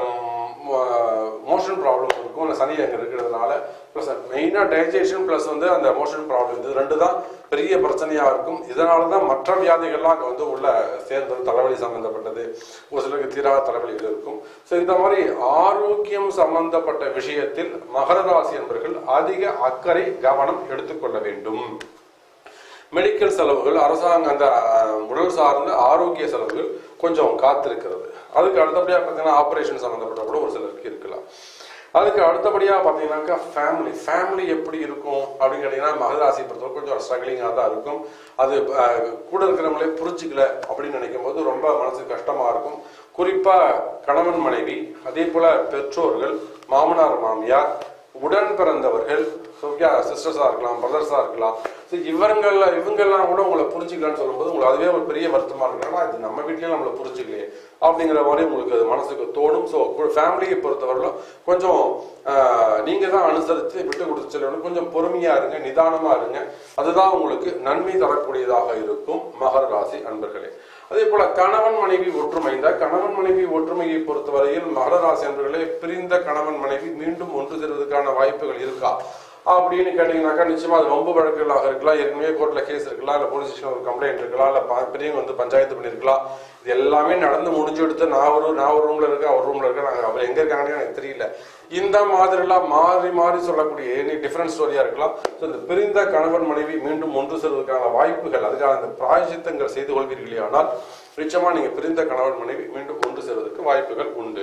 மோஷன் ப்ராப்ளம் இருக்கும் அந்த சனி அங்கே இருக்கிறதுனால ப்ளஸ் மெயினாக டைஜஷன் ப்ளஸ் வந்து அந்த மோஷன் ப்ராப்ளம் இது ரெண்டு தான் பெரிய பிரச்சனையாக இருக்கும் இதனால தான் மற்ற வியாதிகள்லாம் அங்கே வந்து உள்ள சேர்ந்தது தலைவலி சம்மந்தப்பட்டது ஒரு சிலருக்கு தீராத தலைவலிகள் இருக்கும் ஸோ இந்த மாதிரி ஆரோக்கியம் சம்பந்தப்பட்ட விஷயத்தில் மகர ராசி என்பவர்கள் அதிக அக்கறை கவனம் எடுத்துக்கொள்ள வேண்டும் மெடிக்கல் செலவுகள் அரசாங்க அந்த அஹ், உடல் சார்ந்த ஆரோக்கிய செலவுகள் கொஞ்சம் காத்திருக்கிறது அதுக்கு அடுத்தபடியாக பார்த்தீங்கன்னா ஆப்ரேஷன் சம்மந்தப்பட்ட கூட ஒரு சிலருக்கு இருக்கலாம் அதுக்கு அடுத்தபடியாக பார்த்தீங்கன்னாக்கா ஃபேமிலி ஃபேமிலி எப்படி இருக்கும் அப்படின்னு கேட்டிங்கன்னா மகராசி பொறுத்தவரை கொஞ்சம் ஸ்ட்ரகிளிங்காக தான் இருக்கும் அது அஹ், கூட இருக்கிறவங்களே புரிஞ்சுக்கல அப்படின்னு நினைக்கும் போது ரொம்ப மனசுக்கு கஷ்டமாக இருக்கும் குறிப்பாக கணவன் மனைவி அதே போல் பெற்றோர்கள் மாமனார் மாமியார் உடன் பிறந்தவர்கள் சிஸ்டர்ஸாக இருக்கலாம் பிரதர்ஸாக இருக்கலாம் ஸோ இவங்கள இவங்கெல்லாம் கூட உங்களை புரிஞ்சுக்கலான்னு சொல்லும்போது உங்களுக்கு அதுவே ஒரு பெரிய வருத்தமாக இருக்கு ஆனா, இது நம்ம வீட்லயும் நம்மளை புரிஞ்சுக்கலையே அப்படிங்கிற மாதிரி உங்களுக்கு அது மனசுக்கு தோணும் ஸோ ஃபேமிலியை பொறுத்தவரையிலும் கொஞ்சம் நீங்கள் தான் அனுசரித்து விட்டு கொடுத்து செல்லணும் கொஞ்சம் பொறுமையாக இருங்க நிதானமாக இருங்க அதுதான் உங்களுக்கு நன்மை தரக்கூடியதாக இருக்கும் மகர ராசி அன்பர்களே அதே போல கணவன் மனைவி ஒற்றுமை இந்த கணவன் மனைவி ஒற்றுமையை பொறுத்தவரையில் மகர ராசி அன்பர்களே பிரிந்த கணவன் மனைவி மீண்டும் ஒன்று சேர்வதற்கான வாய்ப்புகள் இருக்கா அப்படின்னு கேட்டீங்கன்னாக்கா நிச்சயமா அது ரொம்ப வழக்குகளாக இருக்கலாம் ஏற்கனவே கோர்ட்ல கேஸ் இருக்கலாம் இல்ல போலீஸ் ஸ்டேஷன் ஒரு கம்ப்ளைண்ட் இருக்கலாம் இல்ல ப- பெரியவங்க வந்து பஞ்சாயத்து பண்ணிருக்கலாம் இது எல்லாமே நடந்து முடிஞ்சு எடுத்து நான் ஒரு நான் ஒரு ரூம்ல இருக்கேன் அவர் ரூம்ல இருக்கேன் நாங்க அவர் எங்க இருக்காங்கன்னு எனக்கு தெரியல இந்த மாதிரிலாம் மாறி மாறி சொல்லக்கூடிய எனி டிஃபரன்ஸ் ஸ்டோரியா இருக்கலாம் ஸோ இந்த பிரிந்த கணவன் மனைவி மீண்டும் ஒன்று சேர்வதற்கான வாய்ப்புகள் அதுக்கான அந்த பிராயசித்தங்கள் செய்து கொள்வீர்களே ஆனால் நிச்சயமா நீங்க பிரிந்த கணவன் மனைவி மீண்டும் ஒன்று சேர்வதற்கு வாய்ப்புகள் உண்டு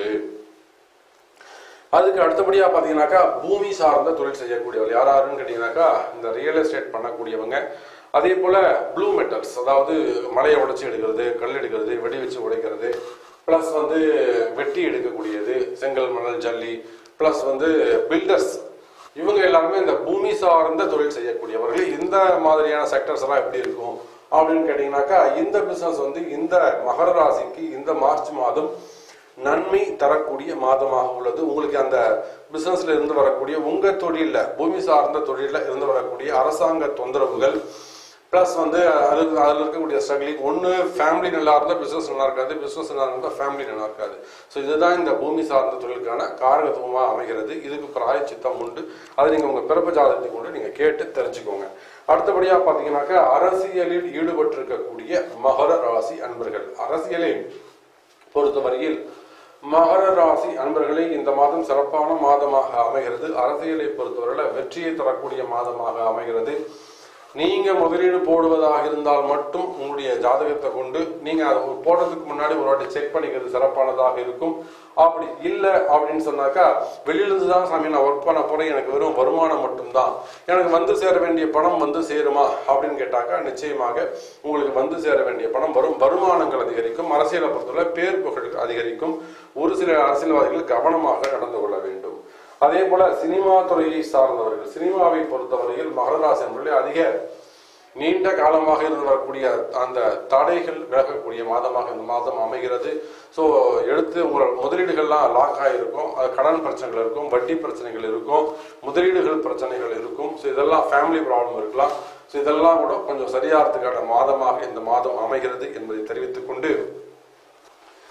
அதுக்கு அடுத்தபடியாக பார்த்தீங்கன்னாக்கா பூமி சார்ந்த தொழில் செய்யக்கூடியவர் யார் யாருன்னு கேட்டிங்கனாக்கா இந்த ரியல் எஸ்டேட் பண்ணக்கூடியவங்க அதே போல் ப்ளூ மெட்டல்ஸ் அதாவது மலையை உடைச்சி எடுக்கிறது கல் எடுக்கிறது வெடி வச்சு உடைக்கிறது ப்ளஸ் வந்து வெட்டி எடுக்கக்கூடியது செங்கல் மணல் ஜல்லி ப்ளஸ் வந்து பில்டர்ஸ் இவங்க எல்லாருமே இந்த பூமி சார்ந்த தொழில் செய்யக்கூடியவர்கள் இந்த மாதிரியான செக்டர்ஸ் எல்லாம் எப்படி இருக்கும் அப்படின்னு கேட்டிங்கனாக்கா இந்த பிஸ்னஸ் வந்து இந்த மகர ராசிக்கு இந்த மார்ச் மாதம் நன்மை தரக்கூடிய மாதமாக உள்ளது உங்களுக்கு அந்த பிசினஸ்ல இருந்து வரக்கூடிய உங்க தொழில்ல பூமி சார்ந்த தொழில்ல இருந்து வரக்கூடிய அரசாங்க தொந்தரவுகள் ப்ளஸ் வந்து அது அதில் இருக்கக்கூடிய ஸ்ட்ரகிளிங் ஒன்று ஃபேமிலி நல்லா இருந்தால் பிஸ்னஸ் நல்லா இருக்காது பிஸ்னஸ் நல்லா இருந்தால் ஃபேமிலி நல்லா இருக்காது ஸோ இதுதான் இந்த பூமி சார்ந்த தொழிலுக்கான காரகத்துவமாக அமைகிறது இதுக்கு பிராயச்சித்தம் உண்டு அதை நீங்கள் உங்கள் பிறப்பு ஜாதகத்தை கொண்டு நீங்கள் கேட்டு தெரிஞ்சுக்கோங்க அடுத்தபடியாக பார்த்தீங்கன்னாக்கா அரசியலில் ஈடுபட்டிருக்கக்கூடிய மகர ராசி அன்பர்கள் அரசியலில் பொறுத்தவரையில் மகர ராசி அன்பர்களே இந்த மாதம் சிறப்பான மாதமாக அமைகிறது அரசியலை பொறுத்தவரையில் வெற்றியை தரக்கூடிய மாதமாக அமைகிறது நீங்க முதலீடு போடுவதாக இருந்தால் மட்டும் உங்களுடைய ஜாதகத்தை கொண்டு நீங்க அதை ஒரு போடுறதுக்கு முன்னாடி ஒரு வாட்டி செக் பண்ணிக்கிறது சிறப்பானதாக இருக்கும் அப்படி இல்லை அப்படின்னு சொன்னாக்கா வெளியிலிருந்து தான் சாமி நான் ஒர்க் பண்ண போறேன் எனக்கு வெறும் வருமானம் மட்டும்தான் எனக்கு வந்து சேர வேண்டிய பணம் வந்து சேருமா அப்படின்னு கேட்டாக்கா நிச்சயமாக உங்களுக்கு வந்து சேர வேண்டிய பணம் வரும் வருமானங்கள் அதிகரிக்கும் அரசியலை பொறுத்தவரை பேர் புகழ் அதிகரிக்கும் ஒரு சில அரசியல்வாதிகள் கவனமாக நடந்து கொள்ள வேண்டும் அதே போல சினிமா துறையை சார்ந்தவர்கள் சினிமாவை பொறுத்தவரையில் மகராசி என்பதிலே அதிக நீண்ட காலமாக இருந்து வரக்கூடிய அந்த தடைகள் விலகக்கூடிய மாதமாக இந்த மாதம் அமைகிறது ஸோ எடுத்து உங்களோட முதலீடுகள்லாம் லாக் ஆகிருக்கும் அது கடன் பிரச்சனைகள் இருக்கும் வட்டி பிரச்சனைகள் இருக்கும் முதலீடுகள் பிரச்சனைகள் இருக்கும் ஸோ இதெல்லாம் ஃபேமிலி ப்ராப்ளம் இருக்கலாம் ஸோ இதெல்லாம் கூட கொஞ்சம் சரியாகிறதுக்கான மாதமாக இந்த மாதம் அமைகிறது என்பதை தெரிவித்துக் கொண்டு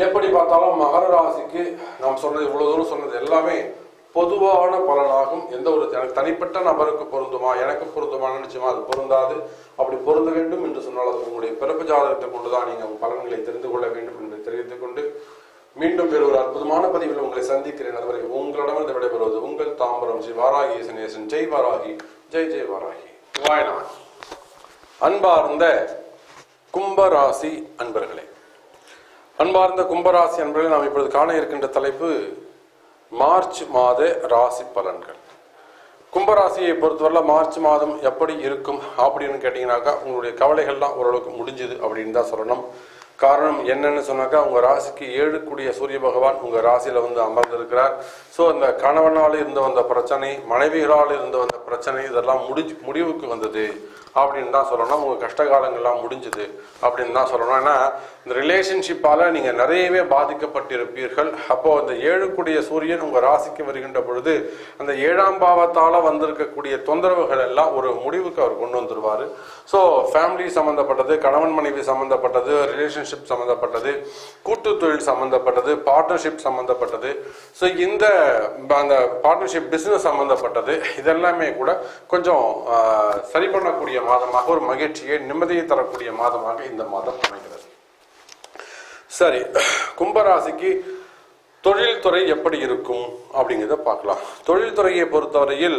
எப்படி பார்த்தாலும் மகர ராசிக்கு நாம் சொன்னது இவ்வளவு தூரம் சொன்னது எல்லாமே பொதுவான பலனாகும் எந்த ஒரு எனக்கு தனிப்பட்ட நபருக்கு பொருந்துமா எனக்கு பொருந்துமா நிச்சயமா அது பொருந்தாது அப்படி பொருந்த வேண்டும் என்று சொன்னால் அது உங்களுடைய பிறப்பு ஜாதகத்தை கொண்டுதான் நீங்கள் உங்கள் பலன்களை தெரிந்து கொள்ள வேண்டும் என்று தெரிவித்துக் கொண்டு மீண்டும் வேறு ஒரு அற்புதமான பதிவில் உங்களை சந்திக்கிறேன் அதுவரை உங்களிடமிருந்து விடைபெறுவது உங்கள் தாம்பரம் ஸ்ரீ வாராகி சனேசன் ஜெய் வாராகி ஜெய் ஜெய் வாராகி சிவாய நம அன்பார்ந்த கும்பராசி அன்பர்களே அன்பார்ந்த கும்பராசி அன்பர்களே நாம் இப்பொழுது காண இருக்கின்ற தலைப்பு மார்ச் மாத ராசி பலன்கள் கும்பராசியை பொறுத்தவரை மார்ச் மாதம் எப்படி இருக்கும் அப்படின்னு கேட்டிங்கனாக்கா உங்களுடைய கவலைகள்லாம் ஓரளவுக்கு முடிஞ்சுது அப்படின்னு தான் சொல்லணும் காரணம் என்னன்னு சொன்னாக்கா உங்க ராசிக்கு ஏழு கூடிய சூரிய பகவான் உங்க ராசியில வந்து அமர்ந்திருக்கிறார் ஸோ அந்த கணவனால் இருந்து வந்த பிரச்சனை மனைவிகளால் இருந்து வந்த பிரச்சனை இதெல்லாம் முடிஞ்சு முடிவுக்கு வந்தது அப்படின்னு தான் சொல்லணும் உங்க கஷ்ட காலங்கள்லாம் முடிஞ்சுது அப்படின்னு தான் சொல்லணும் ஏன்னா இந்த ரிலேஷன்ஷிப்பால நீங்க நிறையவே பாதிக்கப்பட்டிருப்பீர்கள் அப்போ அந்த ஏழுக்குடிய சூரியன் உங்க ராசிக்கு வருகின்ற பொழுது அந்த ஏழாம் பாவத்தால வந்திருக்கக்கூடிய தொந்தரவுகள் எல்லாம் ஒரு முடிவுக்கு அவர் கொண்டு வந்துருவாரு ஸோ ஃபேமிலி சம்பந்தப்பட்டது கணவன் மனைவி சம்பந்தப்பட்டது ரிலேஷன்ஷிப் சம்பந்தப்பட்டது கூட்டு தொழில் சம்பந்தப்பட்டது பார்ட்னர்ஷிப் சம்பந்தப்பட்டது ஸோ இந்த அந்த பார்ட்னர்ஷிப் பிசினஸ் சம்பந்தப்பட்டது இதெல்லாமே கூட கொஞ்சம் ஆஹ், சரி பண்ணக்கூடிய மாதமாக ஒரு மகிழ்ச்சியை நிம்மதியை தரக்கூடிய மாதமாக இந்த மாதம் அமைகிறது சரி கும்பராசிக்கு தொழில்துறை எப்படி இருக்கும் அப்படிங்கிறத பார்க்கலாம் தொழில்துறையை பொறுத்தவரையில்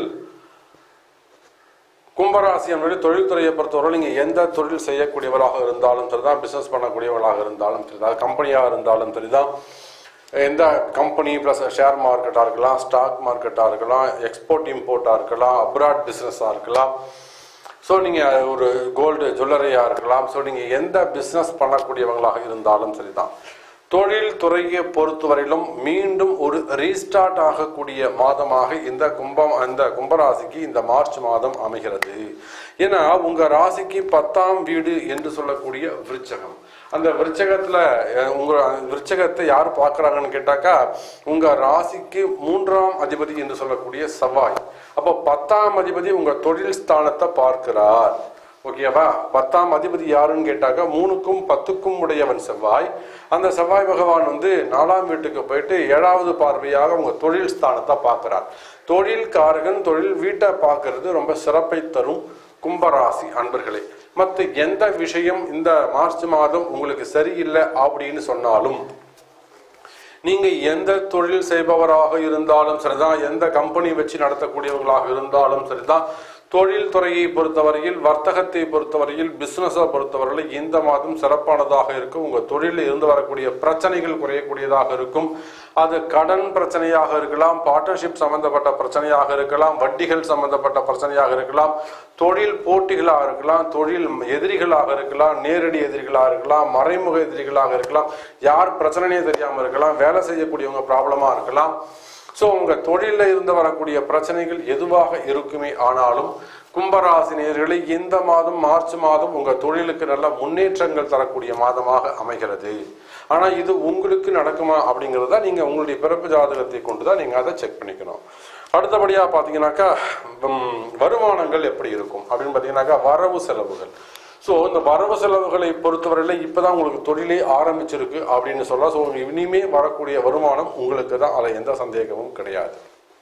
கும்பராசி என்பது தொழில்துறையை பொறுத்தவரை நீங்கள் எந்த தொழில் செய்யக்கூடியவராக இருந்தாலும் சரிதான் பிஸ்னஸ் பண்ணக்கூடியவர்களாக இருந்தாலும் சரிதான் கம்பெனியாக இருந்தாலும் சரிதான் எந்த கம்பெனி ப்ளஸ் ஷேர் மார்க்கெட்டாக இருக்கலாம் ஸ்டாக் மார்க்கெட்டாக இருக்கலாம் எக்ஸ்போர்ட் இம்போர்ட்டாக இருக்கலாம் அப்ராட் பிஸ்னஸாக இருக்கலாம் ஸோ நீங்கள் ஒரு கோல்டு ஜுவல்லரியாக இருக்கலாம் ஸோ நீங்கள் எந்த பிஸ்னஸ் பண்ணக்கூடியவங்களாக இருந்தாலும் சரிதான் தொழில் துறையை பொறுத்தவரையிலும் மீண்டும் ஒரு ரீஸ்டார்ட் ஆகக்கூடிய மாதமாக இந்த கும்பம் இந்த கும்பராசிக்கு இந்த மார்ச் மாதம் அமைகிறது ஏன்னா உங்க ராசிக்கு பத்தாம் வீடு என்று சொல்லக்கூடிய விருச்சகம் அந்த விருச்சகத்துல அஹ், உங்க விருச்சகத்தை யார் பார்க்கறாங்கன்னு கேட்டாக்கா உங்க ராசிக்கு மூன்றாம் அதிபதி என்று சொல்லக்கூடிய செவ்வாய் அப்போ பத்தாம் அதிபதி உங்க தொழில் ஸ்தானத்தை பார்க்கிறார் ஓகேவா பத்தாம் அதிபதி யாருன்னு கேட்டாக்கா மூணுக்கும் பத்துக்கும் உடையவன் செவ்வாய் அந்த செவ்வாய் பகவான் வந்து நாலாம் வீட்டுக்கு போயிட்டு ஏழாவது பார்வையாக உங்க தொழில் ஸ்தானத்தை பார்க்கிறார் தொழில் காரகன் தொழில் வீட்டை பார்க்கிறது ரொம்ப சிறப்பை தரும் கும்பராசி அன்பர்களே மற்ற எந்த விஷயம் இந்த மார்ச் மாதம் உங்களுக்கு சரியில்லை அப்படின்னு சொன்னாலும் நீங்க எந்த தொழில் செய்பவராக இருந்தாலும் சரிதான் எந்த கம்பெனி வச்சு நடத்தக்கூடியவங்களாக இருந்தாலும் சரிதான் தொழில் துறையை பொறுத்தவரையில் வர்த்தகத்தை பொறுத்தவரையில் பிசினஸை பொறுத்தவரையில் இந்த மாதம் சிறப்பானதாக இருக்கும் உங்க தொழிலில் இருந்து வரக்கூடிய பிரச்சனைகள் குறையக்கூடியதாக இருக்கும் அது கடன் பிரச்சனையாக இருக்கலாம் பார்ட்னர்ஷிப் சம்பந்தப்பட்ட பிரச்சனையாக இருக்கலாம் வட்டிகள் சம்பந்தப்பட்ட பிரச்சனையாக இருக்கலாம் தொழில் போட்டிகளாக இருக்கலாம் தொழில் எதிரிகளாக இருக்கலாம் நேரடி எதிரிகளாக இருக்கலாம் மறைமுக எதிரிகளாக இருக்கலாம் யார் பிரச்சனையே தெரியாம இருக்கலாம் வேலை செய்யக்கூடியவங்க ப்ராப்ளமா இருக்கலாம் ஸோ உங்க தொழிலில் இருந்து வரக்கூடிய பிரச்சனைகள் எதுவாக இருக்குமே ஆனாலும் கும்பராசினியர்களை இந்த மாதம் மார்ச் மாதம் உங்க தொழிலுக்கு நல்ல முன்னேற்றங்கள் தரக்கூடிய மாதமாக அமைகிறது ஆனா இது உங்களுக்கு நடக்குமா அப்படிங்கிறத நீங்க உங்களுடைய பிறப்பு ஜாதகத்தை கொண்டு தான் நீங்க அதை செக் பண்ணிக்கணும் அடுத்தபடியா பாத்தீங்கன்னாக்கா ம், வருமானங்கள் எப்படி இருக்கும் அப்படின்னு பாத்தீங்கன்னாக்கா வரவு செலவுகள் ஸோ இந்த வரவு செலவுகளை பொறுத்தவரையில் இப்பதான் உங்களுக்கு தொழிலே ஆரம்பிச்சிருக்கு அப்படின்னு சொல்லலாம் ஸோ இனிமே வரக்கூடிய வருமானம் உங்களுக்கு தான் அதில் எந்த சந்தேகமும் கிடையாது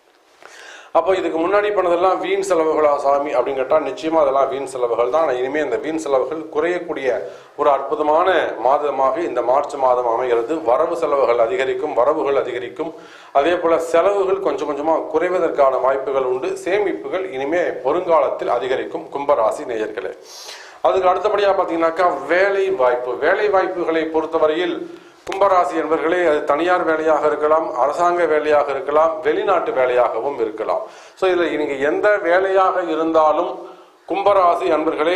அப்போ இதுக்கு முன்னாடி பண்ணதெல்லாம் வீண் செலவுகளா சாமி அப்படின்னு கேட்டால் நிச்சயமா அதெல்லாம் வீண் செலவுகள் தான் ஆனால் இனிமேல் இந்த வீண் செலவுகள் குறையக்கூடிய ஒரு அற்புதமான மாதமாக இந்த மார்ச் மாதம் அமைகிறது வரவு செலவுகள் அதிகரிக்கும் வரவுகள் அதிகரிக்கும் அதே போல செலவுகள் கொஞ்சம் கொஞ்சமா குறைவதற்கான வாய்ப்புகள் உண்டு சேமிப்புகள் இனிமே வருங்காலத்தில் அதிகரிக்கும் கும்பராசி நேயர்களே அதுக்கு அடுத்தபடியாக பார்த்தீங்கன்னாக்கா வேலை வாய்ப்பு வேலை வாய்ப்புகளை பொறுத்தவரையில் கும்பராசி என்பர்களே அது தனியார் வேலையாக இருக்கலாம் அரசாங்க வேலையாக இருக்கலாம் வெளிநாட்டு வேலையாகவும் இருக்கலாம் ஸோ இதில் நீங்க எந்த வேலையாக இருந்தாலும் கும்பராசி அன்பர்களே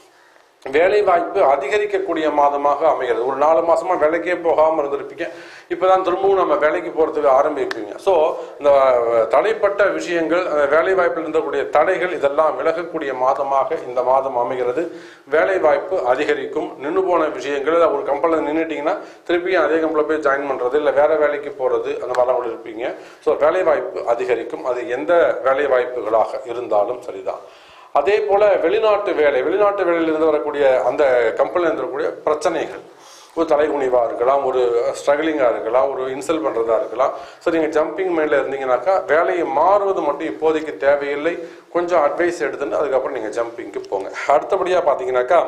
வேலை வாய்ப்பு அதிகரிக்கக்கூடிய மாதமாக அமைகிறது ஒரு நாலு மாசமா வேலைக்கே போகாம இருந்திருப்பீங்க இப்பதான் திரும்பவும் நம்ம வேலைக்கு போறதுக்கு ஆரம்பிப்பீங்க ஸோ இந்த தடைப்பட்ட விஷயங்கள் அந்த வேலை வாய்ப்பில் இருந்தக்கூடிய தடைகள் இதெல்லாம் விலகக்கூடிய மாதமாக இந்த மாதம் அமைகிறது வேலை வாய்ப்பு அதிகரிக்கும் நின்று போன விஷயங்கள் ஒரு கம்பெனியில் நின்றுட்டீங்கன்னா திருப்பியும் அதே கம்பெனியில் போய் ஜாயின் பண்றது இல்லை வேற வேலைக்கு போறது அந்த மாதிரிலாம் கூட இருப்பீங்க ஸோ வேலை வாய்ப்பு அதிகரிக்கும் அது எந்த வேலை வாய்ப்புகளாக இருந்தாலும் சரிதான் அதே போல வெளிநாட்டு வேலை வெளிநாட்டு வேலையில் இருந்து வரக்கூடிய அந்த கம்பெனியில் இருந்து வரக்கூடிய பிரச்சனைகள் ஒரு தலைகுனிவாக இருக்கலாம் ஒரு ஸ்ட்ரகிளிங்காக இருக்கலாம் ஒரு இன்சல்ட் பண்ணுறதா இருக்கலாம் ஸோ நீங்கள் ஜம்பிங் மைண்டில் இருந்தீங்கன்னாக்கா வேலையை மாறுவது மட்டும் இப்போதைக்கு தேவையில்லை கொஞ்சம் அட்வைஸ் எடுத்துட்டு அதுக்கப்புறம் நீங்கள் ஜம்பிங்க்கு போங்க அடுத்தபடியாக பார்த்தீங்கன்னாக்கா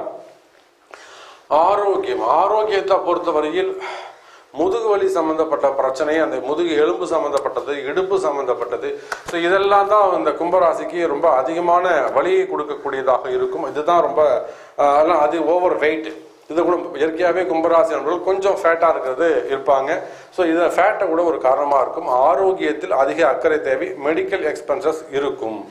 ஆரோக்கியம் ஆரோக்கியத்தை பொறுத்தவரையில் முதுகு வலி சம்பந்தப்பட்ட பிரச்சனை அந்த முதுகு எலும்பு சம்பந்தப்பட்டது இடுப்பு சம்பந்தப்பட்டது ஸோ இதெல்லாம் தான் இந்த கும்பராசிக்கு ரொம்ப அதிகமான வலியை கொடுக்கக்கூடியதாக இருக்கும் இதுதான் ரொம்ப ஆஹ், அதெல்லாம் அது ஓவர் வெயிட் இது கூட இயற்கையாகவே கும்பராசி நண்பர்கள் கொஞ்சம் ஃபேட்டாக இருக்கிறது இருப்பாங்க ஸோ இது ஃபேட்டை கூட ஒரு காரணமாக இருக்கும் ஆரோக்கியத்தில் அதிக அக்கறை தேவை மெடிக்கல் எக்ஸ்பென்சஸ் இருக்கும்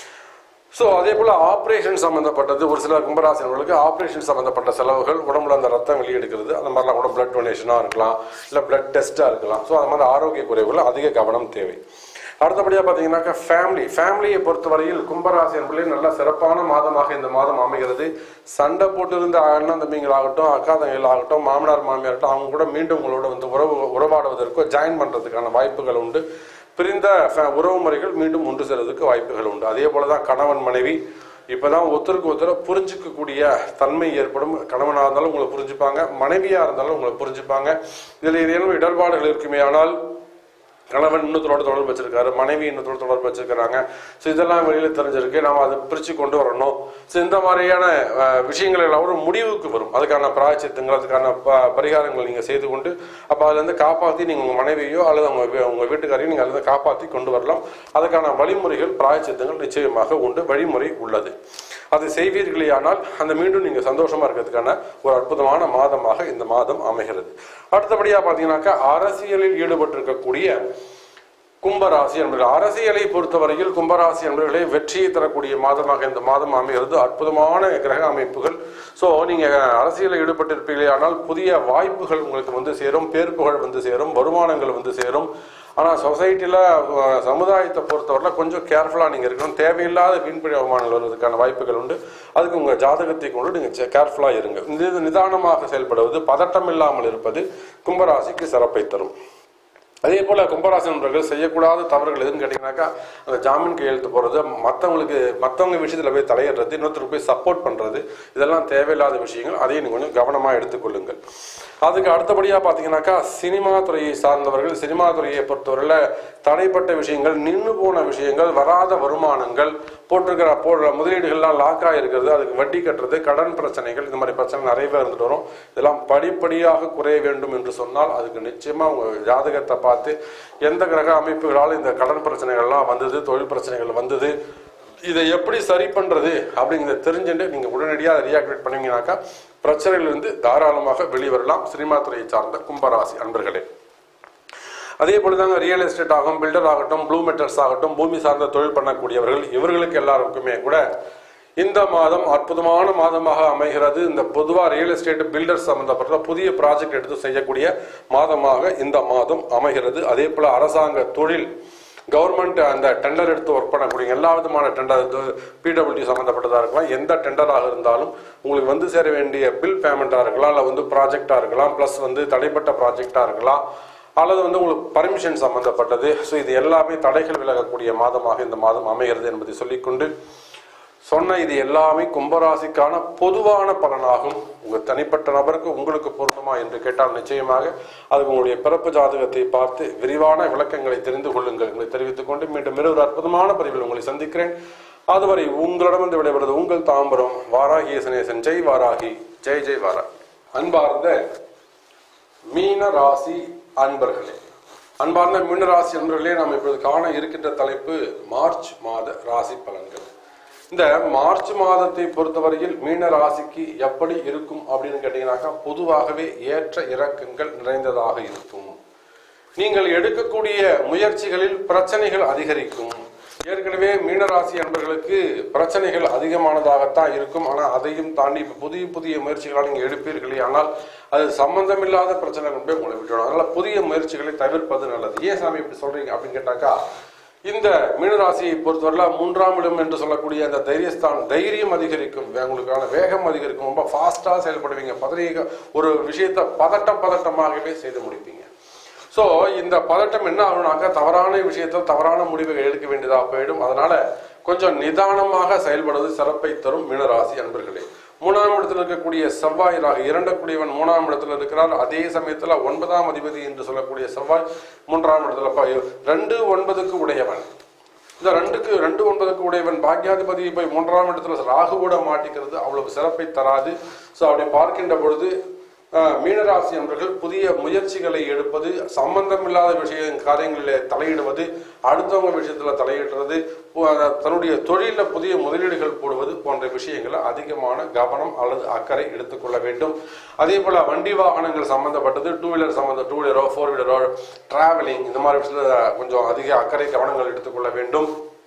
ஸோ அதே போல் ஆப்ரேஷன் சம்மந்தப்பட்டது ஒரு சில கும்பராசினர்களுக்கு ஆப்ரேஷன் சம்மந்தப்பட்ட செலவுகள் உடம்புல அந்த ரத்தம் வெளியெடுக்கிறது அந்த மாதிரிலாம் கூட பிளட் டொனேஷனாக இருக்கலாம் இல்லை பிளட் டெஸ்ட்டாக இருக்கலாம் ஸோ அது மாதிரி ஆரோக்கிய குறைவுகள் அதிக கவனம் தேவை அடுத்தபடியாக பார்த்தீங்கன்னாக்கா ஃபேமிலி ஃபேமிலியை பொறுத்தவரையில் கும்பராசி என்பதிலே நல்ல சிறப்பான மாதமாக இந்த மாதம் அமைகிறது சண்டை போட்டு இருந்த அண்ணன் தம்பிங்களாகட்டும் அக்கா தங்கைகளாகட்டும் மாமனார் மாமியார்ட்டும் அவங்க கூட மீண்டும் உங்களோட வந்து உறவு உறவாடுவதற்கோ ஜாயின் பண்ணுறதுக்கான வாய்ப்புகள் உண்டு பிரிந்த ஃப- உறவு முறைகள் மீண்டும் ஒன்று சேர்றதுக்கு வாய்ப்புகள் உண்டு அதே போல தான் கணவன் மனைவி இப்பதான் ஒருத்தருக்கு ஒருத்தர் புரிஞ்சுக்கக்கூடிய தன்மை ஏற்படும் கணவனாக இருந்தாலும் உங்களை புரிஞ்சுப்பாங்க மனைவியா இருந்தாலும் உங்களை புரிஞ்சுப்பாங்க இதில் ஏதேனும் இடர்பாடுகள் இருக்குமே ஆனால் கணவன் இன்னொருத்தரோட தொடர்பு வச்சிருக்காரு மனைவி இன்னொருத்தரோட தொடர்பு வச்சிருக்கிறாங்க ஸோ இதெல்லாம் வெளியில தெரிஞ்சிருக்கு நாம அதை பிரிச்சு கொண்டு வரணும் ஸோ இந்த மாதிரியான அஹ், விஷயங்கள் எல்லாம் ஒரு முடிவுக்கு வரும் அதுக்கான பிராயச்சித்தங்கள் அதுக்கான ப- பரிகாரங்கள் நீங்க செய்து கொண்டு அப்போ அதுல இருந்து காப்பாற்றி நீங்க உங்க மனைவியோ அல்லது உங்க வீ- உங்க வீட்டுக்காரையும் நீங்க அதுல இருந்து காப்பாற்றி கொண்டு வரலாம் அதுக்கான வழிமுறைகள் பிராயச்சித்தங்கள் நிச்சயமாக உண்டு வழிமுறை உள்ளது அதை செய்வீர்களேயானால் அந்த மீண்டும் நீங்க சந்தோஷமா இருக்கிறதுக்கான ஒரு அற்புதமான மாதமாக இந்த மாதம் அமைகிறது அடுத்தபடியா பாத்தீங்கன்னாக்கா அரசியலில் ஈடுபட்டிருக்கக்கூடிய கும்பராசி என்பர்கள் அரசியலை பொறுத்தவரையில் கும்பராசி என்பவர்களே வெற்றியை தரக்கூடிய மாதமாக இந்த மாதம் அமைகிறது அற்புதமான கிரக அமைப்புகள் ஸோ நீங்க அரசியலில் ஈடுபட்டிருப்பீர்களே ஆனால் புதிய வாய்ப்புகள் உங்களுக்கு வந்து சேரும் பேர்ப்புகள் வந்து சேரும் வருமானங்கள் வந்து சேரும் ஆனால் சொசைட்டியில் சமுதாயத்தை பொறுத்தவரையில் கொஞ்சம் கேர்ஃபுல்லாக நீங்கள் இருக்கணும் தேவையில்லாத வீண்பழி அவமானங்கள் வருவதற்கான வாய்ப்புகள் உண்டு அதுக்கு உங்கள் ஜாதகத்தை கொண்டு நீங்கள் கேர்ஃபுல்லாக இருங்க இது நிதானமாக செயல்படுவது பதட்டம் இல்லாமல் இருப்பது கும்பராசிக்கு சிறப்பை தரும் அதே போல கும்பராசி நண்பர்கள் செய்யக்கூடாத தவறுகள் எதுன்னு கேட்டீங்கன்னாக்கா அந்த ஜாமீன் கையெழுத்து போறது மற்றவங்களுக்கு மற்றவங்க விஷயத்துல போய் தலையிடுறது இன்னொருத்தருக்கு போய் சப்போர்ட் பண்றது இதெல்லாம் தேவையில்லாத விஷயங்கள் அதையும் நீங்க கொஞ்சம் கவனமா எடுத்துக்கொள்ளுங்கள் அதுக்கு அடுத்தபடியா பாத்தீங்கன்னாக்கா சினிமா துறையை சார்ந்தவர்கள் சினிமா துறையை பொறுத்தவரையில தடைப்பட்ட விஷயங்கள் நின்று போன விஷயங்கள் வராத வருமானங்கள் போட்டிருக்கிற போடுற முதலீடுகள்லாம் லாக் ஆகிருக்கிறது அதுக்கு வட்டி கட்டுறது கடன் பிரச்சனைகள் இந்த மாதிரி பிரச்சனை நிறையவே இருந்துட்டு வரும் இதெல்லாம் படிப்படியாக குறைய வேண்டும் என்று சொன்னால் அதுக்கு நிச்சயமா உங்க ஜாதகத்தை பார்த்து எந்த கிரக அமைப்புகளால் இந்த கடன் பிரச்சனைகள்லாம் வந்தது தொழில் பிரச்சனைகள் வந்தது இதை எப்படி சரி பண்றது அப்படிங்கிறத தெரிஞ்சுட்டு நீங்க உடனடியாக ரியாக்டிவேட் பண்ணீங்கன்னாக்கா பிரச்சனையிலிருந்து தாராளமாக வெளிவரலாம் சினிமா துறையை சார்ந்த கும்பராசி அன்பர்களே அதே போலதாங்க ரியல் எஸ்டேட் ஆகும் பில்டர் ஆகட்டும் ப்ளூ மெட்டல்ஸ் ஆகட்டும் பூமி சார்ந்த தொழில் பண்ணக்கூடியவர்கள் இவர்களுக்கு எல்லாருக்குமே கூட இந்த மாதம் அற்புதமான மாதமாக அமைகிறது இந்த பொதுவாக ரியல் எஸ்டேட் பில்டர் சம்பந்தப்பட்ட புதிய ப்ராஜெக்ட் எடுத்து செய்யக்கூடிய மாதமாக இந்த மாதம் அமைகிறது அதே போல அரசாங்க தொழில் கவர்மெண்ட் அந்த டெண்டர் எடுத்து ஒர்க் பண்ணக்கூடிய எல்லா விதமான டெண்டர் பிடபிள்யூடி சம்மந்தப்பட்டதாக இருக்கலாம் எந்த டெண்டராக இருந்தாலும் உங்களுக்கு வந்து சேர வேண்டிய பில் பேமெண்ட்டாக இருக்கலாம் இல்லை வந்து ப்ராஜெக்டாக இருக்கலாம் ப்ளஸ் வந்து தடைப்பட்ட ப்ராஜெக்டாக இருக்கலாம் அல்லது வந்து உங்களுக்கு பர்மிஷன் சம்பந்தப்பட்டது ஸோ இது எல்லாமே தடைகள் விலகக்கூடிய மாதமாக இந்த மாதம் அமைகிறது என்பதை சொல்லிக்கொண்டு சொன்ன இது எல்லாமே கும்பராசிக்கான பொதுவான பலனாகும் உங்க தனிப்பட்ட நபருக்கு உங்களுக்கு பொருந்துமா என்று கேட்டால் நிச்சயமாக அதுக்கு உங்களுடைய பிறப்பு ஜாதகத்தை பார்த்து விரிவான விளக்கங்களை தெரிந்து கொள்ளுங்கள் என்று தெரிவித்துக் கொண்டு மீண்டும் ஒரு அற்புதமான பதிவில் உங்களை சந்திக்கிறேன் அதுவரை உங்களிடமிருந்து விடைபெறுவது உங்கள் தாம்பரம் வாராகி சனேசன் ஜெய் வாராகி ஜெய் ஜெய் வாரா அன்பார்ந்த மீன ராசி அன்பர்களே அன்பார்ந்த மீன ராசி அன்பர்களே நாம் இப்பொழுது காண இருக்கின்ற தலைப்பு மார்ச் மாத ராசி பலன்கள் இந்த மார்ச் மாதத்தை பொறுத்தவரையில் மீன ராசிக்கு எப்படி இருக்கும் அப்படின்னு கேட்டீங்கன்னாக்கா பொதுவாகவே ஏற்ற இறக்கங்கள் நிறைந்ததாக இருக்கும் நீங்கள் எடுக்கக்கூடிய முயற்சிகளில் பிரச்சனைகள் அதிகரிக்கும் ஏற்கனவே மீனராசி அன்பர்களுக்கு பிரச்சனைகள் அதிகமானதாகத்தான் இருக்கும் ஆனால் அதையும் தாண்டி இப்போ புதிய புதிய முயற்சிகளால் நீங்கள் எடுப்பீர்களே ஆனால் அது சம்பந்தமில்லாத பிரச்சனைகள் போய் உங்களை விட்டுடும் அதனால புதிய முயற்சிகளை தவிர்ப்பது நல்லது ஏன் சாமி இப்படி சொல்றீங்க அப்படின்னு கேட்டாக்கா இந்த மீனராசியை பொறுத்தவரை மூன்றாம் இடம் என்று சொல்லக்கூடிய அந்த தைரியஸ்தான் தைரியம் அதிகரிக்கும் வே- உங்களுக்கான வேகம் அதிகரிக்கும் ரொம்ப ஃபாஸ்டா செயல்படுவீங்க பதறிய ஒரு விஷயத்தை பதட்டம் பதட்டமாகவே செய்து முடிப்பீங்க ஸோ இந்த பதட்டம் என்ன ஆகும்னாக்கா தவறான விஷயத்தில் தவறான முடிவுகள் எடுக்க வேண்டியதாக போயிடும் அதனால கொஞ்சம் நிதானமாக செயல்படுவது சிறப்பை தரும் மீனராசி அன்பர்களே மூணாம் இடத்தில் இருக்கக்கூடிய செவ்வாய் ராகு இரண்டக்கூடியவன் மூணாம் இடத்துல இருக்கிறார் அதே சமயத்துல ஒன்பதாம் அதிபதி என்று சொல்லக்கூடிய செவ்வாய் மூன்றாம் இடத்துல ப- ரெண்டு ஒன்பதுக்கு உடையவன் இந்த ரெண்டுக்கு ரெண்டு ஒன்பதுக்கு உடையவன் பாக்யாதிபதி போய் மூன்றாம் இடத்துல ராகு கூட மாட்டிக்கிறது அவ்வளவு சிறப்பை தராது ஸோ அப்படி பார்க்கின்ற பொழுது அஹ், மீனராசி அன்பர்கள் புதிய முயற்சிகளை எடுப்பது சம்பந்தமில்லாத விஷய காரியங்களிலே தலையிடுவது அடுத்தவங்க விஷயத்துல தலையிடுறது பு- அஹ், தன்னுடைய தொழிலில் புதிய முதலீடுகள் போடுவது போன்ற விஷயங்களை அதிகமான கவனம் அல்லது அக்கறை எடுத்துக்கொள்ள வேண்டும் அதே போல வண்டி வாகனங்கள் சம்பந்தப்பட்டது டூ வீலர் சம்பந்த டூ வீலரோ ஃபோர் வீலரோ டிராவலிங் இந்த மாதிரி விஷயத்துல கொஞ்சம் அதிக அக்கறை கவனங்கள் எடுத்துக்கொள்ள வேண்டும்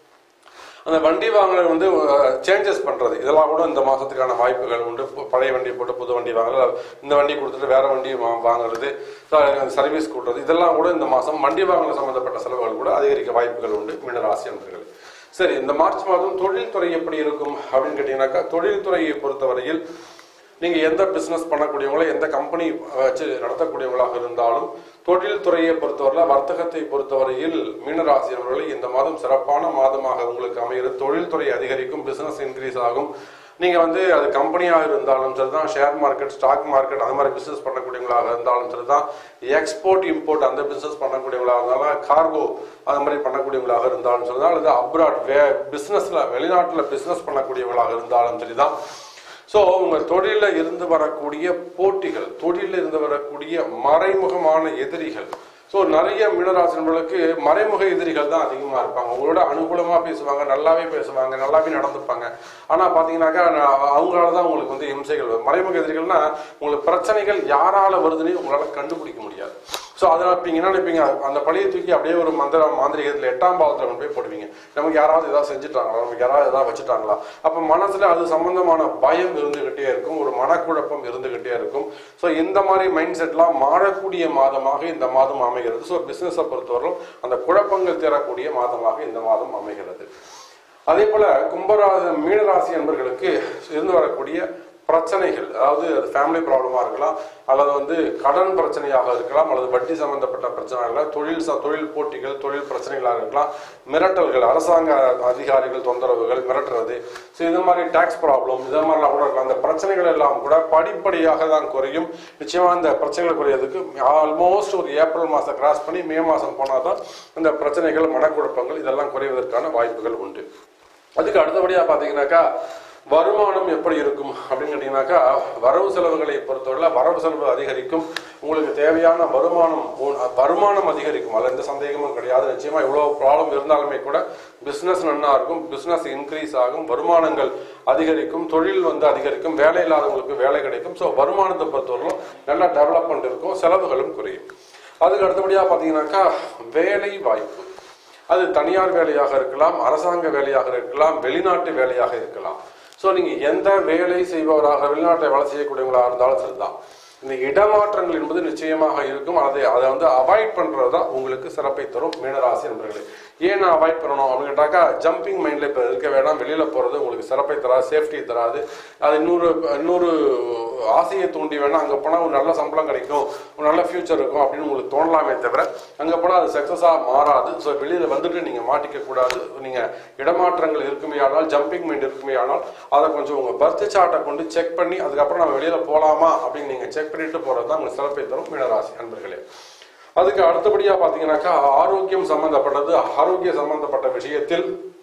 அந்த வண்டி வாங்குறது வந்து சேஞ்சஸ் பண்றது இதெல்லாம் கூட இந்த மாசத்துக்கான வாய்ப்புகள் உண்டு பு- பழைய வண்டி போட்டு புது வண்டி வாங்குறது இந்த வண்டி கொடுத்துட்டு வேற வண்டி வா- வாங்குறது சர்வீஸ் கூட்டுறது இதெல்லாம் கூட இந்த மாசம் வண்டி வாங்குறது சம்பந்தப்பட்ட செலவுகள் கூட அதிகரிக்க வாய்ப்புகள் உண்டு மீனராசி அன்பர்கள் சரி இந்த மார்ச் மாதம் தொழில்துறை எப்படி இருக்கும் அப்படின்னு கேட்டீங்கன்னாக்கா தொழில்துறையை பொறுத்தவரையில் நீங்க எந்த பிசினஸ் பண்ணக்கூடியவங்களோ எந்த கம்பெனி வச்சு நடத்தக்கூடியவங்களாக இருந்தாலும் தொழில் துறையை பொறுத்தவரை வர்த்தகத்தை பொறுத்தவரையில் மீனராசி அவர்களை இந்த மாதம் சிறப்பான மாதமாக உங்களுக்கு அமைகிறது தொழில்துறை அதிகரிக்கும் பிசினஸ் இன்க்ரீஸ் ஆகும் நீங்க வந்து அது கம்பெனியாக இருந்தாலும் சரிதான் ஷேர் மார்க்கெட் ஸ்டாக் மார்க்கெட் அந்த மாதிரி பிசினஸ் பண்ணக்கூடியவங்களாக இருந்தாலும் சரிதான் எக்ஸ்போர்ட் இம்போர்ட் அந்த பிசினஸ் பண்ணக்கூடியவங்களாக இருந்தாலும் கார்கோ அந்த மாதிரி பண்ணக்கூடியவங்களாக இருந்தாலும் சரிதான் அல்லது அப்ராட் வே பிசினஸ்ல வெளிநாட்டுல பிசினஸ் பண்ணக்கூடியவங்களாக இருந்தாலும் சரிதான் ஸோ உங்க தொழில இருந்து வரக்கூடிய போட்டிகள் தொழிலில் இருந்து வரக்கூடிய மறைமுகமான எதிரிகள் ஸோ நிறைய மீனராசினர்களுக்கு மறைமுக எதிரிகள் தான் அதிகமாக இருப்பாங்க உங்களோட அனுகூலமாக பேசுவாங்க நல்லாவே பேசுவாங்க நல்லாவே நடந்துப்பாங்க ஆனால் பார்த்தீங்கன்னாக்கா நான் அவங்களால தான் உங்களுக்கு வந்து இம்சைகள் வரும் மறைமுக எதிரிகள்னா உங்களுக்கு பிரச்சனைகள் யாரால வருதுன்னு உங்களால் கண்டுபிடிக்க முடியாது ஸோ அதனால் இப்போ என்ன நினைப்பீங்க அந்த பழைய தூக்கி அப்படியே ஒரு மந்திர மாந்திரிகத்தில் எட்டாம் பாவத்தில் கொண்டு போய் போடுவீங்க நமக்கு யாராவது ஏதாவது செஞ்சுட்டாங்களா நமக்கு யாராவது ஏதாவது வச்சுட்டாங்களா அப்போ மனசுல அது சம்பந்தமான பயம் இருந்துகிட்டே இருக்கும் ஒரு மனக்குழப்பம் இருந்துகிட்டே இருக்கும் ஸோ இந்த மாதிரி மைண்ட் செட்லாம் மாறக்கூடிய மாதமாக இந்த மாதம் அமைகிறது ஸோ பிசினஸை பொறுத்தவரைக்கும் அந்த குழப்பங்கள் தரக்கூடிய மாதமாக இந்த மாதம் அமைகிறது அதே போல கும்பராசி மீனராசி என்பர்களுக்கு இருந்து வரக்கூடிய பிரச்சனைகள் அதாவது அது ஃபேமிலி ப்ராப்ளமாக இருக்கலாம் அல்லது வந்து கடன் பிரச்சனையாக இருக்கலாம் அல்லது வட்டி சம்பந்தப்பட்ட பிரச்சனைகள் தொழில் ச- தொழில் போட்டிகள் தொழில் பிரச்சனைகளாக இருக்கலாம் மிரட்டல்கள் அரசாங்க அதிகாரிகள் தொந்தரவுகள் மிரட்டுறது ஸோ இது மாதிரி டேக்ஸ் ப்ராப்ளம் இது மாதிரிலாம் கூட இருக்கலாம் அந்த பிரச்சனைகள் எல்லாம் கூட படிப்படியாக தான் குறையும் நிச்சயமா இந்த பிரச்சனைகள் குறையதுக்கு ஆல்மோஸ்ட் ஒரு ஏப்ரல் மாதம் கிராஸ் பண்ணி மே மாதம் போனால் தான் இந்த பிரச்சனைகள் மனக்குழப்பங்கள் இதெல்லாம் குறைவதற்கான வாய்ப்புகள் உண்டு அதுக்கு அடுத்தபடியாக பார்த்தீங்கன்னாக்கா வருமானம் எப்படி இருக்கும் அப்படின்னு கேட்டீங்கன்னாக்கா வரவு செலவுகளை பொறுத்தவரை வரவு செலவு அதிகரிக்கும் உங்களுக்கு தேவையான வருமானம் உ- வருமானம் அதிகரிக்கும் அதில் எந்த சந்தேகமும் கிடையாது நிச்சயமா இவ்வளோ ப்ராப்ளம் இருந்தாலுமே கூட பிஸ்னஸ் நன்னா இருக்கும் பிஸ்னஸ் இன்க்ரீஸ் ஆகும் வருமானங்கள் அதிகரிக்கும் தொழில் வந்து அதிகரிக்கும் வேலை இல்லாதவங்களுக்கு வேலை கிடைக்கும் ஸோ வருமானத்தை பொறுத்தவரைக்கும் நல்ல டெவலப்மெண்ட் இருக்கும் செலவுகளும் குறையும் அதுக்கு அடுத்தபடியாக பார்த்தீங்கன்னாக்கா வேலை வாய்ப்பு அது தனியார் வேலையாக இருக்கலாம் அரசாங்க வேலையாக இருக்கலாம் வெளிநாட்டு வேலையாக இருக்கலாம் ஸோ நீங்க எந்த வேலை செய்பவராக வெளிநாட்டை வேலை செய்யக்கூடியவங்களா இருந்தாலும் சரிதான் இந்த இடமாற்றங்கள் என்பது நிச்சயமாக இருக்கும் அதை அதை வந்து அவாய்ட் பண்றது தான் உங்களுக்கு சிறப்பை தரும் மீனராசி நண்பர்களே ஏன் நான் அவாய்ட் பண்ணணும் அப்படின்னு கேட்டாக்கா ஜம்பிங் மைண்ட்ல இப்போ இருக்க வேணாம் வெளியில போறது உங்களுக்கு சிறப்பை தராது சேஃப்டி தராது அது இன்னொரு இன்னொரு ஆசையை தூண்டி வேணா அங்க போனா ஒரு நல்ல சம்பளம் கிடைக்கும் ஒரு நல்ல ஃபியூச்சர் இருக்கும் அப்படின்னு உங்களுக்கு தோணலாமே தவிர அங்க போனா அது சக்சஸா மாறாது ஸோ வெளியில வந்துட்டு நீங்க மாட்டிக்க கூடாது நீங்க இடமாற்றங்கள் இருக்குமே ஆனால் ஜம்பிங் மைண்ட் இருக்குமே ஆனால் அதை கொஞ்சம் உங்க பர்த் சார்ட்டை கொண்டு செக் பண்ணி அதுக்கப்புறம் நம்ம வெளியில போலாமா அப்படின்னு நீங்க செக் பண்ணிட்டு போறது தான் உங்களுக்கு சிறப்பை தரும் மீனராசி அன்பர்களே அதுக்கு அடுத்தபடியா பாத்தீங்கன்னாக்கா ஆரோக்கியம் சம்பந்தப்பட்டது ஆரோக்கிய சம்பந்தப்பட்ட விஷயத்தில்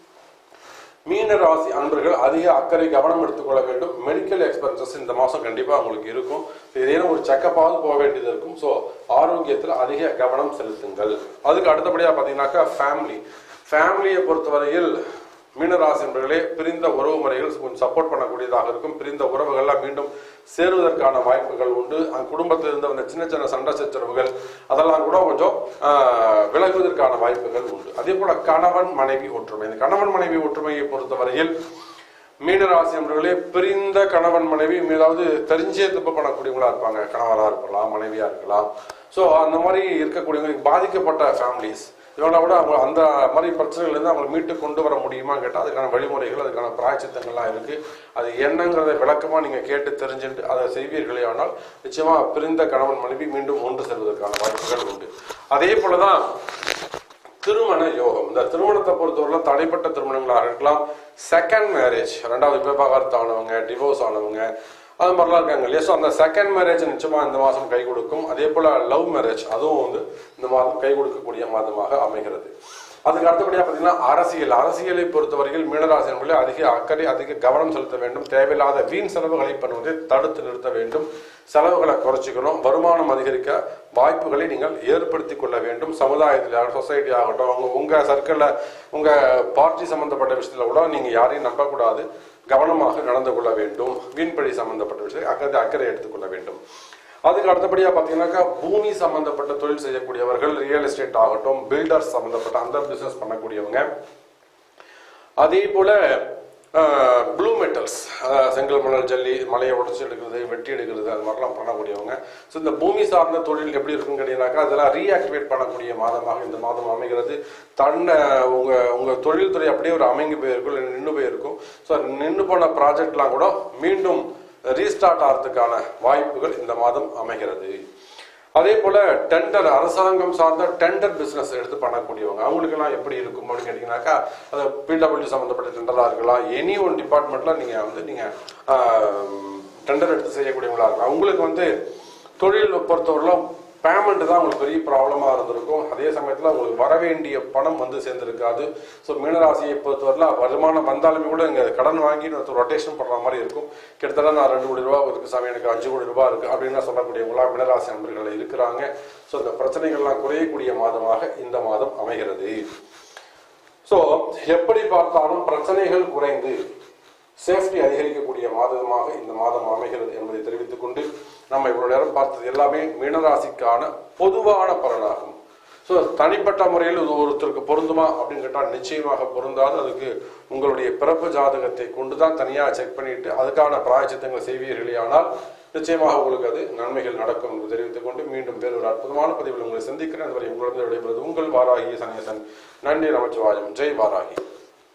மீன ராசி அன்பர்கள் அதிக அக்கறை கவனம் எடுத்துக்கொள்ள வேண்டும் மெடிக்கல் எக்ஸ்பென்சஸ் இந்த மாதம் கண்டிப்பாக உங்களுக்கு இருக்கும் ஏதேனும் ஒரு செக்கப்பாவது போக வேண்டியது இருக்கும் ஸோ ஆரோக்கியத்தில் அதிக கவனம் செலுத்துங்கள் அதுக்கு அடுத்தபடியாக பார்த்தீங்கன்னாக்கா ஃபேமிலி ஃபேமிலியை பொறுத்தவரையில் மீனராசி என்பர்களே பிரிந்த உறவு முறைகள் கொஞ்சம் சப்போர்ட் பண்ணக்கூடியதாக இருக்கும் பிரிந்த உறவுகள்லாம் மீண்டும் சேருவதற்கான வாய்ப்புகள் உண்டு அந்த குடும்பத்தில் இருந்த அந்த சின்ன சின்ன சண்டை சச்சரவுகள் அதெல்லாம் கூட கொஞ்சம் ஆஹ், விலகுவதற்கான வாய்ப்புகள் உண்டு அதே போல கணவன் மனைவி ஒற்றுமை இந்த கணவன் மனைவி ஒற்றுமையை பொறுத்தவரையில் மீனராசி என்பவர்களே பிரிந்த கணவன் மனைவி ஏதாவது தெரிஞ்சே தப்பு பண்ணக்கூடியவங்களா இருப்பாங்க கணவரா இருக்கலாம் மனைவியா இருக்கலாம் ஸோ அந்த மாதிரி இருக்கக்கூடியவங்க பாதிக்கப்பட்ட ஃபேமிலிஸ் இவங்கள விட அவங்க அந்த மாதிரி பிரச்சனைகள் இருந்து அவங்களை மீட்டு கொண்டு வர முடியுமான்னு கேட்டால் அதுக்கான வழிமுறைகள் அதுக்கான பிராய்ச்சித்தங்கள்லாம் இருக்கு அது என்னங்கிறத விளக்கமா நீங்க கேட்டு தெரிஞ்சுட்டு அதை செய்வீர்களே ஆனால் நிச்சயமா பிரிந்த கணவன் மனைவி மீண்டும் ஒன்று செல்வதற்கான வாய்ப்புகள் உண்டு அதே போலதான் திருமண யோகம் இந்த திருமணத்தை பொறுத்தவரை தடைப்பட்ட திருமணங்களாக இருக்கலாம் செகண்ட் மேரேஜ் ரெண்டாவது விவாகரத்து ஆனவங்க டிவோர்ஸ் ஆனவங்க அது மாதிரிலாம் இருக்காங்க இல்லையா ஸோ அந்த செகண்ட் மேரேஜ் நிச்சயமா இந்த மாதம் கை கொடுக்கும் அதே போல லவ் மேரேஜ் அதுவும் வந்து இந்த மாதம் கை கொடுக்கக்கூடிய மாதமாக அமைகிறது அதுக்கு அடுத்தபடியாக பார்த்தீங்கன்னா அரசியல் அரசியலை பொறுத்தவரையில் மீனராசி என்பதில் அதிக அக்கறை அதிக கவனம் செலுத்த வேண்டும் தேவையில்லாத வீண் செலவுகளை பண்ணுவதை தடுத்து நிறுத்த வேண்டும் செலவுகளை குறைச்சிக்கணும் வருமானம் அதிகரிக்க வாய்ப்புகளை நீங்கள் ஏற்படுத்தி கொள்ள வேண்டும் சமுதாயத்தில் சொசைட்டி ஆகட்டும் உங்க உங்க சர்க்கிளில் உங்க பார்ட்டி சம்பந்தப்பட்ட விஷயத்துல கூட நீங்க யாரையும் நம்பக்கூடாது கவனமாக நடந்து கொள்ள வேண்டும் வீண்பழி சம்பந்தப்பட்ட விஷயத்தை அக்கறை அக்கறை எடுத்துக்கொள்ள வேண்டும் அதுக்கு அடுத்தபடியாக பார்த்தீங்கன்னாக்கா பூமி சம்பந்தப்பட்ட தொழில் செய்யக்கூடியவர்கள் ரியல் எஸ்டேட் ஆகட்டும் பில்டர்ஸ் சம்பந்தப்பட்ட அந்த பிசினஸ் பண்ணக்கூடியவங்க அதே போல ப்ளூ மெட்டல்ஸ் செங்கல் மணல் ஜல்லி மலையை உடச்சி எடுக்கிறது வெட்டி எடுக்கிறது அது மாதிரிலாம் பண்ணக்கூடியவங்க ஸோ இந்த பூமி சார்ந்த தொழில் எப்படி இருக்குன்னு கேட்டீங்கன்னாக்கா அதெல்லாம் ரீஆக்டிவேட் பண்ணக்கூடிய மாதமாக இந்த மாதம் அமைகிறது தன்னை உங்க உங்க தொழில்துறை அப்படியே ஒரு அமைங்கி போயிருக்கும் இல்லை நின்று போயிருக்கும் ஸோ நின்று போன ப்ராஜெக்ட்லாம் கூட மீண்டும் ரீஸ்டார்ட் ஆகிறதுக்கான வாய்ப்புகள் இந்த மாதம் அமைகிறது அதே போல டெண்டர் அரசாங்கம் சார்ந்த டெண்டர் பிசினஸ் எடுத்து பண்ணக்கூடியவங்க அவங்களுக்கெல்லாம் எப்படி இருக்கும் அப்படின்னு கேட்டீங்கன்னாக்கா அது பிடபிள்யூ சம்மந்தப்பட்ட டெண்டராக இருக்கலாம் எனி ஒன் டிபார்ட்மெண்ட்ல நீங்க வந்து நீங்க டெண்டர் எடுத்து செய்யக்கூடியவங்களா இருக்கலாம் அவங்களுக்கு வந்து தொழில் பொறுத்தவரையிலும் பேமெண்ட் தான் உங்களுக்கு பெரிய ப்ராப்ளமாக இருந்திருக்கும் அதே சமயத்தில் உங்களுக்கு வர வேண்டிய பணம் வந்து சேர்ந்திருக்காது ஸோ மீனராசியை பொறுத்தவரையில் வருமானம் வந்தாலுமே கூட இங்கே கடன் வாங்கி ரொட்டேஷன் பண்ணுற மாதிரி இருக்கும் கிட்டத்தட்ட நான் ரெண்டு கோடி ரூபா இருக்கு சாமி எனக்கு அஞ்சு கோடி ரூபா இருக்கு அப்படின்னு சொல்லக்கூடியவங்களா மீனராசி நண்பர்கள் இருக்கிறாங்க ஸோ இந்த பிரச்சனைகள்லாம் குறையக்கூடிய மாதமாக இந்த மாதம் அமைகிறது ஸோ எப்படி பார்த்தாலும் பிரச்சனைகள் குறைந்து சேஃப்டி அதிகரிக்கக்கூடிய மாதமாக இந்த மாதம் அமைகிறது என்பதை தெரிவித்துக் கொண்டு நம்ம இவ்வளவு நேரம் பார்த்தது எல்லாமே மீனராசிக்கான பொதுவான பலனாகும் ஸோ தனிப்பட்ட முறையில் இது ஒருத்தருக்கு பொருந்துமா அப்படின்னு கேட்டால் நிச்சயமாக பொருந்தாது அதுக்கு உங்களுடைய பிறப்பு ஜாதகத்தை கொண்டு தான் தனியாக செக் பண்ணிட்டு அதுக்கான பிராயச்சித்தங்களை செய்வீர்களே ஆனால் நிச்சயமாக உங்களுக்கு அது நன்மைகள் நடக்கும் என்று தெரிவித்துக் கொண்டு மீண்டும் வேறு ஒரு அற்புதமான பதிவில் உங்களை சந்திக்கிறேன் அதுவரை உங்களிடம் விடைபெறுவது உங்கள் வாராகி சனேசன் நன்றி நமச்சிவாயம் ஜெய் வாராகி